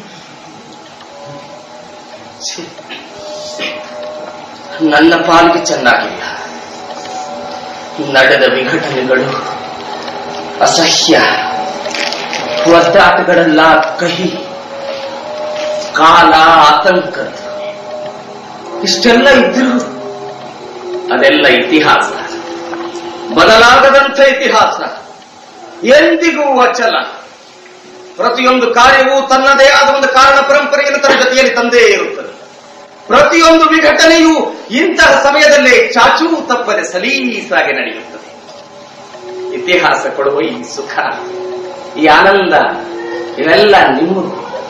ಛೀ. ನನ್ನ ಪಾಲಿಗೆ ಚೆನ್ನಾಗಿಲ್ಲ ನಡೆದ ವಿಘಟನೆಗಳು ಅಸಹ್ಯ ಒದ್ದಾಟಗಳೆಲ್ಲ ಕಹಿ ಕಾಲ ಆತಂಕ ಇಷ್ಟೆಲ್ಲ ಇದ್ದರೂ ಅದೆಲ್ಲ ಇತಿಹಾಸ ಬದಲಾಗದಂಥ ಇತಿಹಾಸ ಎಂದಿಗೂ ಅಚಲ ಪ್ರತಿಯೊಂದು ಕಾರ್ಯವೂ ತನ್ನದೇ ಆದ ಒಂದು ಕಾರಣ ಪರಂಪರೆಯನ್ನು ತನ್ನ ಜೊತೆಯಲ್ಲಿ ತಂದೇ ಇರುತ್ತದೆ ಪ್ರತಿಯೊಂದು ವಿಘಟನೆಯೂ ಇಂತಹ ಸಮಯದಲ್ಲೇ ಚಾಚೂ ತಪ್ಪದೆ ಸಲೀಸಾಗಿ ನಡೆಯುತ್ತದೆ ಇತಿಹಾಸ ಕೊಡುವ ಈ ಸುಖ ಈ ಆನಂದ ಇವೆಲ್ಲ ನಿಮ್ಮದು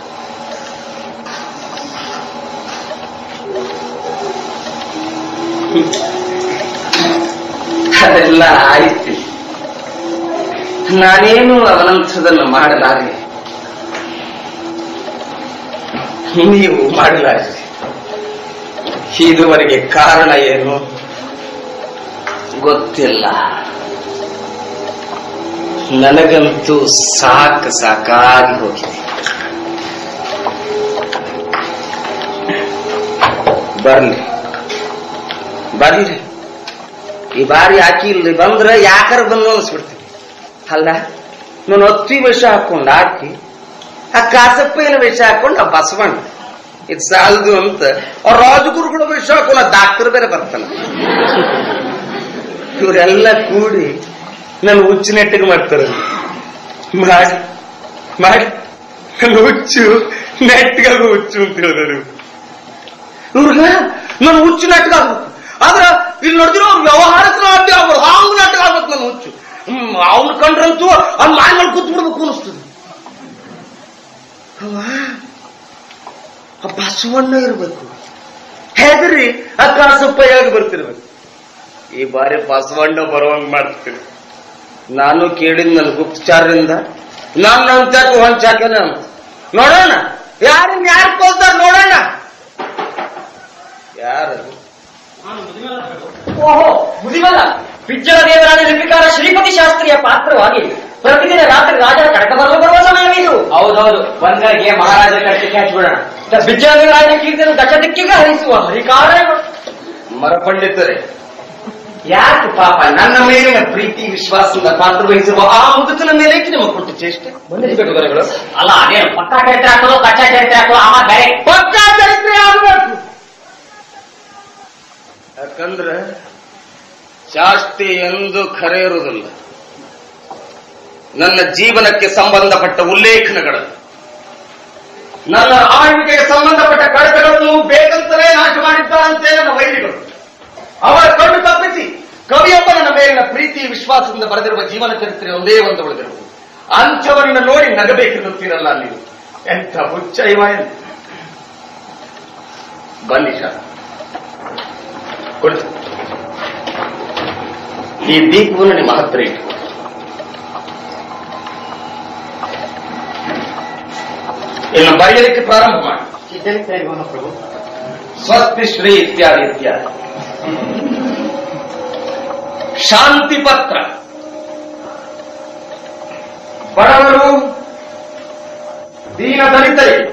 ಅದೆಲ್ಲ ಆಯ್ತು ನಾನೇನು ಅವನಂಥದನ್ನು ಮಾಡಲಾರೆ ನೀವು ಮಾಡಲಾರೆ ಇದುವರೆಗೆ ಕಾರಣ ಏನು ಗೊತ್ತಿಲ್ಲ ನನಗಂತೂ ಸಾಕು ಸಾಕಾಗಿ ಹೋಗಿದೆ ಬರ್ಲಿ ಬರ್ಲಿ ಈ ಬಾರಿ ಹಾಕಿ ಇಲ್ಲಿ ಬಂದ್ರೆ ಯಾಕರ ಬಂದು ಅನ್ಸ್ಬಿಡ್ತೀನಿ ಅಲ್ಲ ನಾನು ಹತ್ತಿ ವೇಷ ಹಾಕೊಂಡು ಹಾಕಿ ಆ ಕಾಸಪ್ಪಯ್ಯನ ವೇಷ ಹಾಕೊಂಡು ಆ ಬಸವಣ್ಣ ಇದು ಸಾಲದು ಅಂತ ಆ ರಾಜಗುರುಗಳ ವೇಷ ಹಾಕೊಂಡು ಆ ಡಾಕ್ಟರ್ ಬೇರೆ ಬರ್ತಾನೆ ಇವರೆಲ್ಲ ಕೂಡಿ ನನ್ನ ಹುಚ್ಚು ನೆಟ್ಟಿಗೆ ಮಾಡ್ತಾರೆ ಮಾಡಿ ಮಾಡಿ ನನ್ನ ಹುಚ್ಚು ನೆಟ್ಟಿಗಾಗ ಹುಚ್ಚು ಅಂತ ಹೇಳಿದ್ರು ಇವ್ರಿಗೆ ನನ್ನ ಹುಚ್ಚು ನಾಟಕ ಆಗ್ಬೇಕು ಆದ್ರ ಇಲ್ಲಿ ನೋಡಿದ್ರು ಅವ್ರ ವ್ಯವಹಾರಕ್ಕೆ ನಾಟ್ಯ ಆಗ್ಬೋದು ಹಾಂಗ್ ನಾಟಕ ಆಗ್ಬೇಕು ನನ್ನ ಹುಚ್ಚು ಹ್ಮ್ ಅವ್ನ ಕಂಡ್ರಂತೂ ಅವ್ನ ಮಾಯ ಮಾಡಿ ಕೂತ್ ಬಿಡ್ಬೇಕು ಅನಿಸ್ತದೆ ಅವ್ವ, ಆ ಬಸವಣ್ಣ ಇರ್ಬೇಕು ಹೆದರಿ ಆ ಕಾಸಪ್ಪಯ್ಯಾಗಿ ಬರ್ತಿರ್ಬೇಕು ಈ ಬಾರಿ ಬಸವಣ್ಣ ಬರುವಂಗ್ ಮಾಡ್ತೀನಿ ನಾನು ಕೇಳಿದ್ ನನ್ನ ಗುಪ್ತಚಾರರಿಂದ ನಾನು ಅಂತ್ಯಾಕ ಹೊಂಚಾಕನ ಅಂತ ನೋಡೋಣ ಯಾರನ್ನ ಯಾರು ಕೊಲ್ತಾರ ನೋಡೋಣ ಯಾರು ಓಹೋ ಮುದಿಮಲ್ಲ ಬಿಜ್ಜಳ ದೇವರಾದ ನಿರ್ವಿಕಾರ ಶ್ರೀಪತಿ ಶಾಸ್ತ್ರಿಯ ಪಾತ್ರವಾಗಿ ಪ್ರತಿದಿನ ರಾತ್ರಿ ರಾಜನ ಕಡಕ ಬರಲು ಬರುವ ಸಮಯವಿದು ಹೌದೌದು ಬಂದಗಳಿಗೆ ಮಹಾರಾಜರ ಕಟ್ಟಿಗೆ ಹಚ್ಬಿಡೋಣ ಬಿಜ್ಜಳ ದೇವರಾಜನ ಕೀರ್ತನ ದಶ ದಿಕ್ಕಿಗೆ ಹರಿಸುವ ಹರಿಕಾರ ಮರಪಂಡಿತರೆ ಯಾಕೆ ಪಾಪ ನನ್ನ ಮೇಲಿನ ಪ್ರೀತಿ ವಿಶ್ವಾಸದಿಂದ ಪಾತ್ರ ವಹಿಸಿರುವ ಆ ಮುದುಕನ ಮೇಲೆ ನಿಮ್ಮ ಕೊಟ್ಟು ಚೇಷ್ಟೆ ಬಂದಿರಬೇಕು ದೊರೆಗಳು ಅಲ್ಲ ಅದೇನು ಪಕ್ಕ ಚರಿತ್ರೆ ಹಾಕೋದು ಕಚ್ಚಾ ಚರಿತ್ರೆ ಹಾಕೋದು ಆಮ ಬೇರೆ ಪಕ್ಕಾ ಚರಿತ್ರೆ ಆಗ್ಬೇಕು ಯಾಕಂದ್ರೆ ಶಾಸ್ತಿ ಎಂದು ಖರೆ ಇರುವುದಿಲ್ಲ ನನ್ನ ಜೀವನಕ್ಕೆ ಸಂಬಂಧಪಟ್ಟ ಉಲ್ಲೇಖನಗಳು ನನ್ನ ಆಳ್ವಿಕೆಗೆ ಸಂಬಂಧಪಟ್ಟ ಕಡತಗಳನ್ನು ಬೇಕಂತಲೇ ನಾಶ ಮಾಡಿದ್ದಾರಂತೆ ನನ್ನ ವೈರಿಗಳು ಅವರ ಕಣ್ಣು ತಪ್ಪಿಸಿ ಕವಿಯೊಬ್ಬ ನನ್ನ ಮೇಲಿನ ಪ್ರೀತಿ ವಿಶ್ವಾಸದಿಂದ ಬರೆದಿರುವ ಜೀವನ ಚರಿತ್ರೆ ಒಂದೇ ಒಂದು ಉಳಿದಿರುವುದು ಅಂಚವರನ್ನ ನೋಡಿ ನಗಬೇಕೆನ್ನುತ್ತೀರಲ್ಲ ನೀವು ಎಂಥ ಹುಚ್ಚ ಇವ ಎಂದು ಬನ್ನಿ ಶಾ ಕುಳಿತು ಈ ದೀಪವನ್ನು ನಿಮ್ಮ ಹತ್ರ ಇಟ್ಟು ಇನ್ನು ಬರೆಯಲಿಕ್ಕೆ ಪ್ರಾರಂಭ ಮಾಡಿ ಸ್ವಸ್ತಿ ಶ್ರೀ ಇತ್ಯಾದಿ ಇತ್ಯಾದಿ ಶಾಂತಿ ಪತ್ರ ಬಡವರು ದೀನ ದಲಿತರಿಗೆ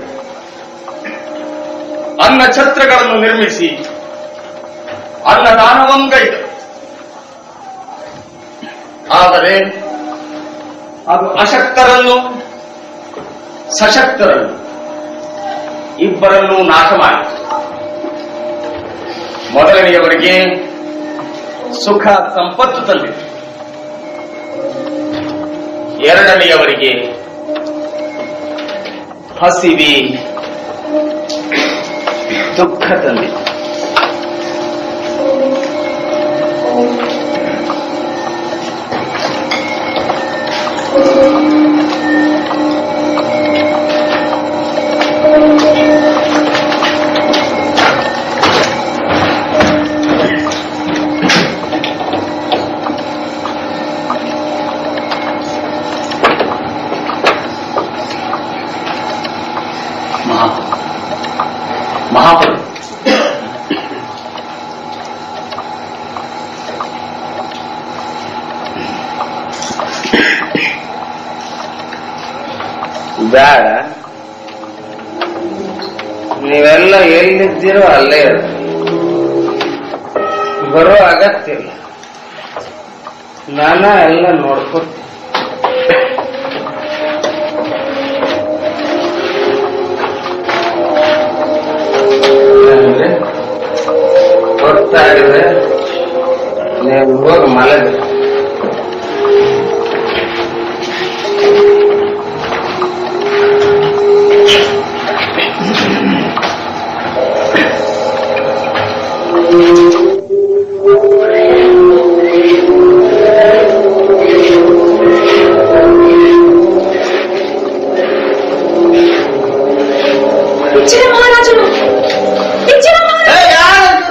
ಅನ್ನ ಛತ್ರಗಳನ್ನು ನಿರ್ಮಿಸಿ ಅನ್ನದಾನವಂಗೈದು ಆದರೆ ಅದು ಅಶಕ್ತರನ್ನು ಸಶಕ್ತರನ್ನು ಇಬ್ಬರನ್ನು ನಾಶ ಮಾಡಿತು ಮೊದಲನೆಯವರಿಗೆ ಸುಖ ಸಂಪತ್ತು ತಂದಿತು ಎರಡನೆಯವರಿಗೆ ಹಸಿವಿ ದುಃಖ ತಂದಿತು ಮಹಾ ಮಹಾಪ್ರಭು ಬೇಡ ನೀವೆಲ್ಲ ಎಲ್ಲಿದ್ದೀರೋ ಅಲ್ಲೇ ಇರ್ರಿ ಬರೋ ಅಗತ್ಯ ಇಲ್ಲ ನಾನ ಎಲ್ಲ ನೋಡ್ಕೊತೀನಿ ಅಂದ್ರೆ ಗೊತ್ತಾಗಿದೆ ನೀವು ಹೋಗಿ ಮಲಗಿ ಬಿಚ್ಚಿನ ಮಹಾರಾಜನು ಬಿಚ್ಚಿನ ಮಹಾರಾಜ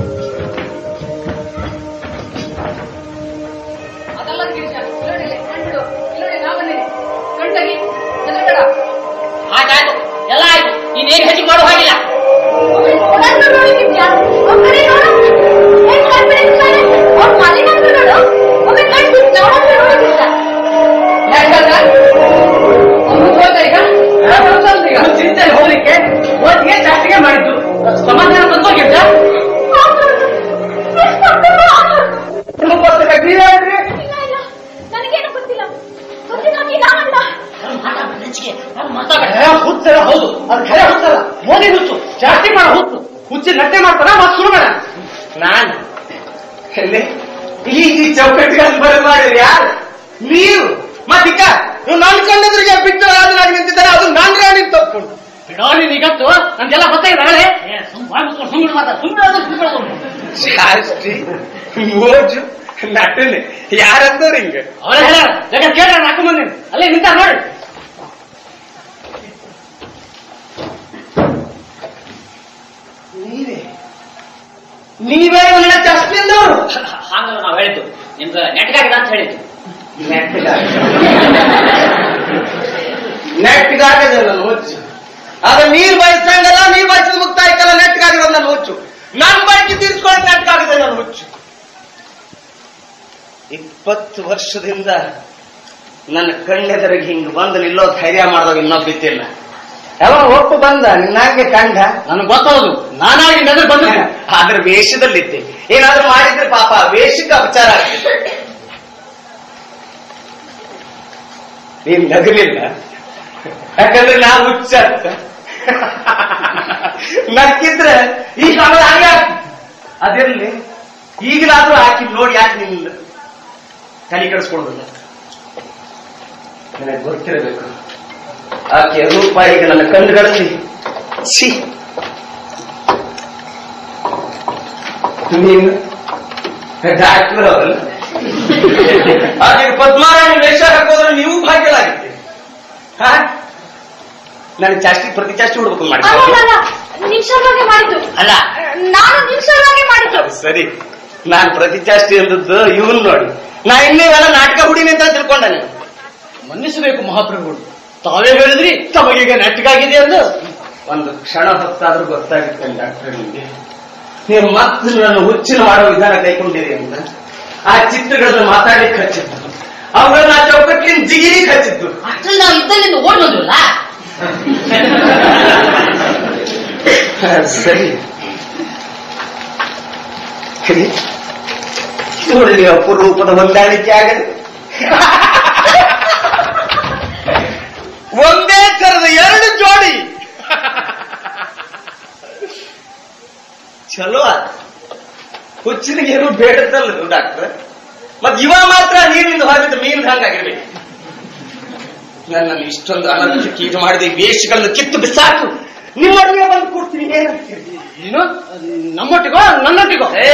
ಅದೆಲ್ಲ ಗಿರಿಜ ನೋಡಿಲ್ಲ ಕಂಡು ಎಲ್ಲಿ? ಈ ಈ ಚೌಕಟ್ಟಿಗಳನ್ನು ಬರ ಮಾಡಿದ್ರಿ ಯಾರು ನೀವು ಮತ್ತಿಕ್ಕ ನೀವು ನನ್ನ ಕಣ್ಣೆದುರಿಗೆ ಬಿಟ್ಟು ರಾಜನಾಗಿ ನಿಂತಿದ್ದಾರೆ ಅದು ನಾನು ರಾಣಿ ತಪ್ಪಿಕೊಂಡು ಬಿಡೋ ನೀನ್ ಈಗತ್ತು ನಂಗೆಲ್ಲ ಗೊತ್ತಾಗಿದೆ ಹೇಳಿ ಸುಮ್ಮನೆ ಮಾತಾ ಸುಮ್ಮನೆ ಶಾಸ್ತ್ರಿ ಮೋಜು ನಟನೆ ಯಾರಂದವ್ರು ಹಿಂಗ ಅವರೇ ಹೇಳ ಜಗ ಕೇಳ ನಾಲ್ಕು ಮಂದಿ ಅಲ್ಲೇ ನಿಂತ ನೋಡಿ ನೀವೇ ನೀವೇ ನನ್ನ ಚಸ್ಮಿಂದವರು ಹಾಗಲ್ಲ ನಾವು ಹೇಳಿದ್ದು ನಿಮ್ಗೆ ನೆಟ್ಗಾಗಿದೆ ಅಂತ ಹೇಳಿದ್ದು ನೆಟ್ಗಾಗದೆ ನನ್ನ ಹುಚ್ಚು ಆಗ ನೀರ್ ಬಯಸಂಗಲ್ಲ ನೀರ್ ಬಯಸಿದ ಮುಕ್ತ ಆಯ್ತಲ್ಲ ನೆಟ್ಗಾಗಿರೋದು ನನ್ನ ಹುಚ್ಚು ನನ್ ಬಯಕೆ ತೀರ್ಸ್ಕೊಳಕ್ ನೆಟ್ಗಾಗಿದೆ ನನ್ನ ಹುಚ್ಚು ಇಪ್ಪತ್ತು ವರ್ಷದಿಂದ ನನ್ನ ಕಣ್ಣೆದರಿಗೆ ಹಿಂಗ್ ಬಂದು ನಿಲ್ಲೋ ಧೈರ್ಯ ಮಾಡಿದಾಗ ಇನ್ನೊಬ್ಬ ಬಿತ್ತಿಲ್ಲ ಯಾವ ಒಪ್ಪು ಬಂದ ನಿನ್ನಾಗೆ ಕಂಡ ನನಗೆ ಗೊತ್ತೌದು ನಾನಾಗಿ ನೆದರ್ ಬಂದ ಆದ್ರೆ ವೇಷದಲ್ಲಿದ್ದೆ ಏನಾದ್ರೂ ಮಾಡಿದ್ರೆ ಪಾಪ ವೇಷಕ್ಕೆ ಅಪಚಾರ ಆಗ್ತಿತ್ತು ನೀನ್ ನಗಲಿಲ್ಲ ಯಾಕಂದ್ರೆ ನಾ ಹುಚ್ಚ ಅಂತ ನಕ್ಕಿದ್ರೆ ಈ ಕಾಲದ ಹಾಗೆ ಆಗ್ತಿತ್ತು. ಅದಿರ್ಲಿ ಈಗಲಾದ್ರೂ ಹಾಕಿ ನೋಡಿ ಯಾಕೆ ನಿಲ್ಲ ತಲೆ ಕೆಡಿಸ್ಕೊಳ್ಳೋದಿಲ್ಲ ನನಗೆ ಗೊತ್ತಿರಬೇಕು ಆಕೆಯ ರೂಪ ಈಗ ನನ್ನ ಕಣ್ಣುಗಳಲ್ಲಿ ಛೀ ನೀನು ಡಾಕ್ಟರ್ ಅವರಲ್ಲ ಹಾಗೆ ಪದ್ಮಾರಾಣಿ ವೇಷ ಹಾಕೋದ್ರೆ ನೀವು ಭಾಗ್ಯಲಾಗಿದ್ದೀರಿ ಹಾ ನನಗೆ ಜಾಸ್ತಿ ಪ್ರತಿ ಜಾಸ್ತಿ ಹುಡ್ಬೇಕು ಮಾಡಿ ಅಲ್ಲ ಅಲ್ಲ ನಿಮ್ ಸಲುವಾಗಿ ಮಾಡಿದ್ದು ಅಲ್ಲ ನಾನು ನಿಮ್ ಸಲುವಾಗಿ ಮಾಡಿದ್ದು ಸರಿ ನಾನ್ ಪ್ರತಿ ಜಾಸ್ತಿ ಅಂದದ್ದು ಇವನ್ ನೋಡಿ ನಾ ಇನ್ನೇವೆಲ್ಲ ನಾಟಕ ಹುಡಿನಿ ಅಂತ ತಿಳ್ಕೊಂಡ ನೀವು ಮನ್ನಿಸಬೇಕು ಮಹಾಪ್ರಭುಗಳು ತಾವೇ ಹೇಳಿದ್ರಿ ತಮಗೀಗ ನೆಟ್ಟಗಾಗಿದೆ ಎಂದು ಒಂದು ಕ್ಷಣ ಹೊತ್ತಾದ್ರೂ ಗೊತ್ತಾಗುತ್ತೆ ಡಾಕ್ಟರ್ ನಿಮಗೆ ನೀವು ಮತ್ತೆ ನನ್ನ ಹುಚ್ಚಿನ ಮಾಡೋ ವಿಧಾನ ಕೈಕೊಂಡಿರಿ ಅಂತ ಆ ಚಿತ್ರಗಳನ್ನ ಮಾತಾಡ್ಲಿಕ್ಕೆ ಹಚ್ಚಿದ್ದು ಅವುಗಳನ್ನ ಆ ಚೌಕಟ್ಟಿನ ಜಿಗಿಲಿಕ್ಕೆ ಹಚ್ಚಿದ್ದು ಅಷ್ಟ್ರಲ್ಲಿ ನಾವು ಇದ್ದಲ್ಲಿಂದ ಓಡ್ ಬಂದ್ವಲ್ಲ ಸರಿ ಇದು ಒಳ್ಳೆ ಅಪರೂಪದ ಹೊಂದಾಣಿಕೆ ಆಗಲಿ ಒಂದೇ ತರದ ಎರಡು ಜೋಡಿ ಚಲೋ ಆದ ಹುಚ್ಚನಿಗೆ ಏನು ಬೇಡದಲ್ಲ ಡಾಕ್ಟರ್ ಮತ್ ಇವ ಮಾತ್ರ ನೀರಿನಿಂದ ಹೊರಬಿದ್ದ ಮೀನ್ ಹಂಗಾಗಿರ್ಬೇಕು ನನ್ನನ್ನು ಇಷ್ಟೊಂದು ಅನರ್ಥಕ್ಕೆ ಇದು ಮಾಡಿದ ವೇಷಗಳನ್ನು ಕಿತ್ತು ಬಿಸಾಕು ನಿಮ್ಮೊಟ್ಟಿಗೆ ಬಂದು ಕೊಡ್ತೀನಿ ಏನಂತೀರಿ ಏನು ನಮ್ಮೊಟ್ಟಿಗೋ ನನ್ನೊಟ್ಟಿಗೋ ಏ,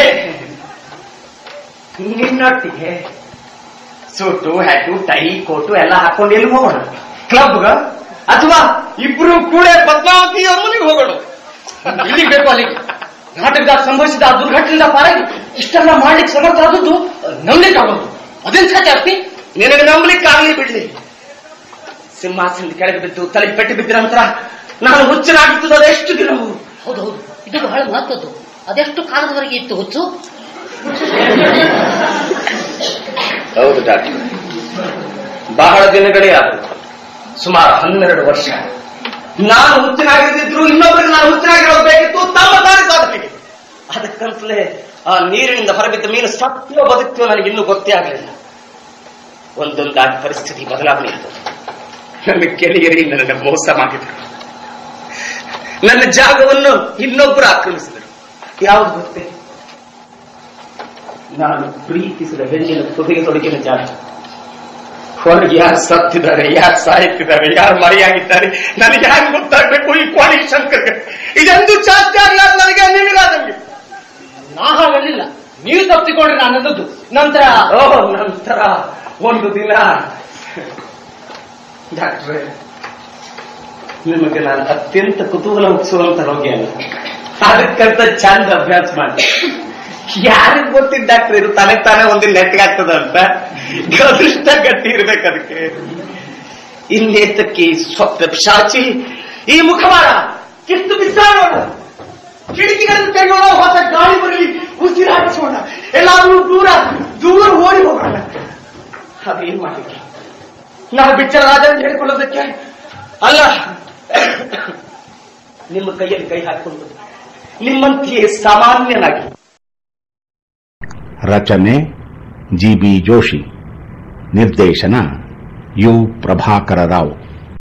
ನಿನ್ನೊಟ್ಟಿಗೆ ಸೂಟು ಹ್ಯಾಟು ಟೈ ಕೋಟು ಎಲ್ಲ ಹಾಕೊಂಡು ಎಲ್ಲಿ ಹೋಗೋಣ ಕ್ಲಬ್ಗ ಅಥವಾ ಇಬ್ರು ಕೂಡ ಪದ್ಮಾವತಿ ಅವ್ರ ಮನೆಗೆ ಹೋಗೋಣ ಇಲ್ಲಿಗೆ ಬೇಕು ಅಲ್ಲಿಗೆ ನಾಟಕದಾಗ ಸಂಭವಿಸಿದ ಆ ದುರ್ಘಟನೆಯಿಂದ ಪಾರಾಗಿ ಇಷ್ಟೆಲ್ಲ ಮಾಡ್ಲಿಕ್ಕೆ ಸಮರ್ಥ ಆದದ್ದು ನಂಬಲಿಕ್ಕೆ ಆಗೋದು ಅದೇನ್ ಸಾಧ್ಯ ಆಗ್ತಿ ನಿನಗೆ ನಂಬಲಿಕ್ಕೆ ಆಗ್ಲಿ ಬಿಡ್ಲಿ ಸಿಂಹಾಸನದ ಕೆಳಗೆ ಬಿದ್ದು ತಲೆಗೆ ಪೆಟ್ಟು ಬಿದ್ದ ನಂತರ ನಾನು ಹುಚ್ಚನಾಗಿದ್ದು ಅದೆಷ್ಟು ದಿನವು ಹೌದೌದು ಇದು ಬಹಳ ಮಹತ್ವದ್ದು ಅದೆಷ್ಟು ಕಾಲದವರೆಗೆ ಇತ್ತು ಹುಚ್ಚು ಹೌದು ಡಾಕ್ಟರ್ ಬಹಳ ದಿನಗಳೇ ಆದವು ಸುಮಾರು ಹನ್ನೆರಡು ವರ್ಷ ನಾನು ಹುಚ್ಚನಾಗಿದ್ದಿದ್ರು ಇನ್ನೊಬ್ಬರಿಗೆ ನಾನು ಹುಚ್ಚನಾಗಿರೋದು ಬೇಕಿತ್ತು ತಮ್ಮ ದಾರಿ ಸಾಧನೆಗೆ ಅದಕ್ಕಂತಲೇ ಆ ನೀರಿನಿಂದ ಹೊರಬಿದ್ದ ಮೀನು ಸತ್ಯ ಬದುಕ್ತಿಯೋ ನನಗೆ ಇನ್ನೂ ಗೊತ್ತೇ ಆಗಲಿಲ್ಲ ಒಂದೊಂದಾಗಿ ಪರಿಸ್ಥಿತಿ ಬದಲಾವಣೆ ಆದವು ನನ್ನ ಗೆಳೆಯರಿಗೆ ನನಗೆ ಮೋಸ ಮಾಡಿದರು ನನ್ನ ಜಾಗವನ್ನು ಇನ್ನೊಬ್ಬರು ಆಕ್ರಮಿಸಿದರು ಯಾವುದು ಗೊತ್ತೇ ನಾನು ಪ್ರೀತಿಸಿದ ಹೆಣ್ಣಿನ ತುದಿಗೆ ತೊಡಗಿನ ಜಾಗ ಹೊರಗೆ ಯಾರು ಸತ್ತಿದ್ದಾರೆ ಯಾರು ಸಾಯುತ್ತಿದ್ದಾರೆ ಯಾರು ಮರೆಯಾಗಿದ್ದಾರೆ ನನಗೆ ಯಾರು ಗೊತ್ತಾಗಬೇಕು ಈ ಕ್ವಾಲಿ ಶಂಕರ್ಗೆ ಇದೆಂದು ಜಾಸ್ತಿ ಆಗಲಾರ್ದು ನನಗೆ ನಿಮಗಾದಂಗೆ ನಾ ಹಾಗಲ್ಲಿಲ್ಲ ನೀವು ತಪ್ಪಿಕೊಂಡ್ರೆ ನಾನು ಅಂದದ್ದು ನಂತರ ಓ ನಂತರ ಒಂದು ದಿನ ಡಾಕ್ಟ್ರೆ ನಿಮಗೆ ನಾನು ಅತ್ಯಂತ ಕುತೂಹಲ ಹುಟ್ಟಿಸುವಂತ ರೋಗಿ ಅಲ್ಲ ಅದಕ್ಕಂತ ಚಂದ ಅಭ್ಯಾಸ ಮಾಡಿ ಯಾರಿಗ್ ಗೊತ್ತಿದ್ದ ಡಾಕ್ಟರ್ ಇದು ತನಗ್ ತಾನೇ ಒಂದಿನ ನೆಟ್ಗಾಗ್ತದ ಅಂತ ಅದೃಷ್ಟ ಗಟ್ಟಿ ಇರ್ಬೇಕು ಅದಕ್ಕೆ ಇನ್ನೇತಕ್ಕೆ ಸ್ವಪ್ನ ಪಿಶಾಚಿ ಈ ಮುಖವಾಡ ಕಿತ್ತು ಬಿಸಾಡೋಣ ಕಿಟಕಿಗಳನ್ನು ತೆಗೆಯೋಣ ಹೊಸ ಗಾಳಿ ಬರಲಿ ಉಸಿರಾಡಿಸೋಣ ಎಲ್ಲಾದ್ರೂ ದೂರ ದೂರ ಓಡಿ ಹೋಗೋಣ ಅದೇನ್ ಮಾಡಲಿಕ್ಕೆ ನಾವು ಬಿಚ್ಚರ ರಾಜ ಅಂತ ಹೇಳಿಕೊಳ್ಳೋದಕ್ಕೆ ಅಲ್ಲ ನಿಮ್ಮ ಕೈಯಲ್ಲಿ ಕೈ ಹಾಕೊಂಡು ನಿಮ್ಮಂತೆಯೇ ಸಾಮಾನ್ಯನಾಗಿ ರಚನೆ ಜಿ ಬಿ ಜೋಶಿ ನಿರ್ದೇಶನ ಯು ಪ್ರಭಾಕರ ರಾವ್